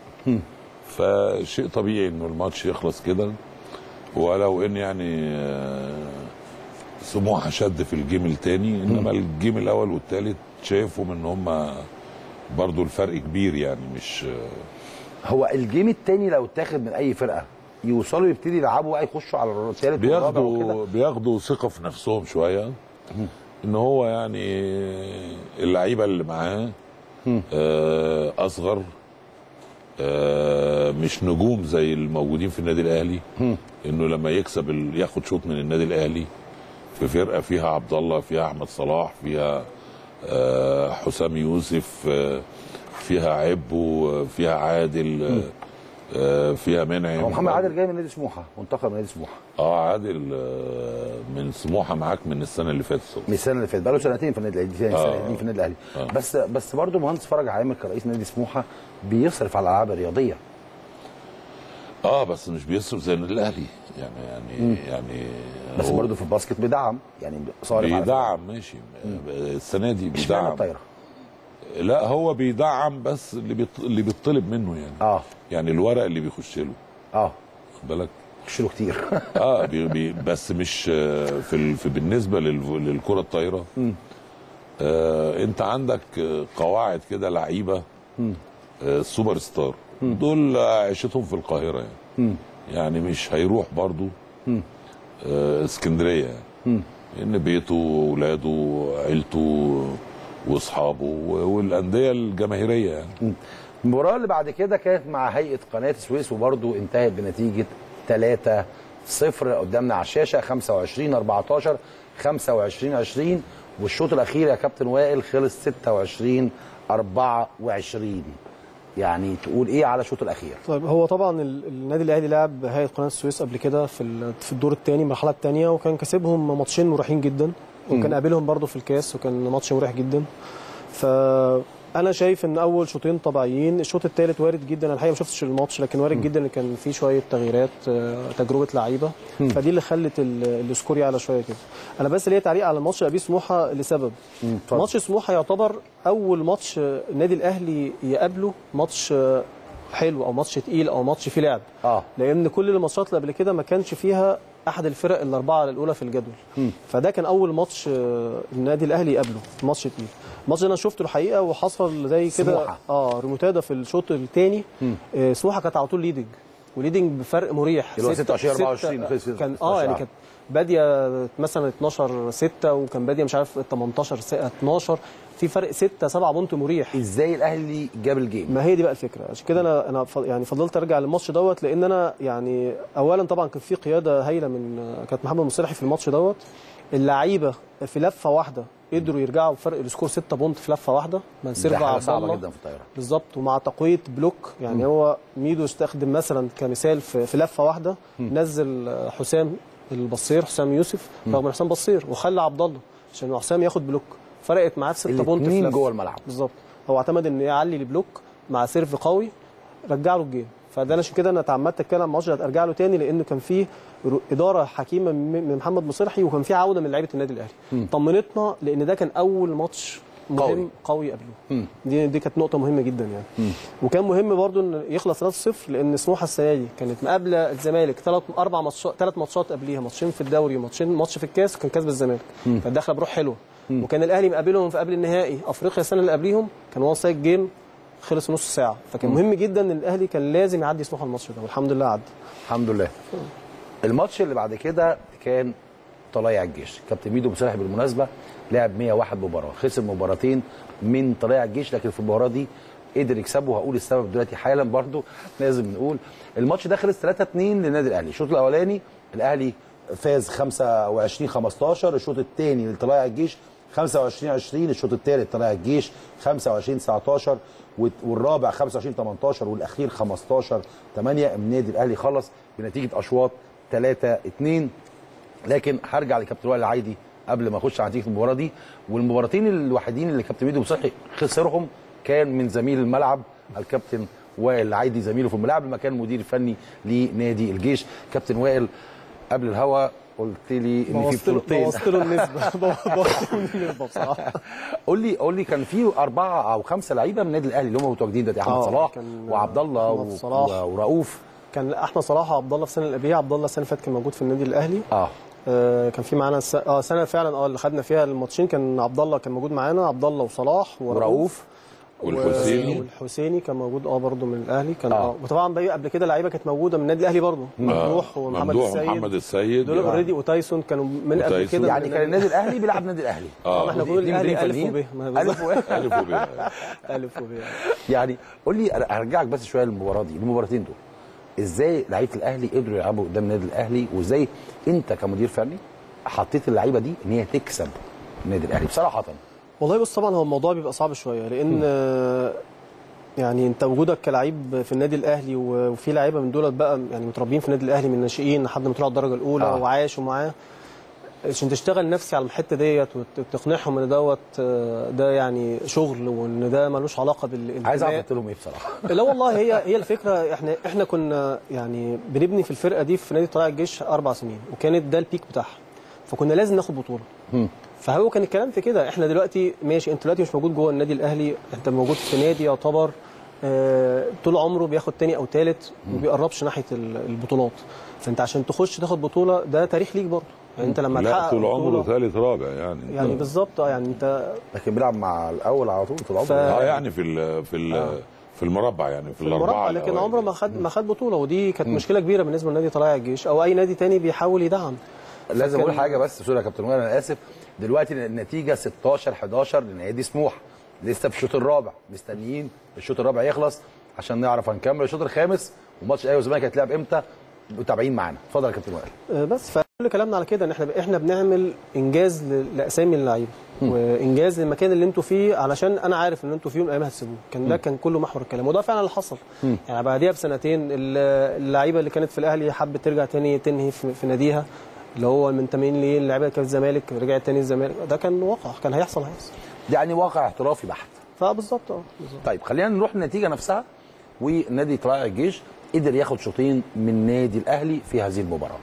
فشيء طبيعي انه الماتش يخلص كده ولو ان يعني آه، سموحه شد في الجيم الثاني انما الجيم الاول والثالث شايفهم ان هم برضو الفرق كبير يعني مش هو الجيم الثاني لو اتاخد من اي فرقه يوصلوا يبتدي يلعبوا بقى يخشوا على الثالث والرابع وكده بياخدوا بياخدوا ثقه في نفسهم شويه ان هو يعني اللعيبه اللي معاه آه، اصغر آه، مش نجوم زي الموجودين في النادي الاهلي انه لما يكسب ال- ياخد شوط من النادي الاهلي في فرقه فيها عبد الله فيها احمد صلاح فيها آه، حسام يوسف آه، فيها عبو آه، فيها عادل آه، آه، فيها منعم هو محمد عادل جاي من نادي سموحه منتخب من نادي سموحه اه عادل آه، من سموحه معاك من السنه اللي فاتت من السنه اللي فاتت بقاله سنتين في النادي الاهلي ثاني آه. سنتين في النادي الاهلي آه. بس بس برضه مهندس فرج عامر كرئيس نادي سموحه بيصرف على الالعاب الرياضيه اه بس مش بيصرف زي النادي الاهلي يعني يعني يعني بس هو برضه في الباسكت بيدعم يعني صارف على- بيدعم ماشي السنه دي اشمعنى بيدعم الطايره لا هو بيدعم بس اللي بيط... اللي بيطلب منه يعني اه يعني الورق اللي بيخش له اه خد بالك يشيلوا كتير اه بي بي بس مش آه، في, ال... في بالنسبه لل... للكره الطايره آه انت عندك آه، قواعد كده لعيبه آه سوبر ستار دول آه، عيشتهم في القاهره يعني يعني مش هيروح برضو آه اسكندريه يعني لان بيته واولاده عيلته واصحابه و- والانديه الجماهيريه يعني المباراه اللي بعد كده كانت مع هيئه قناه السويس وبرضه انتهت بنتيجه 3 0 قدامنا على الشاشه 25 14 25 20 والشوط الاخير يا كابتن وائل خلص 26 24 يعني تقول ايه على الشوط الاخير طيب هو طبعا ال- النادي الاهلي لعب هيئه قناه السويس قبل كده في ال- في الدور الثاني المرحله الثانيه وكان كسبهم ماتشين مريحين جدا وكان قابلهم برضه في الكاس وكان ماتش مريح جدا فانا شايف ان اول شوطين طبيعيين الشوط الثالث وارد جدا انا الحقيقه ما شفتش الماتش لكن وارد جدا ان كان فيه شويه تغييرات آه، تجربه لعيبه فدي اللي خلت ال- السكور يعلى شويه كده انا بس ليا تعليق على ماتش ابي سموحه لسبب اتفضل. ماتش سموحه يعتبر اول ماتش آه، النادي الاهلي يقابله ماتش آه، حلو او ماتش تقيل او ماتش فيه لعب اه لان كل الماتشات اللي قبل كده ما كانش فيها احد الفرق الاربعه الاولى في الجدول فده كان اول ماتش آه، النادي الاهلي يقابله ماتش تقيل الماتش ده انا شفته الحقيقه وحصل زي كده سموحة. اه ريموتادا في الشوط الثاني آه سموحه كانت على طول ليدنج وليدنج بفرق مريح اللي هو ستة- 26 ستة- 24 خلص كان 16 اه يعني آه. كانت باديه مثلا 12 6 وكان باديه مش عارف 18 س- 12 في فرق 6 7 بونت مريح ازاي الاهلي جاب الجيم ما هي دي بقى الفكره عشان كده انا انا ف- يعني فضلت ارجع للماتش دوت لان انا يعني اولا طبعا كان في قياده هايله من كانت محمد مصلحي في الماتش دوت اللعيبه في لفه واحده قدروا يرجعوا بفرق السكور 6 بونت في لفه واحده من ده سيرفا حاجه عبد صعبه الله جدا في الطايره بالظبط ومع تقويه بلوك يعني هو ميدو استخدم مثلا كمثال في, في لفه واحده نزل حسام البصير حسام يوسف رغم إن حسام بصير وخلى عبد الله عشان حسام ياخد بلوك فرقت معاه في 6 بونت في الاثنين لفة. جوه الملعب بالظبط هو اعتمد ان يعلي البلوك مع سيرف قوي رجع له الجيم فده انا عشان كده انا اتعمدت اتكلم عن الماتش ده ارجع له تاني لانه كان فيه رو- اداره حكيمه من من محمد مصلحي وكان فيه عوده من لعيبه النادي الاهلي طمنتنا لان ده كان اول ماتش مهم قوي. قوي, قوي قبله دي دي كانت نقطه مهمه جدا يعني وكان مهم برضو ان يخلص 3-0 لان سموحه السنه دي كانت مقابله الزمالك ثلاث اربع ماتشات ثلاث ماتشات قبليها ماتشين في الدوري وماتشين ماتش في الكاس وكان كسب الزمالك كانت داخله بروح حلوه وكان الاهلي مقابلهم في قبل النهائي افريقيا السنه اللي قبليهم كان وان سايد جيم خلص نص ساعه فكان مهم جدا ان الاهلي كان لازم يعدي سموحه الماتش ده والحمد لله عدى الحمد لله الماتش اللي بعد كده كان طلائع الجيش كابتن ميدو مصالح بالمناسبه لعب 101 مباراه خسر مباراتين من طلائع الجيش لكن في المباراه دي قدر يكسبه وهقول السبب دلوقتي حالا برضو لازم نقول الماتش ده خلص 3 2 للنادي الاهلي الشوط الاولاني الاهلي فاز 25 15 الشوط الثاني لطلائع الجيش 25 20 الشوط الثالث طلائع الجيش 25 19 والت- والرابع 25 18 والاخير 15 8 النادي الاهلي خلص بنتيجه اشواط 3 2 لكن هرجع لكابتن وائل العايدي قبل ما اخش على نتيجه المباراه دي والمباراتين الوحيدين اللي كابتن ميدو مصحي خسرهم كان من زميل الملعب الكابتن وائل العايدي زميله في الملعب لما كان مدير فني لنادي الجيش كابتن وائل قبل الهوا قلت لي ان في بوظت له- بطولتين بوظت له النسبه بوظت له النسبه بصراحه قول لي قول لي كان في اربعه او خمسه لعيبه من النادي الاهلي اللي هم متواجدين دلوقتي احمد آه، صلاح كان وعبد الله أحمد و- صلاح. و- ورؤوف كان احمد صلاح وعبد الله في السنه اللي قبليها عبد الله السنه اللي فاتت كان موجود في النادي الاهلي اه آه، كان في معانا الس... اه سنه فعلا اه اللي خدنا فيها الماتشين كان عبد الله كان موجود معانا عبد الله وصلاح ورؤوف والحسيني والحسيني كان موجود اه برضه من الاهلي كان آه. اه, وطبعا بقى قبل كده لعيبه كانت موجوده من النادي الاهلي برضه ممدوح ومحمد ممدوح السيد ومحمد السيد دول يعني. اوريدي وتايسون كانوا من قبل وتايسون. كده يعني من كان النادي الاهلي بيلعب النادي الاهلي اه احنا ودي- بنقول دي الاهلي مدير الف فنيين. وب ما هي الف و ألف وباء. الف وب يعني قول لي أنا هرجعك بس شويه للمباراه دي المباراتين دول ازاي لعيبه الاهلي قدروا يلعبوا قدام النادي الاهلي وازاي انت كمدير فني حطيت اللعيبه دي ان هي تكسب النادي الاهلي بصراحه والله بص طبعا هو الموضوع بيبقى صعب شويه لان آه، يعني انت وجودك كلاعب في النادي الاهلي و- وفي لعيبه من دولت بقى يعني متربيين في النادي الاهلي من الناشئين لحد ما طلعوا الدرجه الاولى آه. وعاشوا معاه عشان تشتغل نفسي على الحته ديت وتقنعهم ان دوت آه، ده يعني شغل وان ده ملوش علاقه بالانتماء عايز اعرف قلت لهم ايه بصراحه لا والله هي هي الفكره احنا احنا كنا يعني بنبني في الفرقه دي في نادي طلائع الجيش اربع سنين وكانت ده البيك بتاعها فكنا لازم ناخد بطوله فهو كان الكلام في كده احنا دلوقتي ماشي انت دلوقتي مش موجود جوه النادي الاهلي انت موجود في نادي يعتبر آه، طول عمره بياخد تاني او تالت وما بيقربش ناحيه ال- البطولات فانت عشان تخش تاخد بطوله ده تاريخ ليك برضه يعني انت لما لا تحقق طول عمره بطولة- ثالث رابع يعني يعني بالظبط اه يعني انت لكن بيلعب مع الاول على طول طول ف- عمره اه يعني في ال في ال في المربع يعني في, الاربعه المربع لكن الأوائل. عمره ما خد ما خد بطوله ودي كانت مشكله كبيره بالنسبه لنادي طلائع الجيش او اي نادي تاني بيحاول يدعم لازم فكان- اقول حاجه بس سوري يا كابتن وائل انا اسف دلوقتي النتيجه 16 11 لنادي سموحه لسه في الشوط الرابع مستنيين الشوط الرابع يخلص عشان نعرف هنكمل الشوط الخامس وماتش الاهلي والزمالك هيتلعب امتى متابعين معانا اتفضل يا كابتن وائل آه، بس فكل كلامنا على كده ان احنا احنا بنعمل انجاز ل- لاسامي اللعيبه وانجاز للمكان اللي انتوا فيه علشان انا عارف ان انتوا في يوم من الايام هتسيبوه كان ده كان كله محور الكلام وده فعلا اللي حصل يعني بعديها بسنتين ال- اللعيبه اللي كانت في الاهلي حبت ترجع تاني تنهي في, في ناديها اللي هو المنتمين ليه اللعيبه اللي كانت في الزمالك رجعت تاني الزمالك ده كان واقع كان هيحصل هيحصل يعني واقع احترافي بحت فبالظبط اه بالظبط طيب خلينا نروح للنتيجه نفسها ونادي طلائع الجيش قدر ياخد شوطين من نادي الاهلي في هذه المباراه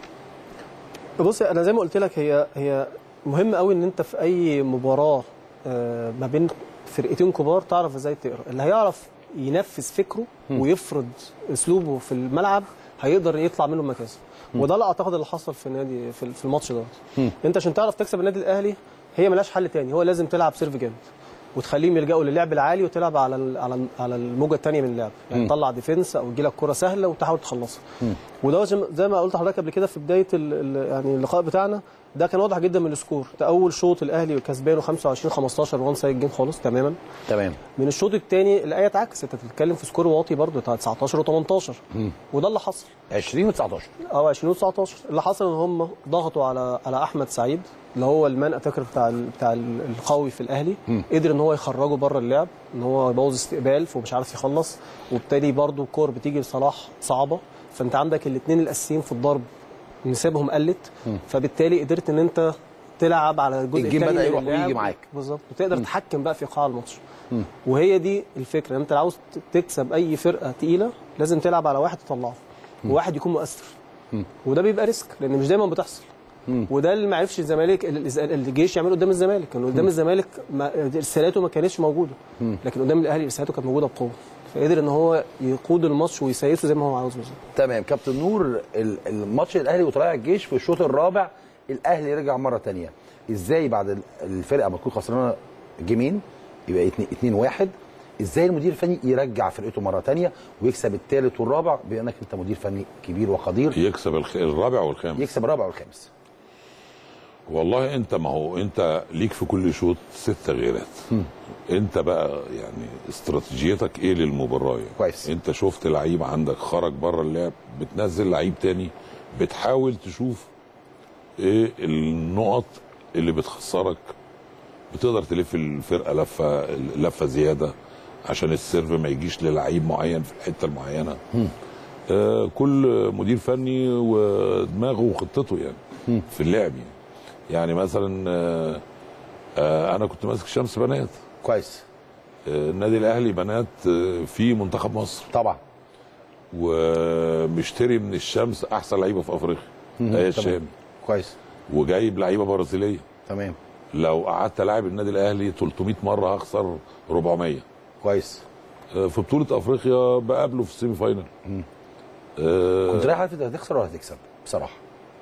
بص انا زي ما قلت لك هي هي مهم قوي ان انت في اي مباراه آه، ما بين فرقتين كبار تعرف ازاي تقرا اللي هيعرف ينفذ فكره ويفرض اسلوبه في الملعب هيقدر يطلع منه مكاسب وده اللي اعتقد اللي حصل في النادي في في الماتش دوت انت عشان تعرف تكسب النادي الاهلي هي ملهاش حل تاني هو لازم تلعب سيرف جامد وتخليهم يلجأوا للعب العالي وتلعب على ال- على ال- على الموجه الثانيه من اللعب يعني تطلع ديفنس او يجي لك كره سهله وتحاول تخلصها وده زي ما- زي ما قلت لحضرتك قبل كده في بدايه ال ال يعني اللقاء بتاعنا ده كان واضح جدا من السكور ده اول شوط الاهلي كسبانه 25 15 وان سايد جيم خالص تماما تمام من الشوط الثاني الايه اتعكس انت بتتكلم في سكور واطي برضه بتاع 19 و18 وده اللي حصل 20 و19 اه 20 و19 اللي حصل ان هم ضغطوا على على احمد سعيد اللي هو المان اتاكر بتاع ال- بتاع ال- القوي في الاهلي قدر ان هو يخرجه بره اللعب ان هو يبوظ استقبال فمش عارف يخلص وبالتالي برضه الكور بتيجي لصلاح صعبه فانت عندك الاثنين الاساسيين في الضرب نسبهم قلت فبالتالي قدرت ان انت تلعب على الجزء الجيم الثاني بدأ من يروح اللعب. ويجي معاك. بالظبط وتقدر تتحكم بقى في ايقاع الماتش وهي دي الفكره انت لو عاوز تكسب اي فرقه تقيله لازم تلعب على واحد تطلعه وواحد يكون مؤثر وده بيبقى ريسك لان مش دايما بتحصل وده اللي ما عرفش الزمالك ال- ال- الجيش يعمله قدام الزمالك كان قدام الزمالك ما- ارسالاته ما كانتش موجوده لكن قدام الاهلي ارسالاته كانت موجوده بقوه فقدر ان هو يقود الماتش ويسيسه زي ما هو عاوز بالظبط تمام كابتن نور ال- الماتش الاهلي وطلائع الجيش في الشوط الرابع الاهلي رجع مره تانية ازاي بعد ال- الفرقه ما تكون خسرانه جيمين يبقى 2 1 ازاي المدير الفني يرجع فرقته مره تانية ويكسب الثالث والرابع بانك انت مدير فني كبير وقدير يكسب الخ... الرابع والخامس يكسب الرابع والخامس والله انت ما هو انت ليك في كل شوط ست تغييرات انت بقى يعني استراتيجيتك ايه للمباراه يعني. كويس. انت شفت لعيب عندك خرج بره اللعب بتنزل لعيب تاني بتحاول تشوف ايه النقط اللي بتخسرك بتقدر تلف الفرقه لفه لفه زياده عشان السيرف ما يجيش للعيب معين في الحته المعينه آه كل مدير فني ودماغه وخطته يعني في اللعب يعني يعني مثلا آه آه انا كنت ماسك شمس بنات كويس آه النادي الاهلي بنات آه في منتخب مصر طبعا ومشتري من الشمس احسن لعيبه في افريقيا هي الشام كويس وجايب لعيبه برازيليه تمام لو قعدت العب النادي الاهلي 300 مره هخسر 400 كويس آه، في بطوله افريقيا بقابله في السيمي فاينل آه، كنت رايح عارف انت هتخسر ولا هتكسب بصراحه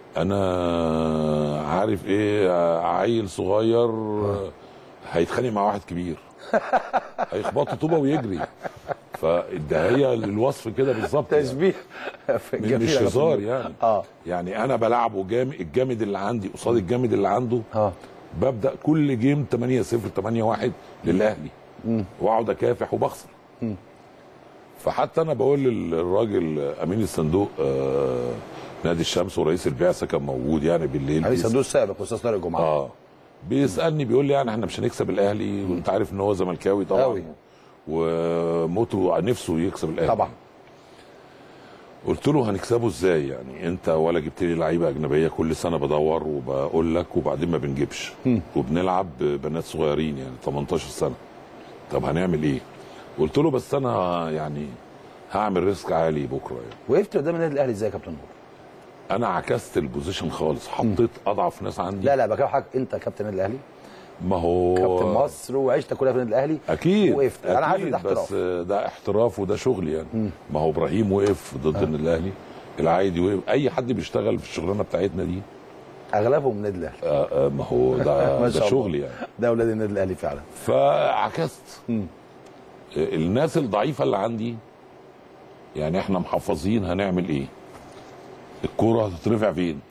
انا عارف ايه عيل صغير آه، هيتخانق مع واحد كبير هيخبطه طوبه ويجري فده هي الوصف كده بالظبط يعني. تشبيه م- مش هزار يعني اه يعني انا بلعبه جامد الجامد اللي عندي قصاد الجامد اللي عنده اه ببدا كل جيم 8 0 8 1 للاهلي واقعد اكافح وبخسر فحتى انا بقول للراجل امين الصندوق آه نادي الشمس ورئيس البعثه كان موجود يعني بالليل علي بيس- صندوق السابق استاذ طارق جمعه اه بيسالني بيقول لي يعني احنا مش هنكسب الاهلي وانت عارف ان هو زملكاوي طبعا أوي. وموتو نفسه يكسب الاهلي طبعا قلت له هنكسبه ازاي يعني انت ولا جبت لي لعيبه اجنبيه كل سنه بدور وبقول لك وبعدين ما بنجيبش وبنلعب بنات صغيرين يعني 18 سنه طب هنعمل ايه قلت له بس انا يعني هعمل ريسك عالي بكره يعني وقفت قدام النادي الاهلي ازاي يا كابتن نور انا عكست البوزيشن خالص حطيت اضعف ناس عندي لا لا بكلم حضرتك انت كابتن النادي الاهلي ما هو كابتن مصر وعشت كلها في النادي الاهلي اكيد وقفت انا عارف إن أكيد، ده بس احتراف ده احتراف وده شغل يعني ما هو ابراهيم وقف ضد النادي الاهلي العايدي وقف اي حد بيشتغل في الشغلانه بتاعتنا دي اغلبهم النادي الاهلي آه، آه، ما هو ده ما ده شاء الله. شغل يعني ده اولاد النادي الاهلي فعلا فعكست الناس الضعيفه اللي عندي يعني احنا محفظين هنعمل ايه الكوره هتترفع فين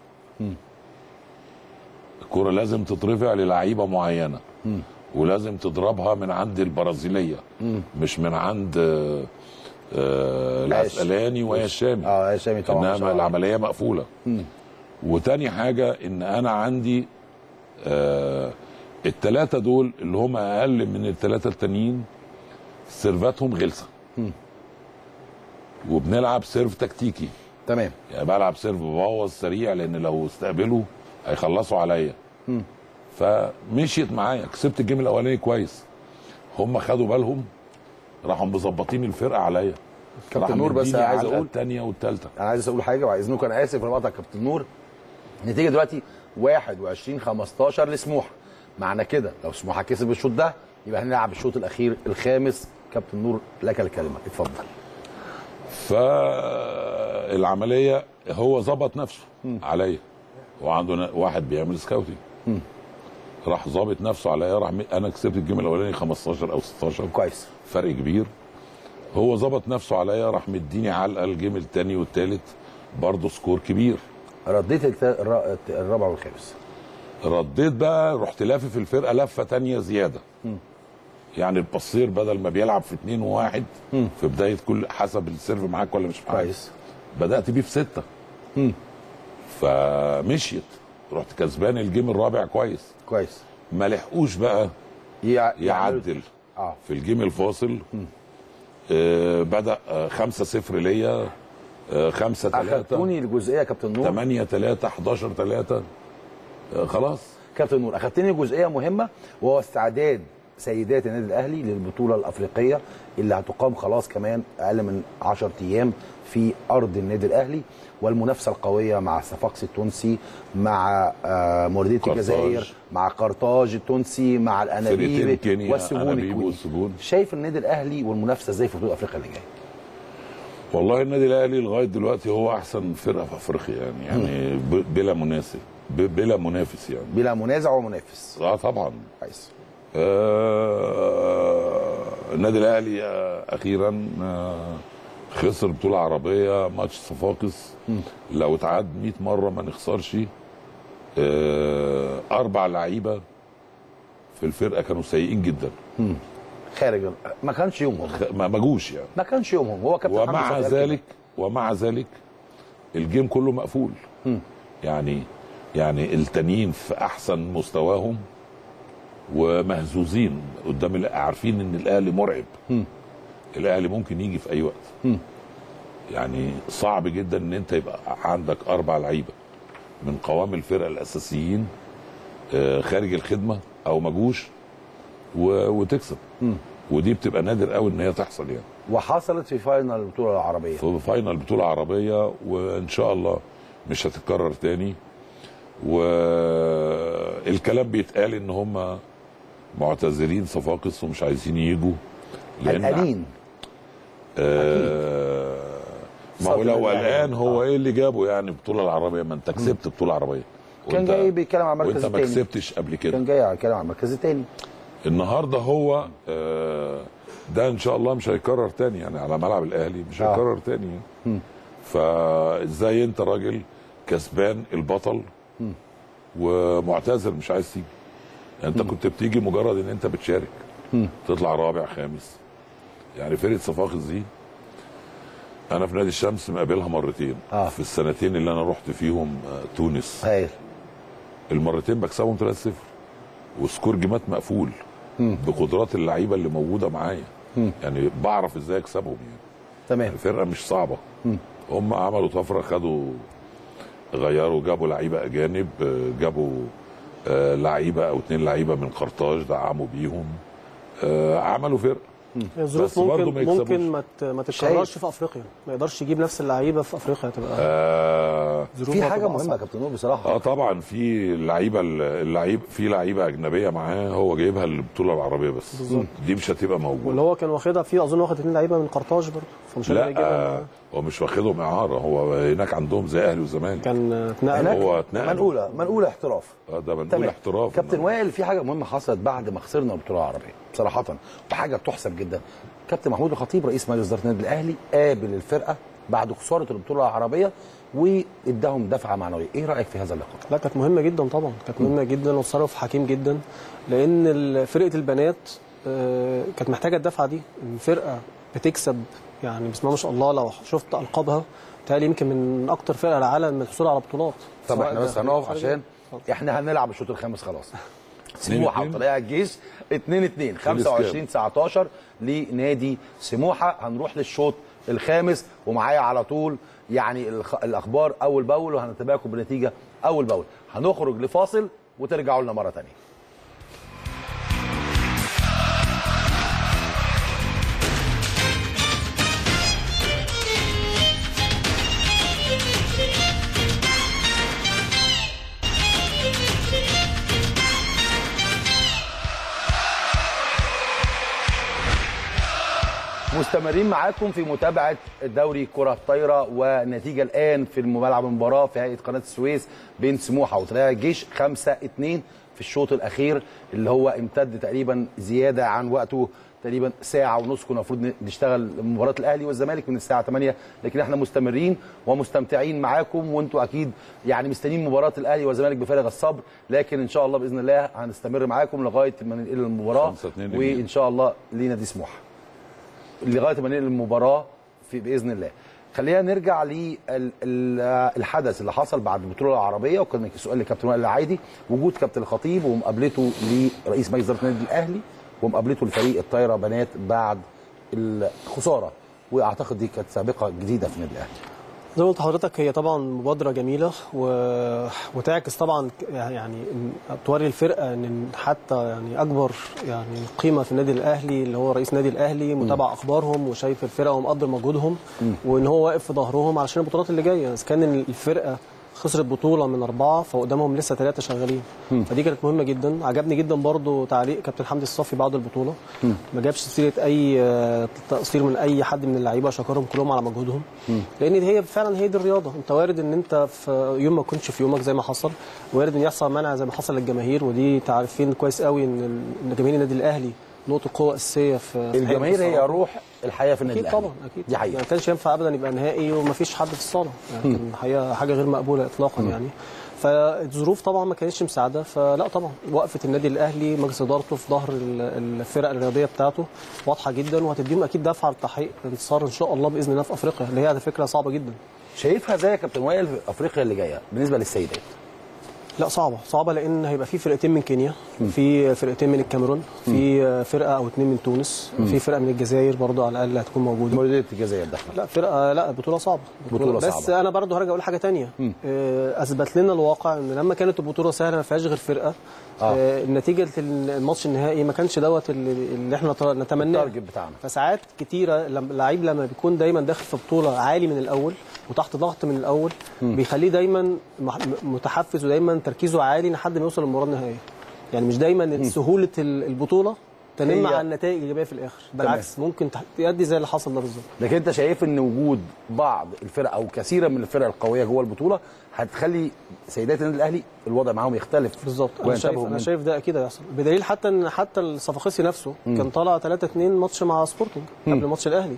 الكوره لازم تترفع للعيبه معينه ولازم تضربها من عند البرازيليه مش من عند آه، آه، العسقلاني وهي الشامي اه يا شامي طبعا ما شاء انما الله. العمليه مقفوله وتاني حاجه ان انا عندي آه الثلاثه دول اللي هم اقل من الثلاثه التانيين سيرفاتهم غلسه وبنلعب سيرف تكتيكي تمام يعني بلعب سيرف ببوظ سريع لان لو استقبلوا هيخلصوا عليا فمشيت معايا كسبت الجيم الاولاني كويس هم خدوا بالهم راحوا مظبطين الفرقه عليا كابتن نور بس عايز اقول الثانيه والثالثه انا عايز اقول حاجه وعايز اذنكم انا اسف انا بقطع كابتن نور النتيجه دلوقتي 21 15 لسموحه معنى كده لو سموحه كسب الشوط ده يبقى هنلعب الشوط الاخير الخامس كابتن نور لك الكلمه اتفضل فالعمليه هو ظبط نفسه عليا وعنده نا- واحد بيعمل سكاوتنج راح ظابط نفسه عليا راح م- انا كسبت الجيم الاولاني 15 او 16 كويس فرق كبير هو ظبط نفسه عليا راح مديني علقه الجيم الثاني والثالث برضه سكور كبير رديت التا- الر- الرابع والخامس رديت بقى رحت لافف الفرقه لفه تانية زياده يعني البصير بدل ما بيلعب في اتنين وواحد في بدايه كل حسب السيرف معاك ولا مش معاك كويس بدات بيه في سته فمشيت رحت كسبان الجيم الرابع كويس كويس ما لحقوش بقى يع- يعدل اه في الجيم الفاصل آه بدا آه 5 0 ليا آه 5 3 اخدتوني الجزئيه يا كابتن نور 8 3 11 3 آه خلاص كابتن نور اخدتني جزئيه مهمه وهو استعداد سيدات النادي الاهلي للبطوله الافريقيه اللي هتقام خلاص كمان اقل من 10 ايام في ارض النادي الاهلي والمنافسه القويه مع صفاقسي التونسي مع آه، مورديه قرطاج. الجزائر مع قرطاج التونسي مع فرقتين الانابيب كينيا، والسجون أنابيب الكويتي والسجون. شايف النادي الاهلي والمنافسه ازاي في بطوله افريقيا اللي جايه والله النادي الاهلي لغايه دلوقتي هو احسن فرقه في افريقيا يعني يعني ب- بلا منافس ب- بلا منافس يعني بلا منازع ومنافس اه طبعا كويس آه النادي الاهلي آه اخيرا آه خسر بطوله عربيه ماتش صفاقس لو اتعاد 100 مره ما نخسرش آه اربع لعيبه في الفرقه كانوا سيئين جدا خارج ما كانش يومهم خ- ما ما جوش يعني ما كانش يومهم هو كابتن حمدي ومع فتحي قال كده. ذلك ومع ذلك الجيم كله مقفول يعني يعني التانيين في احسن مستواهم ومهزوزين قدام الأ- عارفين ان الاهلي مرعب الاهلي ممكن يجي في اي وقت يعني صعب جدا ان انت يبقى عندك اربع لعيبه من قوام الفرقه الاساسيين آه، خارج الخدمه او ما جوش و- وتكسب ودي بتبقى نادر قوي ان هي تحصل يعني وحصلت في فاينل البطوله العربيه في فاينل بطولة عربية وإن شاء الله مش هتتكرر تاني والكلام بيتقال إن هم معتذرين صفاقس ومش عايزين يجوا قلقانين آه ما هو صدمة لو يعني. قلقان هو آه. ايه اللي جابه يعني البطولة العربية ما انت كسبت بطولة عربية كان وأنت- جاي بيتكلم عن المركز وانت ما التاني. كسبتش قبل كده كان جاي يتكلم عن المركز الثاني النهارده هو آه، ده ان شاء الله مش هيكرر تاني يعني على ملعب الاهلي مش آه. هيكرر تاني يعني. فازاي انت راجل كسبان البطل ومعتذر مش عايز تيجي انت كنت بتيجي مجرد ان انت بتشارك تطلع رابع خامس يعني فرقه صفاقس دي انا في نادي الشمس مقابلها مرتين آه. في السنتين اللي انا رحت فيهم آه، تونس هايل المرتين بكسبهم 3-0 وسكور جيمات مقفول بقدرات اللعيبه اللي موجوده معايا يعني بعرف ازاي اكسبهم يعني تمام الفرقه مش صعبه هم عملوا طفره خدوا غيروا جابوا لعيبه اجانب آه، جابوا آه، لعيبه او اتنين لعيبه من قرطاج دعموا بيهم آه، عملوا فرقه الظروف بس برضه ما ممكن يكسبوش. ممكن ما ت- ما تتكررش في افريقيا ما يقدرش يجيب نفس اللعيبه في افريقيا تبقى آه في حاجه مهمه يا كابتن نور بصراحه اه طبعا في لعيبه اللعيب في لعيبه اجنبيه معاه هو جايبها للبطوله العربيه بس بالظبط دي مش هتبقى واللي موجوده هو كان واخدها فيه اظن واخد اثنين لعيبه من قرطاج برضه فمش هيقدر لا يجيبها آه هو مش واخدهم اعاره هو هناك عندهم زي اهلي وزمالك كان اتنقل هناك هو اتنقل منقوله منقوله احتراف اه ده بنقول تمام احتراف كابتن وائل في حاجه مهمه حصلت بعد ما خسرنا البطوله العربيه بصراحه وحاجه تحسب جدا كابتن محمود الخطيب رئيس مجلس اداره النادي الاهلي قابل الفرقه بعد خساره البطوله العربيه واداهم دفعه معنويه ايه رايك في هذا اللقاء لا كانت مهمه جدا طبعا كانت مهمه جدا وتصرف حكيم جدا لان ال- فرقه البنات آه، كانت محتاجه الدفعه دي الفرقه بتكسب يعني بسم الله ما شاء الله لو شفت القابها بتهيألي يمكن من اكتر فرق العالم من الحصول على بطولات طب سواء احنا بس داخلية هنقف أو خارجية. عشان احنا هنلعب الشوط الخامس خلاص سموحه اتنين. وطلائع الجيش 2 2 25 19 لنادي سموحه هنروح للشوط الخامس ومعايا على طول يعني الخ- الاخبار اول باول وهنتابعكم بالنتيجه اول باول هنخرج لفاصل وترجعوا لنا مره ثانيه مستمرين معاكم في متابعه دوري كره الطايره والنتيجه الان في ملعب المباراه في هيئه قناه السويس بين سموحه وطلائع الجيش 5 2 في الشوط الاخير اللي هو امتد تقريبا زياده عن وقته تقريبا ساعه ونص كنا المفروض نشتغل مباراه الاهلي والزمالك من الساعه 8 لكن احنا مستمرين ومستمتعين معاكم وانتم اكيد يعني مستنيين مباراه الاهلي والزمالك بفارغ الصبر لكن ان شاء الله باذن الله هنستمر معاكم لغايه ما ننقل المباراه 5-2 لمين؟ وان شاء الله لنادي سموحه لغايه ما ننقل المباراه في باذن الله خلينا نرجع للحدث اللي حصل بعد البطوله العربيه وكان سؤال لكابتن وائل العايدي وجود كابتن الخطيب ومقابلته لرئيس مجلس اداره النادي الاهلي ومقابلته لفريق الطايره بنات بعد الخساره واعتقد دي كانت سابقه جديده في النادي الاهلي زي ما قلت لحضرتك هي طبعا مبادره جميله و... وتعكس طبعا يعني إن- توري الفرقه ان حتى يعني اكبر يعني قيمه في النادي الاهلي اللي هو رئيس النادي الاهلي متابع اخبارهم وشايف الفرقه ومقدر مجهودهم وان هو واقف في ظهرهم علشان البطولات اللي جايه اذا كان الفرقه خسرت بطوله من اربعه فقدامهم لسه ثلاثه شغالين فدي كانت مهمه جدا عجبني جدا برضو تعليق كابتن حمدي الصافي بعد البطوله ما جابش سيره اي آه، تقصير من اي حد من اللعيبه شكرهم كلهم على مجهودهم لان هي فعلا هي دي الرياضه انت وارد ان انت في يوم ما كنتش في يومك زي ما حصل وارد ان يحصل منع زي ما حصل للجماهير ودي تعرفين كويس قوي ان ال- ان جماهير النادي الاهلي نقطه قوه اساسيه في في الجماهير هي الصالة. روح الحياه في النادي اكيد الاهلي طبعا اكيد دي حقيقه يعني ما كانش ينفع ابدا يبقى نهائي ومفيش حد في الصاله يعني كان الحقيقه حاجه غير مقبوله اطلاقا يعني فالظروف طبعا ما كانتش مساعده فلا طبعا وقفه النادي الاهلي مجلس ادارته في ظهر ال- الفرق الرياضيه بتاعته واضحه جدا وهتديهم اكيد دفعه لتحقيق انتصار ان شاء الله باذن الله في افريقيا اللي هي على فكره صعبه جدا شايفها زي يا كابتن وائل في افريقيا اللي جايه بالنسبه للسيدات لا صعبه صعبه لان هيبقى في فرقتين من كينيا في فرقتين من الكاميرون في فرقه او اتنين من تونس في فرقه من الجزائر برضو على الاقل هتكون موجوده مولوديه الجزائر ده لا فرقه لا بطوله صعبه بطولة بس صعبة. انا برضو هرجع اقول حاجه تانية آه، اثبت لنا الواقع ان لما كانت البطوله سهله ما فيهاش غير فرقه آه. آه. نتيجه الماتش النهائي ما كانش دوت اللي, اللي احنا نت- نتمناه التارجت بتاعنا فساعات كتيره لما اللعيب لما بيكون دايما داخل في بطوله عالي من الاول وتحت ضغط من الاول بيخليه دايما مح- متحفز ودايما تركيزه عالي لحد ما يوصل للمباراه النهائيه يعني مش دايما سهوله ال- البطوله تنم هي- على النتائج الايجابيه في الاخر بالعكس ممكن تح- تؤدي زي اللي حصل ده بالظبط لكن انت شايف ان وجود بعض الفرق او كثيرا من الفرق القويه جوه البطوله هتخلي سيدات النادي الاهلي الوضع معاهم يختلف بالظبط انا شايف وينتبهوا انا من- شايف ده اكيد هيحصل بدليل حتى ان حتى الصفاقسي نفسه كان طالع 3 2 ماتش مع سبورتنج قبل ماتش الاهلي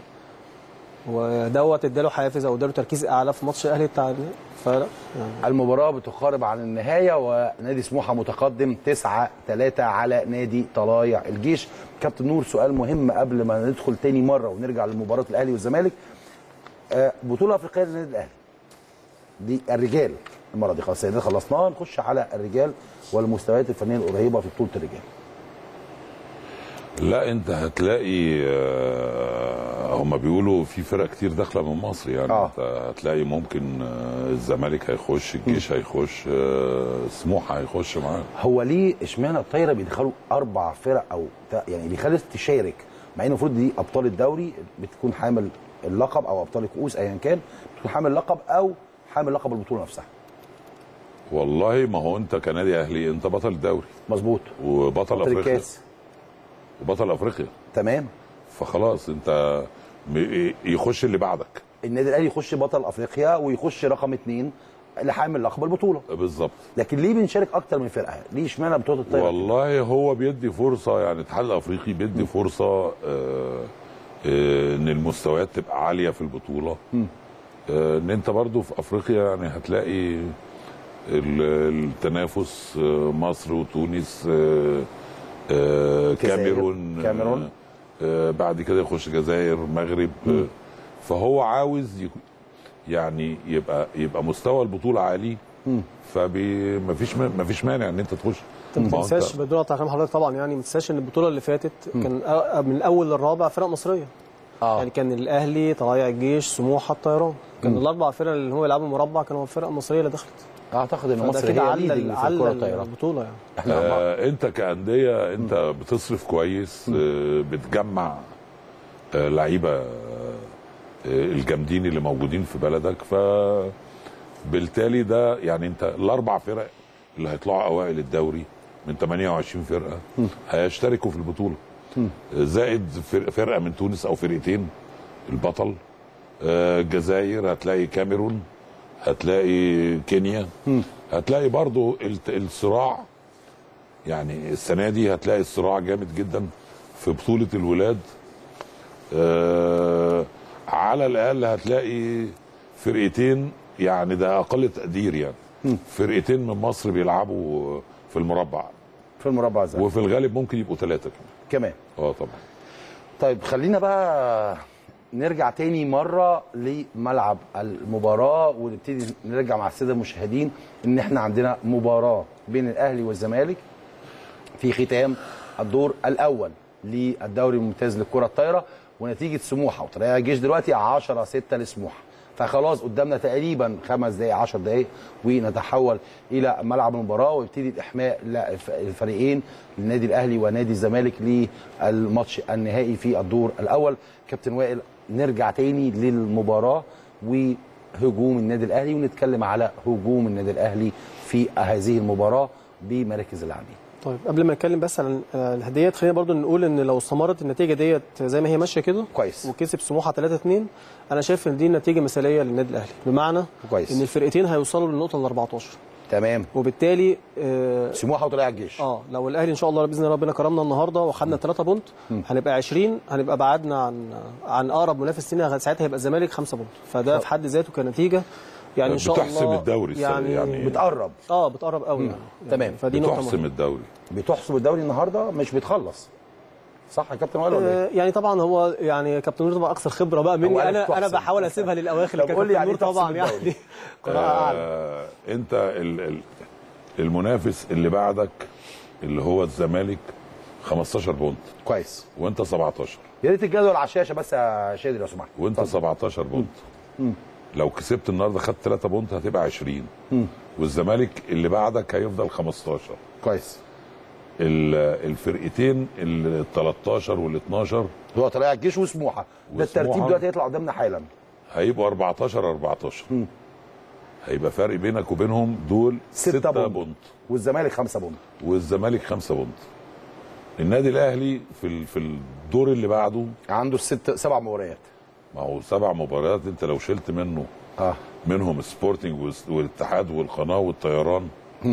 ودوت اداله حافز او اداله تركيز اعلى في ماتش الاهلي بتاع النهائي. فلا يعني المباراه بتقارب عن النهايه ونادي سموحه متقدم 9 3 على نادي طلايع الجيش كابتن نور سؤال مهم قبل ما ندخل تاني مره ونرجع لمباراه الاهلي والزمالك آه، بطوله افريقيه للنادي الاهلي دي الرجال المره دي خلاص السيدات خلصناها نخش على الرجال والمستويات الفنيه القريبه في بطوله الرجال لا انت هتلاقي آه، هم بيقولوا في فرق كتير داخله من مصر يعني آه. انت هتلاقي ممكن آه، الزمالك هيخش الجيش هيخش آه، سموحه هيخش معاه هو ليه اشمعنى الطايره بيدخلوا اربع فرق او تا- يعني بيخلي تشارك مع ان المفروض دي ابطال الدوري بتكون حامل اللقب او ابطال الكؤوس ايا كان بتكون حامل لقب او حامل لقب البطوله نفسها والله ما هو انت كنادي اهلي انت بطل الدوري مظبوط وبطل بطل افريقيا الكاس وبطل افريقيا تمام فخلاص انت م- يخش اللي بعدك النادي الاهلي يخش بطل افريقيا ويخش رقم اثنين لحامل لقب البطوله بالظبط لكن ليه بنشارك اكتر من فرقه ليه اشمعنى بطوله الطايره والله هو بيدي فرصه يعني الاتحاد الافريقي بيدي فرصه آه، آه، ان المستويات تبقى عاليه في البطوله آه، ان انت برضو في افريقيا يعني هتلاقي ال- التنافس آه، مصر وتونس آه، آه، الجزائر، كاميرون آه، كاميرون. آه، بعد كده يخش جزائر مغرب آه، فهو عاوز يك- يعني يبقى يبقى مستوى البطوله عالي فمفيش مفيش مانع ان انت تخش انت ما ما هو تنساش بدون على كلام حضرتك طبعا يعني ما تنساش ان البطوله اللي فاتت كان أ- من الاول للرابع فرق مصريه اه يعني كان الاهلي طلائع الجيش سموحه الطيران كان الاربع فرق اللي هم يلعبوا مربع كانوا فرق مصريه اللي دخلت اعتقد ان فده مصر كده هي على leading في الكره على الطايره البطوله يعني احنا آه انت كانديه انت بتصرف كويس آه بتجمع آه لعيبه آه الجامدين اللي موجودين في بلدك ف بالتالي ده يعني انت الاربع فرق اللي هيطلعوا اوائل الدوري من 28 فرقه هيشتركوا في البطوله زائد فر- فرقه من تونس او فرقتين البطل آه، الجزائر هتلاقي كاميرون هتلاقي كينيا هتلاقي برضو الت- الصراع يعني السنه دي هتلاقي الصراع جامد جدا في بطوله الولاد آه على الاقل هتلاقي فرقتين يعني ده اقل تقدير يعني فرقتين من مصر بيلعبوا في المربع في المربع الذهبي وفي الغالب ممكن يبقوا ثلاثه كمان كمان اه طبعا طيب خلينا بقى نرجع تاني مرة لملعب المباراة ونبتدي نرجع مع السادة المشاهدين ان احنا عندنا مباراة بين الاهلي والزمالك في ختام الدور الاول للدوري الممتاز للكرة الطايرة ونتيجة سموحة وطلائع الجيش دلوقتي 10 6 لسموحة فخلاص قدامنا تقريبا خمس دقائق 10 دقائق ونتحول الى ملعب المباراه ويبتدي الاحماء للفريقين النادي الاهلي ونادي الزمالك للماتش النهائي في الدور الاول كابتن وائل نرجع تاني للمباراه وهجوم النادي الاهلي ونتكلم على هجوم النادي الاهلي في هذه المباراه بمراكز اللاعبين طيب قبل ما نتكلم بس عن آه، الهديات خلينا برضو نقول ان لو استمرت النتيجه ديت زي ما هي ماشيه كده كويس. وكسب سموحه 3 2 انا شايف ان دي نتيجه مثاليه للنادي الاهلي بمعنى كويس. ان الفرقتين هيوصلوا للنقطه ال 14 تمام وبالتالي آه سموحه وطلائع الجيش اه لو الاهلي ان شاء الله باذن الله ربنا كرمنا النهارده وخدنا 3 بونت هنبقى 20 هنبقى بعدنا عن عن اقرب منافس لينا ساعتها هيبقى الزمالك 5 بونت فده في حد ذاته كنتيجه يعني ان شاء الله بتحسم الدوري يعني, يعني بتقرب اه بتقرب قوي يعني. تمام. يعني فدي نقطه بتحسم مهمه الدوري بتحسب الدوري النهارده مش بتخلص صح يا كابتن وائل ولا ايه؟ آه، يعني طبعا هو يعني كابتن نور طبعا اكثر خبره بقى هو مني قال انا انا تحسم. بحاول اسيبها للاواخر طب لكن قول لي كابتن يعني نور إيه طبعا تحسم الدوري؟ يعني قراءه اعلى آه انت ال ال المنافس اللي بعدك اللي هو الزمالك 15 بونت كويس وانت 17 يا ريت الجدول على الشاشه بس يا شادي لو سمحت وانت اتفضل. 17 بونت لو كسبت النهارده خدت 3 بونت هتبقى 20 والزمالك اللي بعدك هيفضل 15 كويس ال- الفرقتين ال 13 وال 12 هو طلائع الجيش وسموحه ده الترتيب وسموحة. دلوقتي هيطلع قدامنا حالا هيبقوا 14 14 هيبقى فرق بينك وبينهم دول ستة 6 بونت. بونت والزمالك خمسة بونت والزمالك 5 بونت النادي الاهلي في ال- في الدور اللي بعده عنده ست سبع مباريات ما هو سبع مباريات انت لو شلت منه اه منهم سبورتنج والس- والاتحاد والقناه والطيران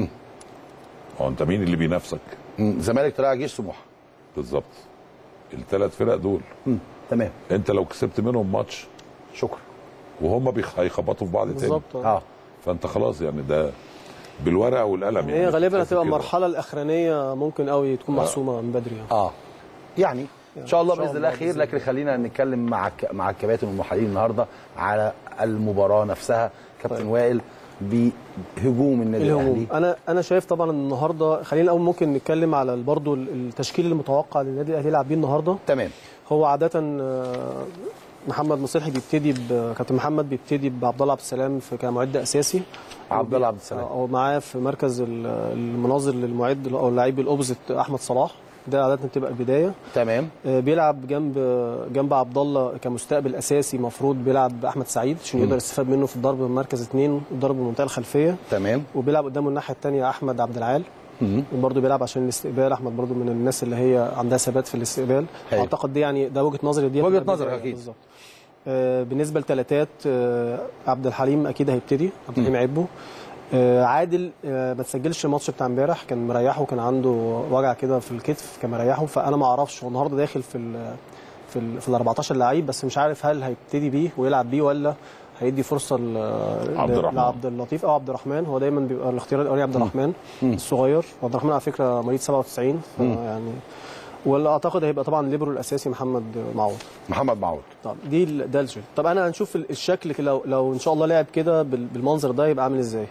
هو انت مين اللي بينافسك مم. زمالك طلائع الجيش سموحه بالظبط الثلاث فرق دول مم. تمام انت لو كسبت منهم ماتش شكرا وهم بيخ- هيخبطوا في بعض تاني بالظبط آه. اه فانت خلاص يعني ده بالورقه والقلم يعني هي غالبا تحس هتبقى كده. المرحله الاخرانيه ممكن قوي تكون محسومه من بدري يعني. اه يعني ان شاء الله إن شاء باذن الله الله خير بإذن لكن خلينا نتكلم مع الك- مع الكباتن والمحللين النهارده على المباراه نفسها كابتن طيب. وائل بهجوم النادي الهجوم الاهلي انا انا شايف طبعا النهارده خلينا الاول ممكن نتكلم على برضه التشكيل المتوقع للنادي الاهلي يلعب بيه النهارده تمام هو عاده آه، محمد مصلحي بيبتدي ب- كابتن محمد بيبتدي بعبد الله عبد السلام في كمعد اساسي عبد الله عبد السلام او معاه في مركز ال- المناظر للمعد او اللعيب الاوبزيت احمد صلاح ده عاده بتبقى البدايه تمام آه، بيلعب جنب جنب عبد الله كمستقبل اساسي المفروض بيلعب احمد سعيد عشان يقدر يستفاد منه في الضرب من مركز اثنين والضرب من المنطقه الخلفيه تمام وبيلعب قدامه الناحيه الثانيه احمد عبد العال برضه بيلعب عشان الاستقبال احمد برضه من الناس اللي هي عندها ثبات في الاستقبال حلو. اعتقد دي يعني ده وجهه نظري دي وجهة هتبقى نظرك بداية أكيد. بالظبط آه، بالنسبه لثلاثات آه، عبد الحليم اكيد هيبتدي عبد الحليم عبه آه، عادل آه، ما تسجلش الماتش بتاع امبارح كان مريحه كان عنده وجع كده في الكتف كان مريحه فانا ما اعرفش هو النهارده داخل في ال في ال في ال 14 لعيب بس مش عارف هل هيبتدي بيه ويلعب بيه ولا هيدي فرصه ل- عبد ل- الرحمن. لعبد اللطيف او عبد الرحمن هو دايما بيبقى الاختيار الاولاني عبد الرحمن الصغير وعبد الرحمن على فكره مواليد 97 يعني ولا اعتقد هيبقى طبعا الليبرو الاساسي محمد معوض محمد معوض طب دي ال- ده الشكل طب انا هنشوف ال- الشكل كده لو لو ان شاء الله لعب كده بال- بالمنظر ده يبقى عامل ازاي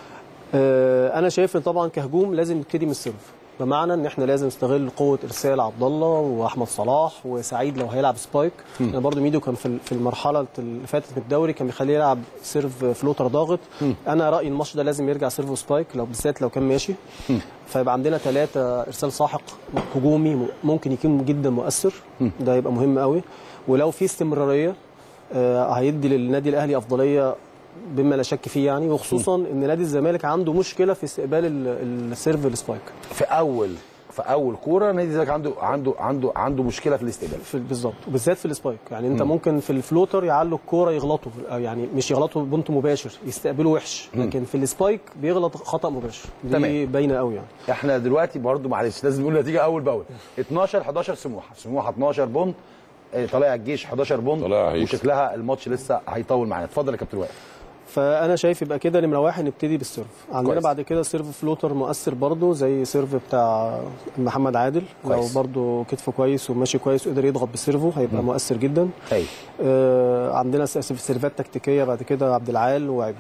آه انا شايف ان طبعا كهجوم لازم نبتدي من السيرف بمعنى ان احنا لازم نستغل قوه ارسال عبد الله واحمد صلاح وسعيد لو هيلعب سبايك انا برضو ميدو كان في ال- في المرحله اللي فاتت من الدوري كان بيخليه يلعب سيرف فلوتر ضاغط انا رايي الماتش ده لازم يرجع سيرف وسبايك لو بالذات لو كان ماشي فيبقى عندنا ثلاثه ارسال ساحق هجومي م- ممكن يكون جدا مؤثر ده يبقى مهم قوي ولو في استمراريه آه، هيدي للنادي الاهلي افضليه بما لا شك فيه يعني وخصوصا ان نادي الزمالك عنده مشكله في استقبال ال- السيرف السبايك في اول في اول كوره نادي الزمالك عنده عنده عنده عنده مشكله في الاستقبال في بالظبط وبالذات في السبايك يعني انت ممكن في الفلوتر يعلوا الكوره يغلطوا أو يعني مش يغلطوا بونت مباشر يستقبلوا وحش لكن في السبايك بيغلط خطا مباشر دي تمام. باينه قوي يعني احنا دلوقتي برضو معلش لازم نقول نتيجه اول باول 12 11 سموحه سموحه 12 بونت آه، طلائع الجيش 11 بونت طلائع عيش. وشكلها الماتش لسه هيطول معانا اتفضل يا كابتن وائل فانا شايف يبقى كده نمره واحد نبتدي بالسيرف عندنا كويس. بعد كده سيرف فلوتر مؤثر برضو زي سيرف بتاع محمد عادل كويس. لو برضو كتفه كويس وماشي كويس وقدر يضغط بسيرفه هيبقى مؤثر جدا هاي آه، عندنا س- سيرفات تكتيكيه بعد كده عبد العال وعبده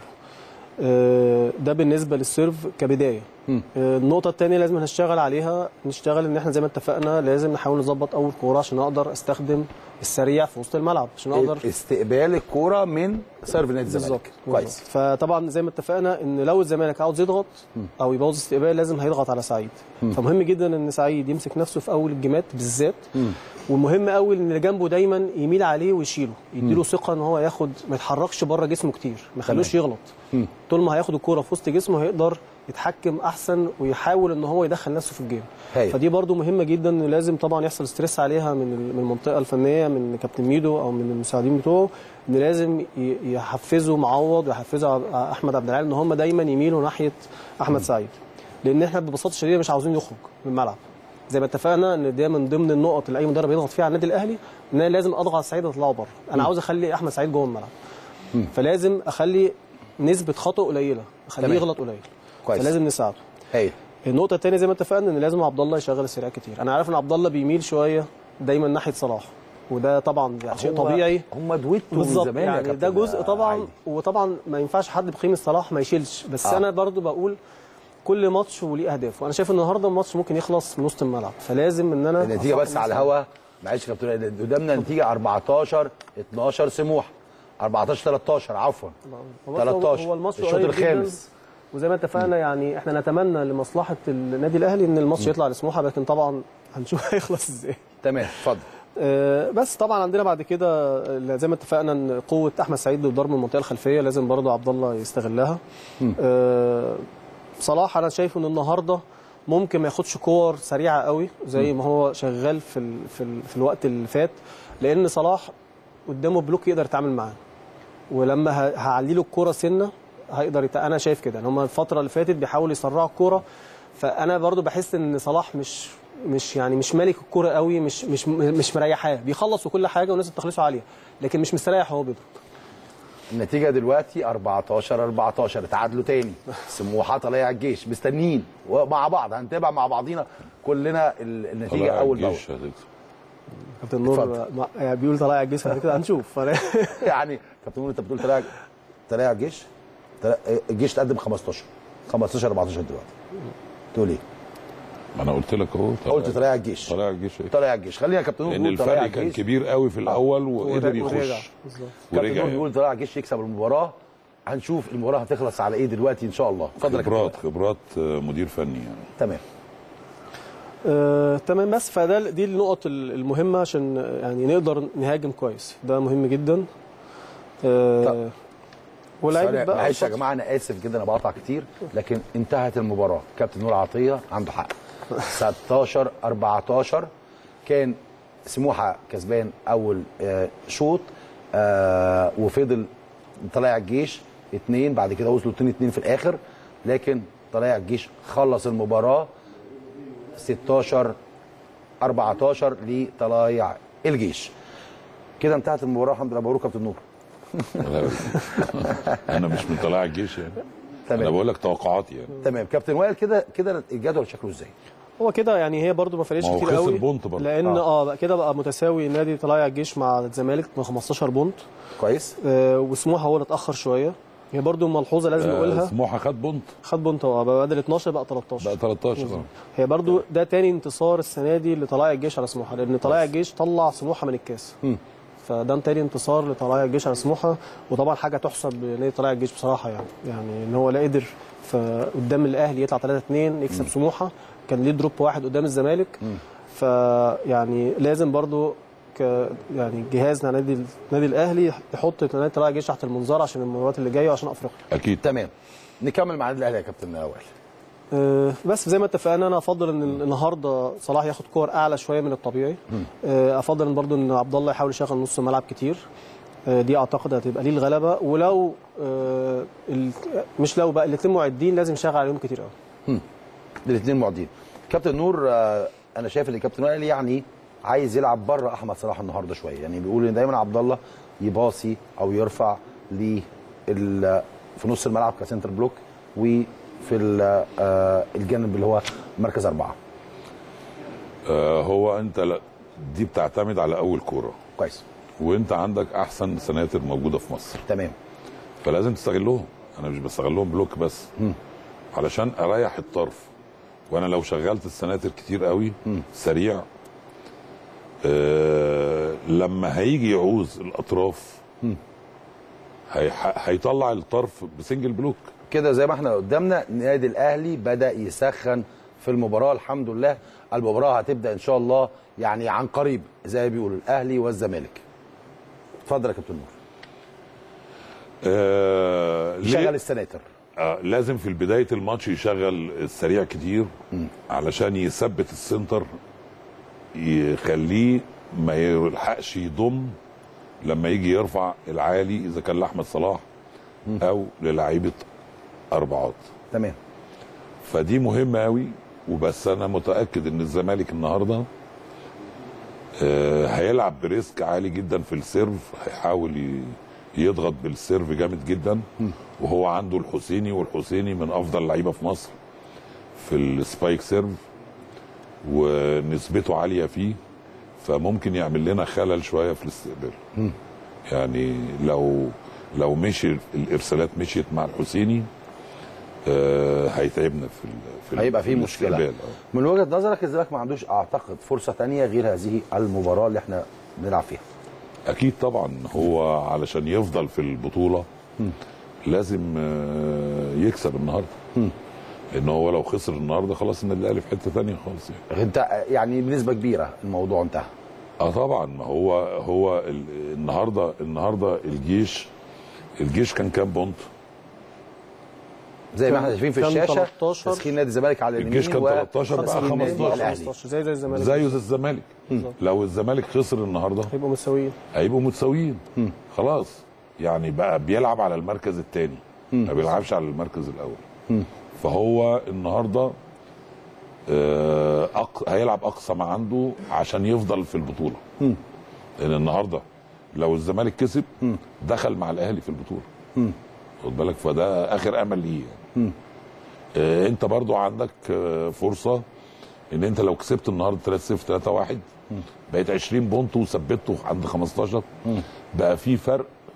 آه، ده بالنسبه للسيرف كبدايه آه، النقطه الثانيه لازم نشتغل عليها نشتغل ان احنا زي ما اتفقنا لازم نحاول نظبط اول كوره عشان اقدر استخدم السريع في وسط الملعب عشان اقدر استقبال الكوره من سيرف نادي الزمالك بالظبط كويس بالظبط. فطبعا زي ما اتفقنا ان لو الزمالك عاوز يضغط او يبوظ استقبال لازم هيضغط على سعيد فمهم جدا ان سعيد يمسك نفسه في اول الجيمات بالذات ومهم قوي ان اللي جنبه دايما يميل عليه ويشيله يديله ثقه ان هو ياخد ما يتحركش بره جسمه كتير ما يخلوش يغلط طول ما هياخد الكوره في وسط جسمه هيقدر يتحكم احسن ويحاول ان هو يدخل نفسه في الجيم هايل. فدي برضو مهمه جدا إن لازم طبعا يحصل ستريس عليها من ال- من المنطقه الفنيه من كابتن ميدو او من المساعدين بتوعه ان لازم ي- يحفزوا معوض ويحفزوا عب- احمد عبد العال ان هم دايما يميلوا ناحيه احمد سعيد لان احنا ببساطه شديده مش عاوزين يخرج من الملعب زي ما اتفقنا ان ده من ضمن النقط اللي اي مدرب يضغط فيها على النادي الاهلي ان انا لازم اضغط على سعيد واطلعه بره انا عاوز اخلي احمد سعيد جوه الملعب فلازم اخلي نسبه خطا قليله اخليه تمام. يغلط قليل كويس. فلازم نساعده هاي النقطة الثانية زي ما اتفقنا ان لازم عبد الله يشغل السريع كتير، أنا عارف ان عبد الله بيميل شوية دايما ناحية صلاح وده طبعا يعني شيء طبيعي هم دويتو من بالظبط زمان يا يعني ده كابتن جزء طبعا عادل. وطبعا ما ينفعش حد بقيمة صلاح ما يشيلش بس آه. أنا برضو بقول كل ماتش وليه أهداف وأنا شايف النهارده الماتش ممكن يخلص من وسط الملعب فلازم ان أنا النتيجه بس أصحح على المسألة. الهوا معلش يا كابتن وائل، قدامنا نتيجه 14 12 سموحه 14 13 عفوا هو- 13 هو الماتش الشوط قريب الخامس جداً. وزي ما اتفقنا يعني احنا نتمنى لمصلحه النادي الاهلي ان الماتش يطلع لسموحه لكن طبعا هنشوف هيخلص ازاي تمام اتفضل آه، بس طبعا عندنا بعد كده آه، زي ما اتفقنا ان قوه احمد سعيد للضرب من المنطقه الخلفيه لازم برضه عبد الله يستغلها آه، صلاح انا شايف ان النهارده ممكن ما ياخدش كور سريعه قوي زي ما هو شغال في ال في, ال في الوقت اللي فات لان صلاح قدامه بلوك يقدر يتعامل معاه ولما ه- هعلي له الكوره سنه هيقدر يت... انا شايف كده ان هم الفتره اللي فاتت بيحاولوا يسرعوا الكوره فانا برضو بحس ان صلاح مش مش يعني مش مالك الكوره قوي مش مش مش مريحاه بيخلص وكل حاجه والناس بتخلصه عاليه لكن مش مستريح وهو بيضرب النتيجه دلوقتي 14 14 اتعادلوا تاني سموحه طلائع الجيش مستنيين ومع بعض هنتابع مع بعضينا كلنا ال- النتيجه طلائع اول باول الجيش هتكسب. كابتن نور اتفضل. ما- يعني بيقول طلائع الجيش بعد كده هنشوف فأنا- يعني كابتن نور انت بتقول طلائع طلائع الجيش تلا- الجيش تقدم 15 15 14 دلوقتي تقول ايه؟ ما انا قلت لك اهو قلت طلائع الجيش طلع الجيش إيه؟ طلائع الجيش خلينا يا كابتن نور لان نقول طلائع الفرق كان الجيش كبير قوي في الاول وقدر ورجع. يخش بالظبط. كابتن ورجع نور يعني. بيقول طلائع الجيش يكسب المباراه هنشوف المباراه هتخلص على ايه دلوقتي ان شاء الله اتفضل يا كابتن خبرات خبرات آه، مدير فني يعني تمام آه، تمام بس فده دي النقط ال- المهمه عشان آه، يعني نقدر نهاجم كويس ده مهم جدا آه، طب. ولاعيبه ثانية، بقى معلش يا جماعه انا اسف جدا انا بقطع كتير لكن انتهت المباراه كابتن نور عطيه عنده حق 16 14 كان سموحه كسبان اول آه، شوط آه، وفضل طلائع الجيش اتنين بعد كده وصلوا اتنين اتنين في الاخر لكن طلائع الجيش خلص المباراه 16 14 لطلائع الجيش كده انتهت المباراه الحمد لله مبروك كابتن نور لا، انا مش من طلائع الجيش يعني تمام. انا بقول لك توقعاتي يعني تمام كابتن وائل كده كده الجدول شكله ازاي؟ هو كده يعني هي برضو ما فرقش ما هو كتير خسر قوي بونت برضو. لان آه. اه, بقى كده بقى متساوي نادي طلائع الجيش مع الزمالك ب 15 بونت كويس؟ آه وسموحه هو اللي اتاخر شويه هي برضو ملحوظه لازم آه، نقولها سموحه خد بونت خد بونت اه بقى بدل 12 بقى 13 بقى 13 آه. هي برضو ده تاني انتصار السنه دي لطلائع الجيش على سموحه لان طلائع الجيش طلع سموحه من الكاس فده تاني انتصار لطلائع الجيش على سموحه وطبعا حاجه تحسب لنادي طلائع الجيش بصراحه يعني يعني ان هو لا قدر ف- قدام الاهلي يطلع 3 2 يكسب سموحه كان ليه دروب واحد قدام الزمالك فيعني لازم برضو ك يعني جهاز نادي النادي الاهلي يحط نادي طلائع الجيش تحت المنظار عشان المباريات اللي جايه وعشان افريقيا اكيد تمام نكمل مع النادي الاهلي يا كابتن وائل آه، بس زي ما اتفقنا انا افضل ان النهارده صلاح ياخد كور اعلى شويه من الطبيعي آه، افضل ان برضو ان عبد الله يحاول يشغل نص الملعب كتير آه، دي اعتقد هتبقى ليه الغلبه ولو آه، ال- مش لو بقى الاثنين معدين لازم يشغل عليهم كتير قوي الاثنين معدين كابتن نور آه، انا شايف ان كابتن وائل يعني عايز يلعب بره احمد صلاح النهارده شويه يعني بيقول ان دايما عبد الله يباصي او يرفع ل في نص الملعب كسنتر بلوك وفي ال- آه، الجانب اللي هو مركز اربعه آه هو انت لا دي بتعتمد على اول كوره كويس وانت عندك احسن سناتر موجوده في مصر تمام فلازم تستغلهم انا مش بستغلهم بلوك بس علشان اريح الطرف وانا لو شغلت السناتر كتير قوي سريع آه لما هيجي يعوز الاطراف هيح- هيطلع الطرف بسنجل بلوك كده زي ما احنا قدامنا النادي الاهلي بدا يسخن في المباراه الحمد لله المباراه هتبدا ان شاء الله يعني عن قريب زي ما بيقولوا الاهلي والزمالك اتفضل يا كابتن نور آه ليه؟ شغل السناتر آه لازم في بدايه الماتش يشغل السريع كتير علشان يثبت السنتر يخليه ما يلحقش يضم لما يجي يرفع العالي اذا كان لاحمد صلاح او للعيبه اربعات تمام فدي مهمه قوي وبس انا متاكد ان الزمالك النهارده آه، هيلعب بريسك عالي جدا في السيرف هيحاول ي- يضغط بالسيرف جامد جدا وهو عنده الحسيني والحسيني من افضل اللعيبه في مصر في السبايك سيرف ونسبته عاليه فيه فممكن يعمل لنا خلل شويه في الاستقبال يعني لو لو مشي الارسالات مشيت مع الحسيني آه، هيتعبنا في ال- في ال- هيبقى في الاستقبال. مشكله آه. من وجهه نظرك الزمالك ما عندوش اعتقد فرصه تانية غير هذه المباراه اللي احنا بنلعب فيها اكيد طبعا هو علشان يفضل في البطوله لازم آه، يكسب النهارده لان هو لو خسر النهارده خلاص النادي الاهلي في حته ثانيه خالص يعني انت يعني بنسبه كبيره الموضوع انتهى اه طبعا ما هو هو ال- النهارده النهارده الجيش الجيش كان كام بونت؟ زي ما احنا شايفين في كان الشاشه 13. تسخين نادي الزمالك على اليمين الجيش كان و 13 بقى تسخين نادي 15. الاهلي 15 زي زي الزمالك زيه زي الزمالك لو الزمالك خسر النهارده هيبقوا متساويين هيبقوا متساويين خلاص يعني بقى بيلعب على المركز الثاني ما بيلعبش على المركز الاول فهو النهارده آه، أق... هيلعب اقصى ما عنده عشان يفضل في البطوله لان النهارده لو الزمالك كسب دخل مع الاهلي في البطوله خد بالك فده اخر امل ليه يعني آه، انت برضو عندك آه، فرصه ان انت لو كسبت النهارده 3 0 3 1 بقيت 20 بونت وثبته عند 15 بقى في فرق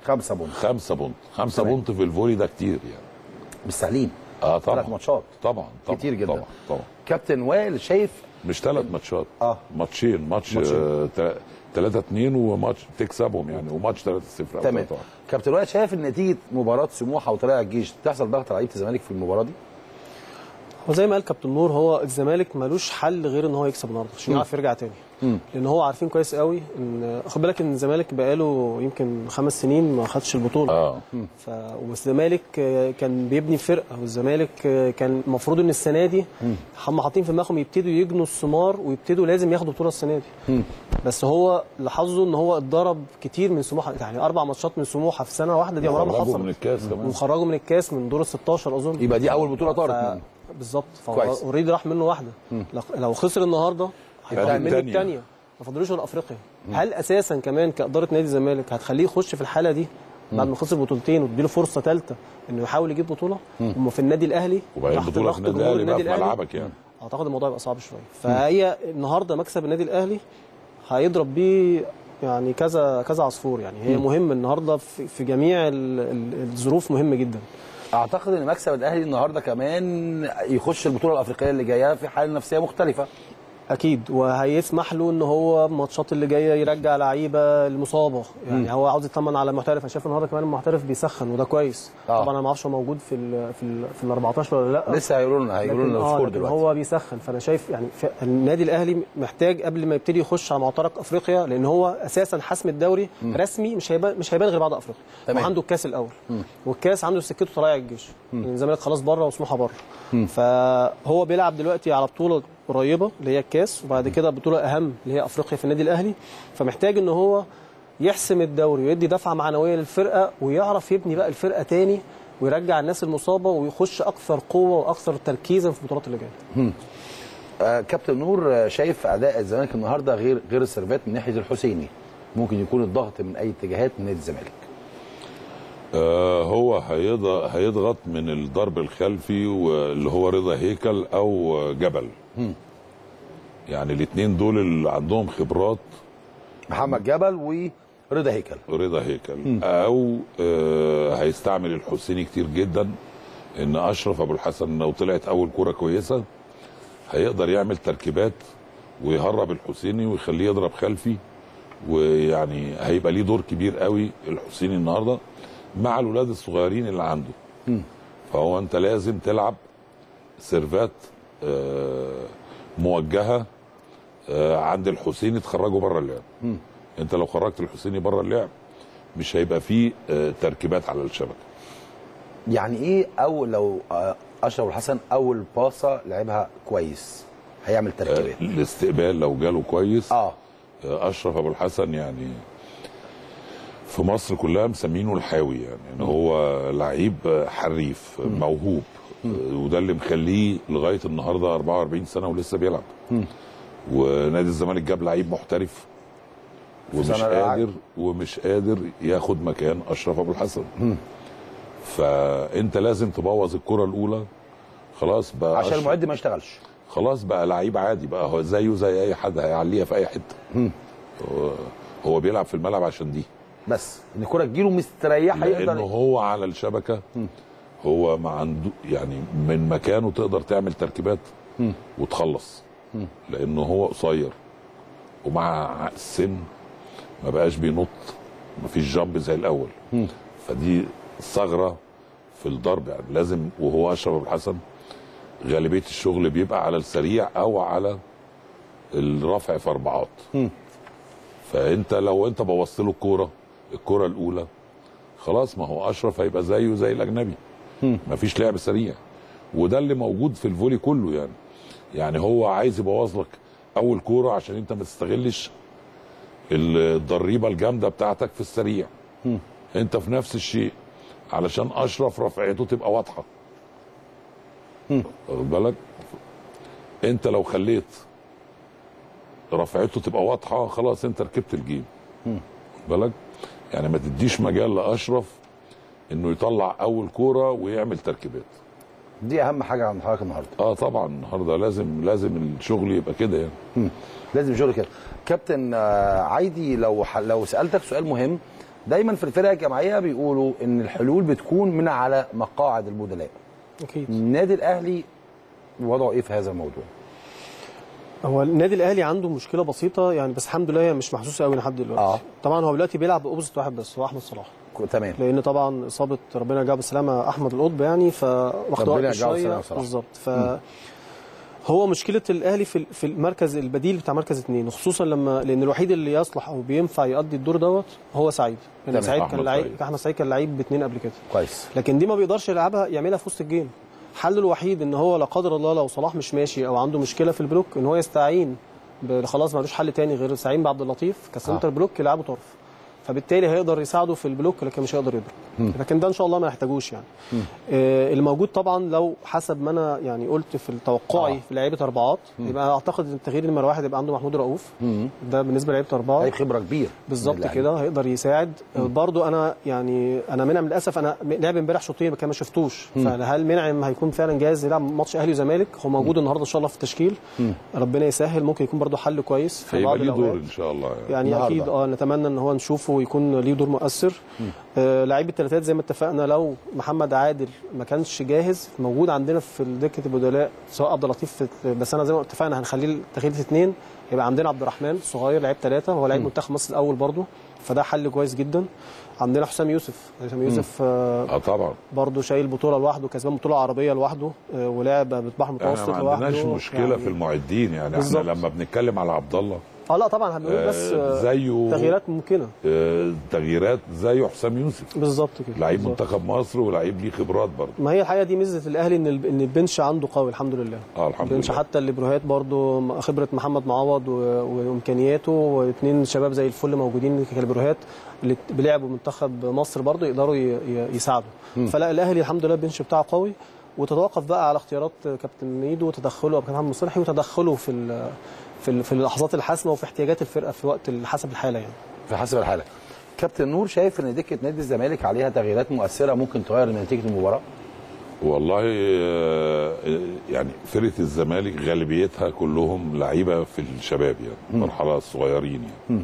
خمسة بونت خمسة بونت خمسة تمام. بونت في الفولي ده كتير يعني مش سهلين اه طبعا ثلاث ماتشات طبعا طبعا كتير جدا. طبعا طبعا كابتن وائل شايف مش ثلاث ماتشات آه. ماتشين ماتش ماتشين. 3 2 وماتش تكسبهم يعني وماتش 3 0 تمام كابتن وائل شايف ان نتيجه مباراه سموحه وطلائع الجيش تحصل ضغط على لعيبه الزمالك في المباراه دي وزي ما قال كابتن نور هو الزمالك ملوش حل غير ان هو يكسب النهارده عشان يعرف يرجع تاني لان هو عارفين كويس قوي ان خد بالك ان الزمالك بقاله يمكن خمس سنين ما خدش البطوله اه ف... والزمالك آه، كان بيبني فرقه والزمالك آه، كان المفروض ان السنه دي هم حاطين في دماغهم يبتدوا يجنوا الثمار ويبتدوا لازم ياخدوا بطوله السنه دي بس هو اللي حظه ان هو اتضرب كتير من سموحه يعني اربع ماتشات من سموحه في سنه واحده دي عمرها ما خرجوا حصلت من الكاس كمان وخرجوا من الكاس من دور ال 16 اظن يبقى دي اول بطوله طارت ف... منه بالظبط كويس. فهو اوريدي راح منه واحده لو- لو خسر النهارده هيبقى ياخد منه التانية. الثانيه ما فاضلوش غير افريقيا هل اساسا كمان كاداره نادي الزمالك هتخليه يخش في الحاله دي بعد ما خسر بطولتين وتديله فرصه ثالثه انه يحاول يجيب بطوله هم في النادي الاهلي وبعدين تحت البطوله في ضغط النادي جمهور الاهلي بقى في ملعبك يعني اعتقد الموضوع يبقى صعب شويه فهي النهارده مكسب النادي الاهلي هيضرب بيه يعني كذا كذا عصفور يعني هي مهم النهارده في, في جميع ال- ال- الظروف مهم جدا اعتقد ان مكسب الاهلي النهارده كمان يخش البطوله الافريقيه اللي جايه في حاله نفسيه مختلفه اكيد وهيسمح له ان هو الماتشات اللي جايه يرجع لعيبه المصابه يعني هو عاوز يطمن على المحترف انا شايف النهارده كمان المحترف بيسخن وده كويس آه. طبعا انا ما اعرفش هو موجود في ال في ال في ال 14 ولا لا لسه هيقولوا لنا هيقولوا لكن, لنا آه السكور لكن دلوقتي هو بيسخن فانا شايف يعني في النادي الاهلي محتاج قبل ما يبتدي يخش على معترك افريقيا لان هو اساسا حسم الدوري رسمي مش هيبان مش هيبان غير بعد افريقيا تمام. وعنده الكاس الاول والكاس عنده سكته طلائع الجيش لان الزمالك خلاص بره وسموحه بره فهو بيلعب دلوقتي على بطوله قريبه اللي هي الكاس وبعد كده بطوله اهم اللي هي افريقيا في النادي الاهلي فمحتاج ان هو يحسم الدوري ويدي دفعه معنويه للفرقه ويعرف يبني بقى الفرقه تاني ويرجع الناس المصابه ويخش اكثر قوه واكثر تركيزا في البطولات اللي جايه آه كابتن نور آه، شايف اداء الزمالك النهارده غير غير السيرفات من ناحيه الحسيني ممكن يكون الضغط من اي اتجاهات من نادي الزمالك آه هو هيضغط هيضغط من الضرب الخلفي واللي هو رضا هيكل او جبل يعني الاثنين دول اللي عندهم خبرات محمد جبل ورضا هيكل رضا هيكل او آه هيستعمل الحسيني كتير جدا ان اشرف ابو الحسن لو طلعت اول كوره كويسه هيقدر يعمل تركيبات ويهرب الحسيني ويخليه يضرب خلفي ويعني هيبقى ليه دور كبير قوي الحسيني النهارده مع الولاد الصغيرين اللي عنده فهو انت لازم تلعب سيرفات آه، موجهه آه، عند الحسيني تخرجه بره اللعب انت لو خرجت الحسيني بره اللعب مش هيبقى فيه آه، تركيبات على الشبكه يعني ايه او لو آه، اشرف الحسن اول باصه لعبها كويس هيعمل تركيبات الاستقبال لو جاله كويس اه آه، اشرف ابو الحسن يعني في مصر كلها مسمينه الحاوي يعني, يعني هو لعيب حريف موهوب آه، وده اللي مخليه لغايه النهارده 44 سنه ولسه بيلعب ونادي الزمالك جاب لعيب محترف ومش سنة الألعاب. قادر ومش قادر ياخد مكان اشرف ابو الحسن فانت لازم تبوظ الكره الاولى خلاص بقى عشان أشرف- المعد ما يشتغلش خلاص بقى لعيب عادي بقى هو زيه زي اي حد هيعليها في اي حته هو, هو بيلعب في الملعب عشان دي بس ان الكره تجيله مستريحه لانه يقدر هو على الشبكه هو ما عنده يعني من مكانه تقدر تعمل تركيبات وتخلص لانه هو قصير ومع السن ما بقاش بينط ما فيش جامب زي الاول فدي ثغره في الضرب يعني لازم وهو اشرف ابو الحسن غالبيه الشغل بيبقى على السريع او على الرفع في اربعات فانت لو انت بوظت له الكوره الكوره الاولى خلاص ما هو اشرف هيبقى زيه زي الاجنبي مفيش لعب سريع وده اللي موجود في الفولي كله يعني يعني هو عايز يبوظ لك اول كوره عشان انت ما تستغلش الضريبه الجامده بتاعتك في السريع انت في نفس الشيء علشان اشرف رفعته تبقى واضحه واخد بالك انت لو خليت رفعته تبقى واضحه خلاص انت ركبت الجيم واخد بالك يعني ما تديش مجال لاشرف انه يطلع اول كوره ويعمل تركيبات دي اهم حاجه عند حضرتك النهارده اه طبعا النهارده لازم لازم الشغل يبقى كده يعني لازم شغل كده كابتن آه، عايدي لو ح- لو سالتك سؤال مهم دايما في الفرق الجماعيه بيقولوا ان الحلول بتكون من على مقاعد البدلاء اكيد النادي الاهلي وضعه ايه في هذا الموضوع هو النادي الاهلي عنده مشكله بسيطه يعني بس الحمد لله هي مش محسوسه قوي لحد دلوقتي آه. طبعا هو دلوقتي بيلعب باوبزيت واحد بس هو احمد صلاح ك- تمام لان طبعا اصابه ربنا يرجعه بالسلامه احمد القطب يعني فواخد ربنا وقت يرجعه شويه بالسلامة بصراحة. بالظبط ف هو مشكله الاهلي في في المركز البديل بتاع مركز اثنين وخصوصا لما لان الوحيد اللي يصلح او بينفع يؤدي الدور دوت هو سعيد لان تمام. سعيد أحمد كان لعيب سعيد. احمد سعيد كان لعيب باثنين قبل كده كويس لكن دي ما بيقدرش يلعبها يعملها في وسط الجيم حله الوحيد ان هو لا قدر الله لو صلاح مش ماشي او عنده مشكله في البلوك ان هو يستعين ب- خلاص ملوش حل تاني غير يستعين بعبد اللطيف كسنتر آه. بلوك يلعبه طرف فبالتالي هيقدر يساعده في البلوك لكن مش هيقدر يضرب لكن ده ان شاء الله ما يحتاجوش يعني آه الموجود طبعا لو حسب ما انا يعني قلت في توقعي آه. في لعيبه اربعات يبقى اعتقد ان التغيير نمره واحد يبقى عنده محمود رؤوف ده بالنسبه لعيبه اربعه لعيب خبره كبير بالظبط الأهلي. كده هيقدر يساعد برضو انا يعني انا منعم للاسف انا لعب امبارح شوطين كان ما شفتوش فهل منعم هيكون فعلا جاهز يلعب ماتش اهلي وزمالك هو موجود النهارده ان شاء الله في التشكيل ربنا يسهل ممكن يكون برضو حل كويس في بعض هيبقى ليه دور الاوقات ان شاء الله يعني. يعني النهاردة. اكيد اه نتمنى ان هو نشوفه ويكون ليه دور مؤثر آه لعيب الثلاثات زي ما اتفقنا لو محمد عادل ما كانش جاهز موجود عندنا في دكه البدلاء سواء عبد اللطيف في- بس انا زي ما اتفقنا هنخليه تغيير اثنين يبقى عندنا عبد الرحمن صغير لعيب ثلاثه هو لعيب منتخب مصر الاول برضه فده حل كويس جدا عندنا حسام يوسف حسام يوسف آه اه طبعا برضه شايل بطوله لوحده كسبان بطوله عربيه لوحده آه ولعب بحر متوسط احنا ما لوحده عندناش مشكله يعني في المعدين يعني بالظبط. احنا لما بنتكلم على عبد الله اه لا طبعا هنقول بس آه، آه زيه تغييرات ممكنه آه، تغييرات زي حسام يوسف بالظبط كده لعيب بالظبط. منتخب مصر ولعيب ليه خبرات برضه ما هي الحقيقه دي ميزه الاهلي ان ال- ان البنش عنده قوي الحمد لله اه الحمد البنش لله حتى الابروهات برضو خبره محمد معوض و- وامكانياته واثنين شباب زي الفل موجودين كالبروهات اللي بيلعبوا منتخب مصر برضو يقدروا ي- ي- يساعدوا فلا الاهلي الحمد لله البنش بتاعه قوي وتتوقف بقى على اختيارات كابتن ميدو وتدخله كابتن محمد مصلحي وتدخله في ال- في ال- في اللحظات الحاسمه وفي احتياجات الفرقه في وقت ال- حسب الحاله يعني في حسب الحاله كابتن نور شايف ان دكه نادي الزمالك عليها تغييرات مؤثره ممكن تغير من نتيجه المباراه والله آه، يعني فرقه الزمالك غالبيتها كلهم لعيبه في الشباب يعني مرحله الصغيرين يعني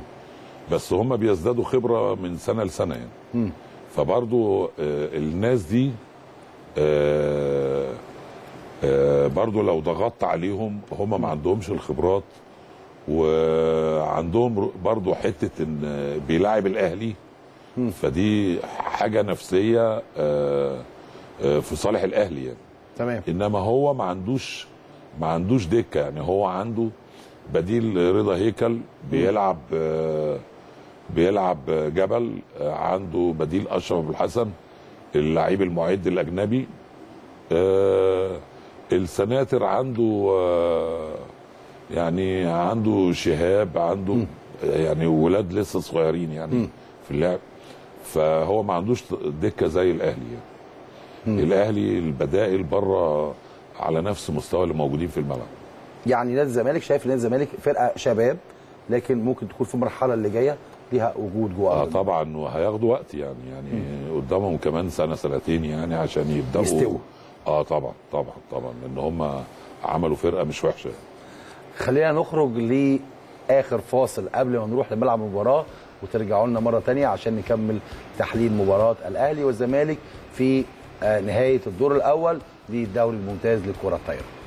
بس هم بيزدادوا خبره من سنه لسنه يعني فبرضو آه، الناس دي آه، آه، برضو لو ضغطت عليهم هم ما عندهمش الخبرات وعندهم برضو حته ان بيلاعب الاهلي فدي حاجه نفسيه آه، آه، في صالح الاهلي يعني تمام انما هو ما عندوش ما عندوش دكه يعني هو عنده بديل رضا هيكل بيلعب آه، بيلعب جبل آه، عنده بديل اشرف ابو الحسن اللعيب المعد الاجنبي آه، السناتر عنده آه، يعني عنده شهاب عنده يعني ولاد لسه صغيرين يعني في اللعب فهو ما عندوش دكه زي الاهلي يعني الاهلي البدائل بره على نفس مستوى اللي موجودين في الملعب يعني نادي الزمالك شايف نادي الزمالك فرقه شباب لكن ممكن تكون في المرحله اللي جايه ليها وجود جوه اه أرض طبعا وهياخدوا وقت يعني يعني قدامهم كمان سنه سنتين يعني عشان يبداوا يستووا. اه طبعا طبعا طبعا لان هم عملوا فرقه مش وحشه خلينا نخرج لاخر فاصل قبل ما نروح لملعب المباراه وترجعوا لنا مره تانية عشان نكمل تحليل مباراه الاهلي والزمالك في آه، نهايه الدور الاول للدوري الممتاز للكره الطايره